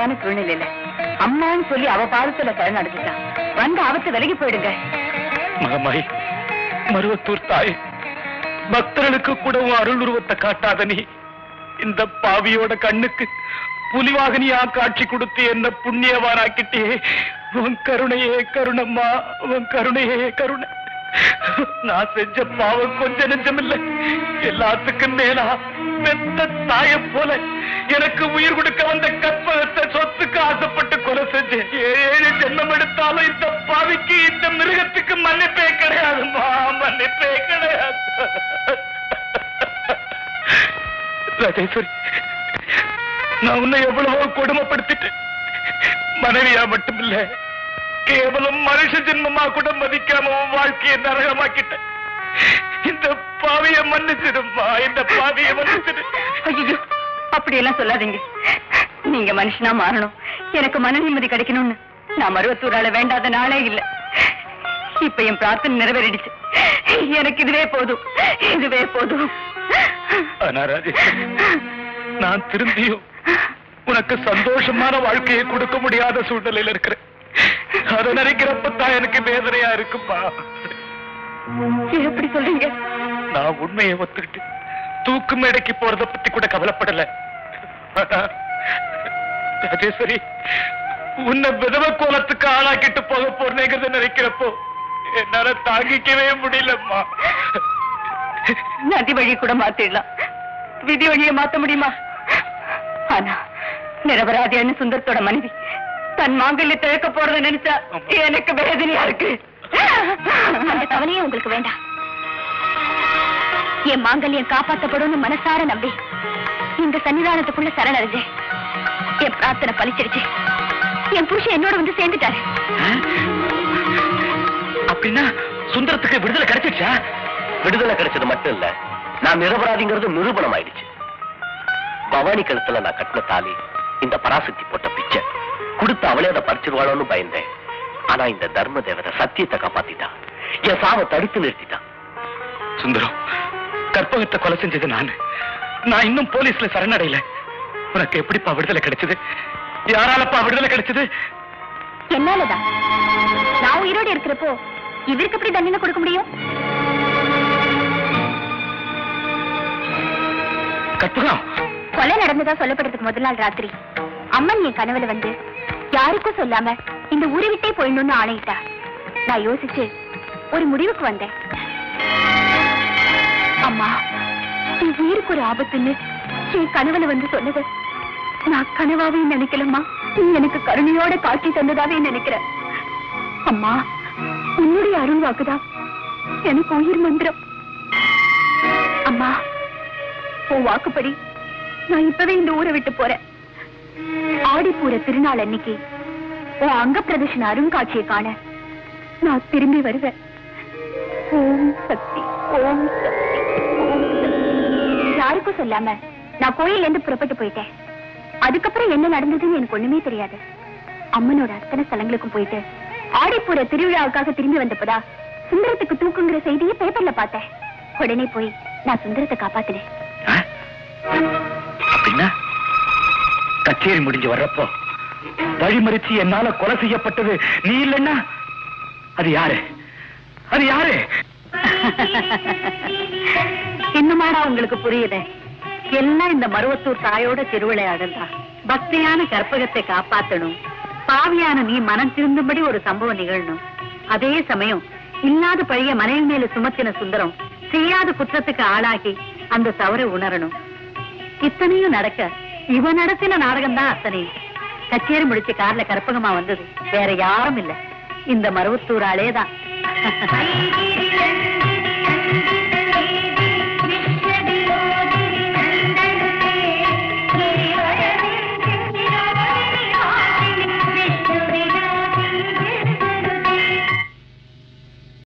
ஆபத்தான சூழ்நிலையில அம்மான்னு சொல்லி அவ பாதத்துல சரணடைஞ்சிட்டான் வந்த ஆபத்து விலகி போயிடுங்க மகமாய் மருவத்தூர் தாய் பக்தர்களுக்கு கூட உன் அருள் உருவத்தை காட்டாத நீ இந்த பாவியோட கண்ணுக்கு புலிவாகனியா காட்சி கொடுத்து என்ன புண்ணியவானாக்கிட்டே உன் கருணையே கருணம்மா உன் கருணையே கருணை நான் செஞ்ச பாவம் கொஞ்ச நெஞ்சமில்லை எல்லாத்துக்கும் மேலா பெத்த தாய போல எனக்கு உயிர் கொடுக்க வந்த கற்பகத்தை சொத்துக்கு ஆசைப்பட்டு கொலை செஞ்சேன் ஏழு ஜென்மம் எடுத்தாலும் இந்த பாவிக்கு இந்த மிருகத்துக்கு மன்னிப்பே கிடையாதுமா மன்னிப்பே கிடையாது ராஜேஸ்வரி நான் உன்னை எவ்வளவோ கொடுமைப்படுத்திட்டேன் மனைவியா மட்டுமில்ல கேவலம் மனுஷ ஜென்மமா கூட மதிக்காம உன் வாழ்க்கையை நரகமாக்கிட்டேன் இந்த பாவிய மன்னிச்சிடுமா இந்த பாவிய மன்னிச்சிடு ஐயோ அப்படி எல்லாம் சொல்லாதீங்க நீங்க மனுஷனா மாறணும் எனக்கு மன நிம்மதி கிடைக்கணும்னு நான் மருவத்தூரால வேண்டாத நாளே இல்ல இப்ப என் பிரார்த்தனை நிறைவேறிடுச்சு எனக்கு இதுவே போதும் இதுவே போதும் ஆனா ராஜேஸ்வரி நான் திரும்பியும் உனக்கு சந்தோஷமான வாழ்க்கையை கொடுக்க முடியாத சூழ்நிலையில இருக்கிறேன் அதை நினைக்கிறப்ப தான் எனக்கு வேதனையா இருக்குப்பா எப்படி சொல்றீங்க நான் உண்மையை ஒத்துக்கிட்டு தூக்கு மேடைக்கு போறத பத்தி கூட கவலைப்படல ஆனா, ராஜேஸ்வரி உன்னை விதவ கோலத்துக்கு ஆளாக்கிட்டு போக போறேங்கிறத நினைக்கிறப்போ என்னால தாங்கிக்கவே முடியலம்மா நதி வழி கூட மாத்திடலாம் விதி வழியை மாத்த முடியுமா ஆனா நிரபராதியான சுந்தரத்தோட மனைவி தன் மாங்கல்ய திழக்க போறத நினைச்சா எனக்கு வேதனையா இருக்கு அந்த கவலையே உங்களுக்கு வேண்டாம் என் மாங்கல்யம் காப்பாத்தப்படும்னு மனசார நம்பி இந்த சன்னிதானத்துக்குள்ள சரணடைஞ்சேன் என் பிரார்த்தனை பலிச்சிருச்சு என் புருஷன் என்னோட வந்து சேர்ந்துட்டாரு அப்படின்னா சுந்தரத்துக்கு விடுதலை கிடைச்சிச்சா விடுதலை கிடைச்சது மட்டும் இல்ல நான் நிரபராதிங்கிறது நிரூபணம் ஆயிடுச்சு பவானி கழுத்துல நான் கட்டின தாலி இந்த பராசக்தி போட்ட பிச்சை கொடுத்து அவளே அதை பறிச்சிருவாளோன்னு பயந்தேன் ஆனா இந்த தர்ம தேவதை சத்தியத்தை காப்பாத்திட்டா என் சாவை தடுத்து நிறுத்திட்டான் சுந்தரம் கற்பகத்தை கொலை செஞ்சது நானு நான் இன்னும் போலீஸ்ல சரணடையல உனக்கு எப்படிப்பா விடுதலை கிடைச்சது யாராலப்பா விடுதலை கிடைச்சது என்னாலதான் நான் உயிரோடு இருக்கிறப்போ இவருக்கு எப்படி தண்டனை கொடுக்க முடியும் கற்பகம் கொலை நடந்ததா சொல்லப்படுறதுக்கு முதல் நாள் ராத்திரி அம்மன் என் கனவுல வந்து யாருக்கும் சொல்லாம இந்த ஊரை விட்டே போயிடணும்னு ஆணையிட்டா நான் யோசிச்சு ஒரு முடிவுக்கு வந்தேன் அம்மா என் உயிருக்கு ஒரு ஆபத்துன்னு என் கனவுல வந்து சொன்னது நான் கனவாவே நினைக்கலம்மா நீ எனக்கு கருணையோட காட்சி தந்ததாவே நினைக்கிறேன் அம்மா உன்னுடைய அருள் வாக்குதான் எனக்கு உயிர் மந்திரம் அம்மா உன் வாக்குப்படி நான் இப்பவே இந்த ஊரை விட்டு போறேன் ஆடிப்பூர திருநாள் அன்னைக்கு உன் அங்க பிரதர்ஷன அருங்காட்சியை காண நான் திரும்பி வருவேன் ஓம் சக்தி ஓம் சக்தி ஓம் சக்தி யாருக்கும் சொல்லாம நான் கோயில்ல இருந்து புறப்பட்டு போயிட்டேன் அதுக்கப்புறம் என்ன நடந்ததுன்னு எனக்கு ஒண்ணுமே தெரியாது அம்மனோட அத்தனை ஸ்தலங்களுக்கும் போயிட்டு ஆடிப்பூர திருவிழாவுக்காக திரும்பி வந்தப்பதா சுந்தரத்துக்கு தூக்குங்கிற செய்தியை பேப்பர்ல பார்த்தேன் உடனே போய் நான் சுந்தரத்தை காப்பாத்தினேன் ஆ? அப்படின்னா கச்சேரி முடிஞ்சு வர்றப்போ வழிமறிச்சு என்னால கொலை செய்யப்பட்டது நீ இல்லைன்னா அது யாரு அது யாரு இன்னுமாடா உங்களுக்கு புரியுது எல்லாம் இந்த மருவத்தூர் தாயோட திருவிளையாடல் தான் பக்தியான கற்பகத்தை காப்பாத்தணும் பாவியான நீ மனம் திருந்தும்படி ஒரு சம்பவம் நிகழணும் அதே சமயம் இல்லாத பழைய மனைவி மேல சுமத்தின சுந்தரம் செய்யாத குற்றத்துக்கு ஆளாகி அந்த தவறை உணரணும் இத்தனையும் நடக்க இவ நடத்தின நாடகம் தான் அத்தனையும் கச்சேரி முடிச்சு கார்ல கற்பகமா வந்தது வேற யாரும் இல்ல இந்த மருவத்தூர் ஆளே தான்